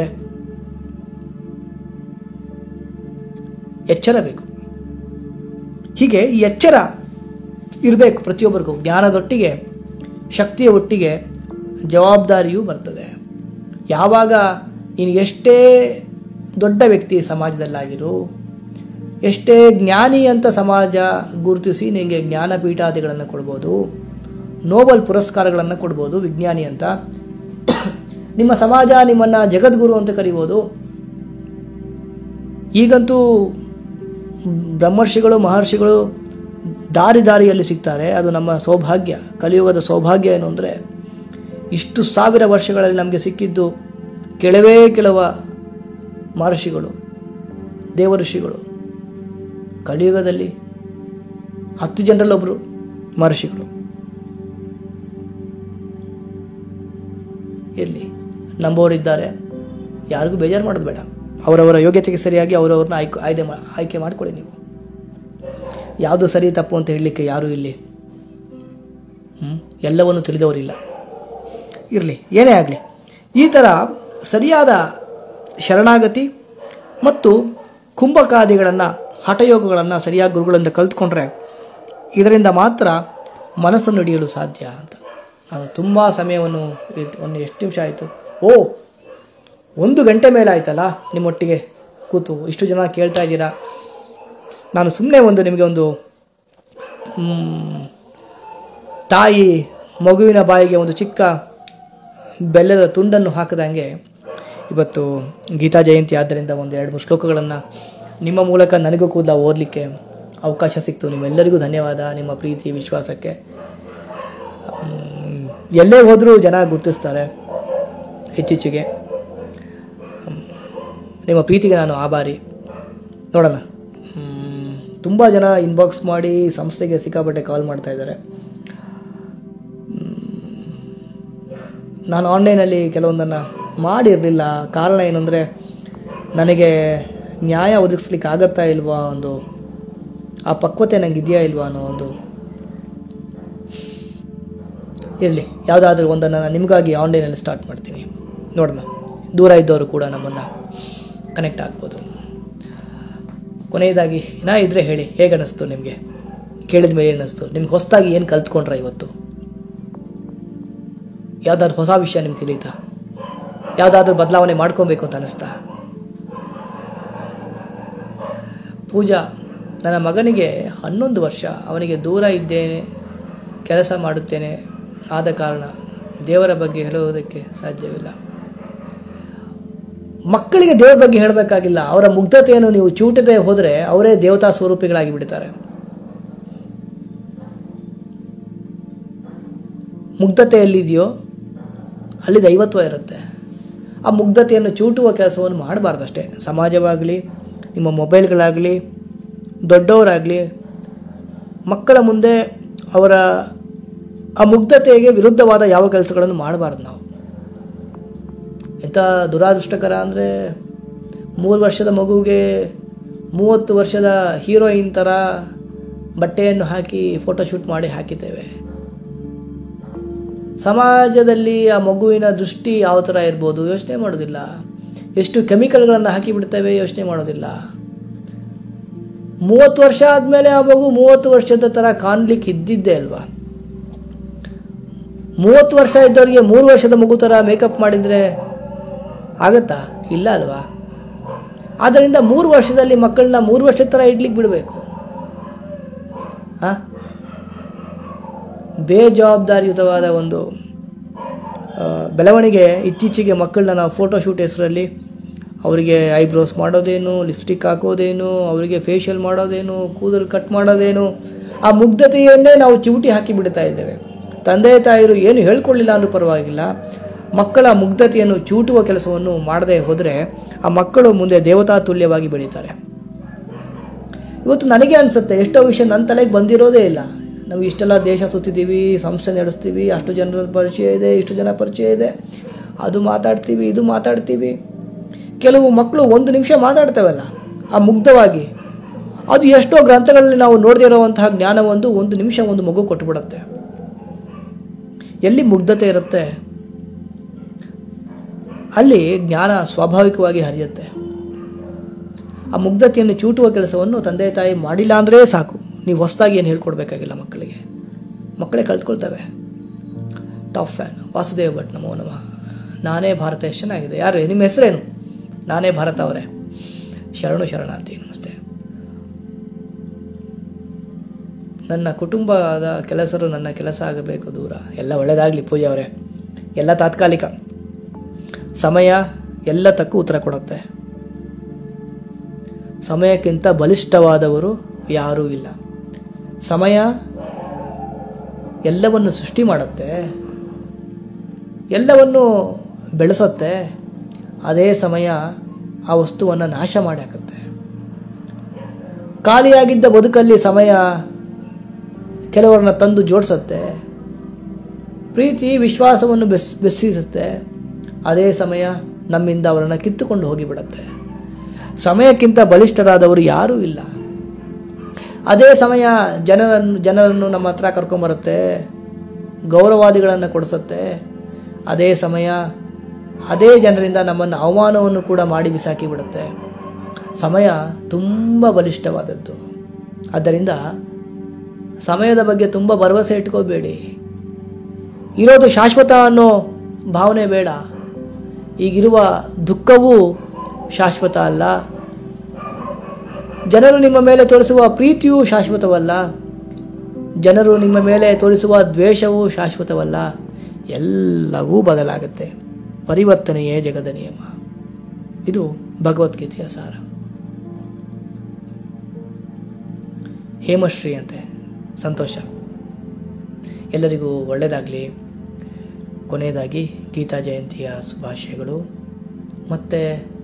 Speaker 1: ಎಚ್ಚರ ಬೇಕು ಹೀಗೆ ಈ ಎಚ್ಚರ ಇರಬೇಕು ಪ್ರತಿಯೊಬ್ಬರಿಗೂ ಜ್ಞಾನದೊಟ್ಟಿಗೆ ಶಕ್ತಿಯ ಒಟ್ಟಿಗೆ ಜವಾಬ್ದಾರಿಯೂ ಬರ್ತದೆ ಯಾವಾಗ ನೀನು ಎಷ್ಟೇ ದೊಡ್ಡ ವ್ಯಕ್ತಿ ಸಮಾಜದಲ್ಲಾಗಿರು ಎಷ್ಟೇ ಜ್ಞಾನಿ ಅಂತ ಸಮಾಜ ಗುರುತಿಸಿ ನಿಮಗೆ ಜ್ಞಾನಪೀಠಾದಿಗಳನ್ನು ಕೊಡ್ಬೋದು ನೋಬಲ್ ಪುರಸ್ಕಾರಗಳನ್ನು ಕೊಡ್ಬೋದು ವಿಜ್ಞಾನಿ ಅಂತ ನಿಮ್ಮ ಸಮಾಜ ನಿಮ್ಮನ್ನು ಜಗದ್ಗುರು ಅಂತ ಕರಿಬೋದು ಈಗಂತೂ ಬ್ರಹ್ಮರ್ಷಿಗಳು ಮಹರ್ಷಿಗಳು ದಾರಿ ದಾರಿಯಲ್ಲಿ ಸಿಗ್ತಾರೆ ಅದು ನಮ್ಮ ಸೌಭಾಗ್ಯ ಕಲಿಯುಗದ ಸೌಭಾಗ್ಯ ಏನು ಅಂದರೆ ಇಷ್ಟು ಸಾವಿರ ವರ್ಷಗಳಲ್ಲಿ ನಮಗೆ ಸಿಕ್ಕಿದ್ದು ಕೆಲವೇ ಕೆಲವ ಮಹರ್ಷಿಗಳು ದೇವಋಷಿಗಳು ಕಲಿಯುಗದಲ್ಲಿ ಹತ್ತು ಜನರಲ್ಲೊಬ್ಬರು ಮಹರ್ಷಿಗಳು ಇರಲಿ ನಂಬೋರಿದ್ದಾರೆ ಯಾರಿಗೂ ಬೇಜಾರು ಮಾಡೋದು ಬೇಡ ಅವರವರ ಯೋಗ್ಯತೆಗೆ ಸರಿಯಾಗಿ ಅವರವ್ರನ್ನ ಆಯ್ಕೆ ಆಯ್ಕೆ ಮಾ ಆಯ್ಕೆ ಮಾಡಿಕೊಳ್ಳಿ ನೀವು ಯಾವುದು ಸರಿ ತಪ್ಪು ಅಂತ ಹೇಳಲಿಕ್ಕೆ ಯಾರೂ ಇಲ್ಲಿ ಹ್ಮ್? ಎಲ್ಲವನ್ನು ತಿಳಿದವರಿಲ್ಲ ಇರಲಿ ಏನೇ ಆಗಲಿ ಈ ಥರ ಸರಿಯಾದ ಶರಣಾಗತಿ ಮತ್ತು ಕುಂಭಕಾದಿಗಳನ್ನು ಹಠಯೋಗಗಳನ್ನು ಸರಿಯಾಗಿ ಗುರುಗಳಿಂದ ಕಲಿತ್ಕೊಂಡ್ರೆ ಇದರಿಂದ ಮಾತ್ರ ಮನಸ್ಸನ್ನು ಹಿಡಿಯಲು ಸಾಧ್ಯ ಅಂತ ನಾನು ತುಂಬ ಸಮಯವನ್ನು ಇದ್- ಒಂದು ಎಷ್ಟು ನಿಮಿಷ ಆಯಿತು ಓ ಒಂದು ಗಂಟೆ ಮೇಲೆ ಆಯ್ತಲ್ಲ ನಿಮ್ಮೊಟ್ಟಿಗೆ ಕೂತು ಇಷ್ಟು ಜನ ಕೇಳ್ತಾ ಇದ್ದೀರಾ ನಾನು ಸುಮ್ಮನೆ ಒಂದು ನಿಮಗೆ ಒಂದು ಮ್, ತಾಯಿ ಮಗುವಿನ ಬಾಯಿಗೆ ಒಂದು ಚಿಕ್ಕ ಬೆಲ್ಲದ ತುಂಡನ್ನು ಹಾಕದಂಗೆ ಇವತ್ತು ಗೀತಾ ಜಯಂತಿ ಆದ್ದರಿಂದ ಒಂದು ಎರಡು ಮೂರು ಶ್ಲೋಕಗಳನ್ನು ನಿಮ್ಮ ಮೂಲಕ ನನಗೂ ಕೂಡ ಓದಲಿಕ್ಕೆ ಅವಕಾಶ ಸಿಕ್ತು ನಿಮ್ಮೆಲ್ಲರಿಗೂ ಧನ್ಯವಾದ ನಿಮ್ಮ ಪ್ರೀತಿ ವಿಶ್ವಾಸಕ್ಕೆ ಮ್, ಎಲ್ಲೇ ಹೋದರೂ ಜನ ಗುರ್ತಿಸ್ತಾರೆ ಇತ್ತೀಚೆಗೆ ಹ್ಮ್, ನಿಮ್ಮ ಪ್ರೀತಿಗೆ ನಾನು ಆಭಾರಿ ನೋಡೋಣ ತುಂಬ ಜನ ಇನ್ಬಾಕ್ಸ್ ಮಾಡಿ ಸಂಸ್ಥೆಗೆ ಸಿಕ್ಕಾಪಟ್ಟೆ ಕಾಲ್ ಮಾಡ್ತಾ ಇದ್ದಾರೆ ನಾನು ಆನ್ಲೈನಲ್ಲಿ ಕೆಲವೊಂದನ್ನು ಮಾಡಿರಲಿಲ್ಲ ಕಾರಣ ಏನಂದರೆ ನನಗೆ ನ್ಯಾಯ ಒದಗಿಸ್ಲಿಕ್ಕೆ ಆಗತ್ತಾ ಇಲ್ವಾ ಒಂದು ಆ ಪಕ್ವತೆ ನನಗೆ ಇದೆಯಾ ಇಲ್ವಾ ಅನ್ನೋ ಒಂದು ಇರಲಿ ಯಾವುದಾದ್ರೂ ಒಂದನ್ನು ನಾನು ನಿಮಗಾಗಿ ಆನ್ಲೈನಲ್ಲಿ ಸ್ಟಾರ್ಟ್ ಮಾಡ್ತೀನಿ ನೋಡೋಣ ದೂರ ಇದ್ದವರು ಕೂಡ ನಮ್ಮನ್ನು ಕನೆಕ್ಟ್ ಆಗ್ಬೋದು ಕೊನೆಯದಾಗಿ ನಾ ಇದ್ದರೆ ಹೇಳಿ ಹೇಗೆ ಅನ್ನಿಸ್ತು ನಿಮಗೆ ಕೇಳಿದ ಮೇಲೆ ಅನ್ನಿಸ್ತು ನಿಮ್ಗೆ ಹೊಸದಾಗಿ ಏನು ಕಲ್ತ್ಕೊಂಡ್ರ ಇವತ್ತು ಯಾವುದಾದ್ರು ಹೊಸ ವಿಷಯ ನಿಮ್ಗೆ ತಿಳಿತಾ ಯಾವುದಾದ್ರೂ ಬದಲಾವಣೆ ಮಾಡ್ಕೊಬೇಕು ಅಂತ ಅನಿಸ್ತಾ ಪೂಜಾ ನನ್ನ ಮಗನಿಗೆ ಹನ್ನೊಂದು ವರ್ಷ ಅವನಿಗೆ ದೂರ ಇದ್ದೇನೆ ಕೆಲಸ ಮಾಡುತ್ತೇನೆ ಆದ ಕಾರಣ ದೇವರ ಬಗ್ಗೆ ಹೇಳುವುದಕ್ಕೆ ಸಾಧ್ಯವಿಲ್ಲ ಮಕ್ಕಳಿಗೆ ದೇವರ ಬಗ್ಗೆ ಹೇಳಬೇಕಾಗಿಲ್ಲ ಅವರ ಮುಗ್ಧತೆಯನ್ನು ನೀವು ಚೂಟದೆ ಹೋದರೆ ಅವರೇ ದೇವತಾ ಸ್ವರೂಪಿಗಳಾಗಿ ಬಿಡ್ತಾರೆ ಮುಗ್ಧತೆ ಎಲ್ಲಿದೆಯೋ ಅಲ್ಲಿ ದೈವತ್ವ ಇರುತ್ತೆ ಆ ಮುಗ್ಧತೆಯನ್ನು ಚೂಟುವ ಕೆಲಸವನ್ನು ಮಾಡಬಾರ್ದಷ್ಟೇ ಸಮಾಜವಾಗಲಿ ನಿಮ್ಮ ಮೊಬೈಲ್ಗಳಾಗಲಿ ದೊಡ್ಡವರಾಗಲಿ ಮಕ್ಕಳ ಮುಂದೆ ಅವರ ಆ ಮುಗ್ಧತೆಗೆ ವಿರುದ್ಧವಾದ ಯಾವ ಕೆಲಸಗಳನ್ನು ಮಾಡಬಾರ್ದು ನಾವು ಎಂಥ ದುರಾದೃಷ್ಟಕರ ಅಂದರೆ ಮೂರು ವರ್ಷದ ಮಗುವಿಗೆ ಮೂವತ್ತು ವರ್ಷದ ಹೀರೋಯಿನ್ ಥರ ಬಟ್ಟೆಯನ್ನು ಹಾಕಿ ಫೋಟೋಶೂಟ್ ಮಾಡಿ ಹಾಕಿದ್ದೇವೆ ಸಮಾಜದಲ್ಲಿ ಆ ಮಗುವಿನ ದೃಷ್ಟಿ ಯಾವ ಥರ ಇರ್ಬೋದು ಯೋಚನೆ ಮಾಡೋದಿಲ್ಲ ಎಷ್ಟು ಕೆಮಿಕಲ್ಗಳನ್ನು ಹಾಕಿ ಬಿಡ್ತೇವೆ ಯೋಚನೆ ಮಾಡೋದಿಲ್ಲ ಮೂವತ್ತು ವರ್ಷ ಆದಮೇಲೆ ಆ ಮಗು ಮೂವತ್ತು ವರ್ಷದ ಥರ ಕಾಣ್ಲಿಕ್ಕೆ ಇದ್ದಿದ್ದೇ ಅಲ್ವಾ ಮೂವತ್ತು ವರ್ಷ ಇದ್ದವರಿಗೆ ಮೂರು ವರ್ಷದ ಮಗು ಥರ ಮೇಕಪ್ ಮಾಡಿದರೆ ಆಗತ್ತಾ ಇಲ್ಲ ಅಲ್ವಾ ಆದ್ದರಿಂದ ಮೂರು ವರ್ಷದಲ್ಲಿ ಮಕ್ಕಳನ್ನ ಮೂರು ವರ್ಷದ ಥರ ಇಡ್ಲಿಕ್ಕೆ ಬಿಡಬೇಕು ಹಾಂ ಬೇಜವಾಬ್ದಾರಿಯುತವಾದ ಒಂದು ಆ, ಬೆಳವಣಿಗೆ ಇತ್ತೀಚೆಗೆ ಮಕ್ಕಳನ್ನ ನಾವು ಫೋಟೋಶೂಟ್ ಹೆಸರಲ್ಲಿ ಅವರಿಗೆ ಐಬ್ರೋಸ್ ಮಾಡೋದೇನು ಲಿಪ್ಸ್ಟಿಕ್ ಹಾಕೋದೇನು ಅವರಿಗೆ ಫೇಶಿಯಲ್ ಮಾಡೋದೇನು ಕೂದಲು ಕಟ್ ಮಾಡೋದೇನು ಆ ಮುಗ್ಧತೆಯನ್ನೇ ನಾವು ಚಿವುಟಿ ಹಾಕಿ ಬಿಡ್ತಾ ಇದ್ದೇವೆ ತಂದೆ ತಾಯಿರು ಏನು ಹೇಳ್ಕೊಳ್ಳಿಲ್ಲ ಅನ್ನೋ ಪರವಾಗಿಲ್ಲ ಮಕ್ಕಳ ಮುಗ್ಧತೆಯನ್ನು ಚೂಟುವ ಕೆಲಸವನ್ನು ಮಾಡದೆ ಹೋದರೆ ಆ ಮಕ್ಕಳು ಮುಂದೆ ದೇವತಾ ತುಲ್ಯವಾಗಿ ಬೆಳೀತಾರೆ ಇವತ್ತು ನನಗೆ ಅನಿಸುತ್ತೆ ಎಷ್ಟೋ ವಿಷಯ ನನ್ನ ತಲೆಗೆ ಬಂದಿರೋದೇ ಇಲ್ಲ ನಾವು ಇಷ್ಟೆಲ್ಲ ದೇಶ ಸುತ್ತಿದ್ದೀವಿ ಸಂಸ್ಥೆ ನಡೆಸ್ತೀವಿ ಅಷ್ಟು ಜನರ ಪರಿಚಯ ಇದೆ ಇಷ್ಟು ಜನ ಪರಿಚಯ ಇದೆ ಅದು ಮಾತಾಡ್ತೀವಿ ಇದು ಮಾತಾಡ್ತೀವಿ ಕೆಲವು ಮಕ್ಕಳು ಒಂದು ನಿಮಿಷ ಮಾತಾಡ್ತೇವಲ್ಲ ಆ ಮುಗ್ಧವಾಗಿ ಅದು ಎಷ್ಟೋ ಗ್ರಂಥಗಳಲ್ಲಿ ನಾವು ನೋಡದೇ ಇರುವಂತಹ ಜ್ಞಾನವೊಂದು ಒಂದು ನಿಮಿಷ ಒಂದು ಮಗು ಕೊಟ್ಬಿಡುತ್ತೆ ಎಲ್ಲಿ ಮುಗ್ಧತೆ ಇರುತ್ತೆ ಅಲ್ಲಿ ಜ್ಞಾನ ಸ್ವಾಭಾವಿಕವಾಗಿ ಹರಿಯುತ್ತೆ ಆ ಮುಗ್ಧತೆಯನ್ನು ಚೂಟುವ ಕೆಲಸವನ್ನು ತಂದೆ ತಾಯಿ ಮಾಡಿಲ್ಲ ಅಂದರೆ ಸಾಕು ನೀವು ಹೊಸದಾಗಿ ಏನು ಹೇಳ್ಕೊಡ್ಬೇಕಾಗಿಲ್ಲ ಮಕ್ಕಳಿಗೆ ಮಕ್ಕಳೇ ಕಲ್ತ್ಕೊಳ್ತವೆ ಟಾಪ್ ಫ್ಯಾನ್ ವಾಸುದೇವ್ ಭಟ್ ನಮೋ ನಮಃ ನಾನೇ ಭಾರತ ಎಷ್ಟು ಚೆನ್ನಾಗಿದೆ ಯಾರು ನಿಮ್ಮ ಹೆಸರೇನು ನಾನೇ ಭಾರತ ಅವರೇ ಶರಣು ಶರಣಾರ್ಥಿ ನಮಸ್ತೆ ನನ್ನ ಕುಟುಂಬದ ಕೆಲಸರು ನನ್ನ ಕೆಲಸ ಆಗಬೇಕು ದೂರ ಎಲ್ಲ ಒಳ್ಳೆಯದಾಗಲಿ ಪೂಜೆ ಅವರೇ ಎಲ್ಲ ತಾತ್ಕಾಲಿಕ ಸಮಯ ಎಲ್ಲದಕ್ಕೂ ಉತ್ತರ ಕೊಡುತ್ತೆ ಸಮಯಕ್ಕಿಂತ ಬಲಿಷ್ಠವಾದವರು ಯಾರೂ ಇಲ್ಲ ಸಮಯ ಎಲ್ಲವನ್ನು ಸೃಷ್ಟಿ ಮಾಡುತ್ತೆ ಎಲ್ಲವನ್ನು ಬೆಳೆಸುತ್ತೆ ಅದೇ ಸಮಯ ಆ ವಸ್ತುವನ್ನು ನಾಶ ಮಾಡಿ ಹಾಕುತ್ತೆ ಖಾಲಿಯಾಗಿದ್ದ ಬದುಕಲ್ಲಿ ಸಮಯ ಕೆಲವರನ್ನ ತಂದು ಜೋಡಿಸುತ್ತೆ ಪ್ರೀತಿ ವಿಶ್ವಾಸವನ್ನು ಬೆಸ್ ಬೆಸ್ಸಿಸುತ್ತೆ ಅದೇ ಸಮಯ ನಮ್ಮಿಂದ ಅವರನ್ನು ಕಿತ್ತುಕೊಂಡು ಹೋಗಿಬಿಡುತ್ತೆ ಸಮಯಕ್ಕಿಂತ ಬಲಿಷ್ಠರಾದವರು ಯಾರೂ ಇಲ್ಲ ಅದೇ ಸಮಯ ಜನರನ್ನು ಜನರನ್ನು ನಮ್ಮ ಹತ್ರ ಕರ್ಕೊಂಬರುತ್ತೆ ಗೌರವಾದಿಗಳನ್ನು ಕೊಡಿಸುತ್ತೆ ಅದೇ ಸಮಯ ಅದೇ ಜನರಿಂದ ನಮ್ಮನ್ನು ಅವಮಾನವನ್ನು ಕೂಡ ಮಾಡಿ ಬಿಸಾಕಿ ಬಿಡುತ್ತೆ ಸಮಯ ತುಂಬ ಬಲಿಷ್ಠವಾದದ್ದು ಆದ್ದರಿಂದ ಸಮಯದ ಬಗ್ಗೆ ತುಂಬ ಭರವಸೆ ಇಟ್ಕೋಬೇಡಿ ಇರೋದು ಶಾಶ್ವತ ಅನ್ನೋ ಭಾವನೆ ಬೇಡ ಈಗಿರುವ ದುಃಖವೂ ಶಾಶ್ವತ ಅಲ್ಲ ಜನರು ನಿಮ್ಮ ಮೇಲೆ ತೋರಿಸುವ ಪ್ರೀತಿಯೂ ಶಾಶ್ವತವಲ್ಲ ಜನರು ನಿಮ್ಮ ಮೇಲೆ ತೋರಿಸುವ ದ್ವೇಷವೂ ಶಾಶ್ವತವಲ್ಲ ಎಲ್ಲವೂ ಬದಲಾಗುತ್ತೆ ಪರಿವರ್ತನೆಯೇ ಜಗದ ನಿಯಮ ಇದು ಭಗವದ್ಗೀತೆಯ ಸಾರ ಹೇಮಶ್ರೀ ಅಂತೆ ಸಂತೋಷ ಎಲ್ಲರಿಗೂ ಒಳ್ಳೆಯದಾಗಲಿ ಕೊನೆಯದಾಗಿ ಗೀತಾ ಜಯಂತಿಯ ಶುಭಾಶಯಗಳು ಮತ್ತು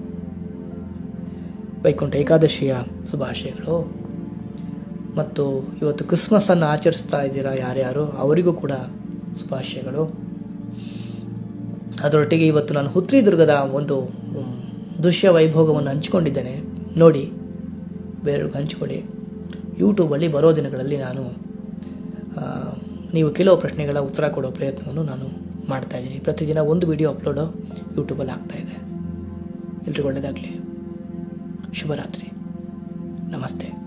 Speaker 1: ವೈಕುಂಠ ಏಕಾದಶಿಯ ಶುಭಾಶಯಗಳು ಮತ್ತು ಇವತ್ತು ಕ್ರಿಸ್ಮಸ್ಸನ್ನು ಆಚರಿಸ್ತಾ ಇದ್ದೀರಾ ಯಾರ್ಯಾರು ಅವರಿಗೂ ಕೂಡ ಶುಭಾಶಯಗಳು ಅದರೊಟ್ಟಿಗೆ ಇವತ್ತು ನಾನು ಹುತ್ರಿ ದುರ್ಗದ ಒಂದು ಮ್, ದೃಶ್ಯ ವೈಭೋಗವನ್ನು ಹಂಚಿಕೊಂಡಿದ್ದೇನೆ ನೋಡಿ ಬೇರೆಯವ್ರಿಗೆ ಹಂಚಿಕೊಡಿ ಯೂಟ್ಯೂಬಲ್ಲಿ ಬರೋ ದಿನಗಳಲ್ಲಿ ನಾನು ಆ, ನೀವು ಕೆಲವು ಪ್ರಶ್ನೆಗಳ ಉತ್ತರ ಕೊಡೋ ಪ್ರಯತ್ನವನ್ನು ನಾನು ಮಾಡ್ತಾ ಇದ್ದೀನಿ ಪ್ರತಿದಿನ ಒಂದು ವಿಡಿಯೋ ಅಪ್ಲೋಡು ಯೂಟ್ಯೂಬಲ್ಲಿ ಆಗ್ತಾ ಇದೆ ಎಲ್ರಿಗೂ ಒಳ್ಳೆಯದಾಗಲಿ ಶುಭರಾತ್ರಿ ನಮಸ್ತೆ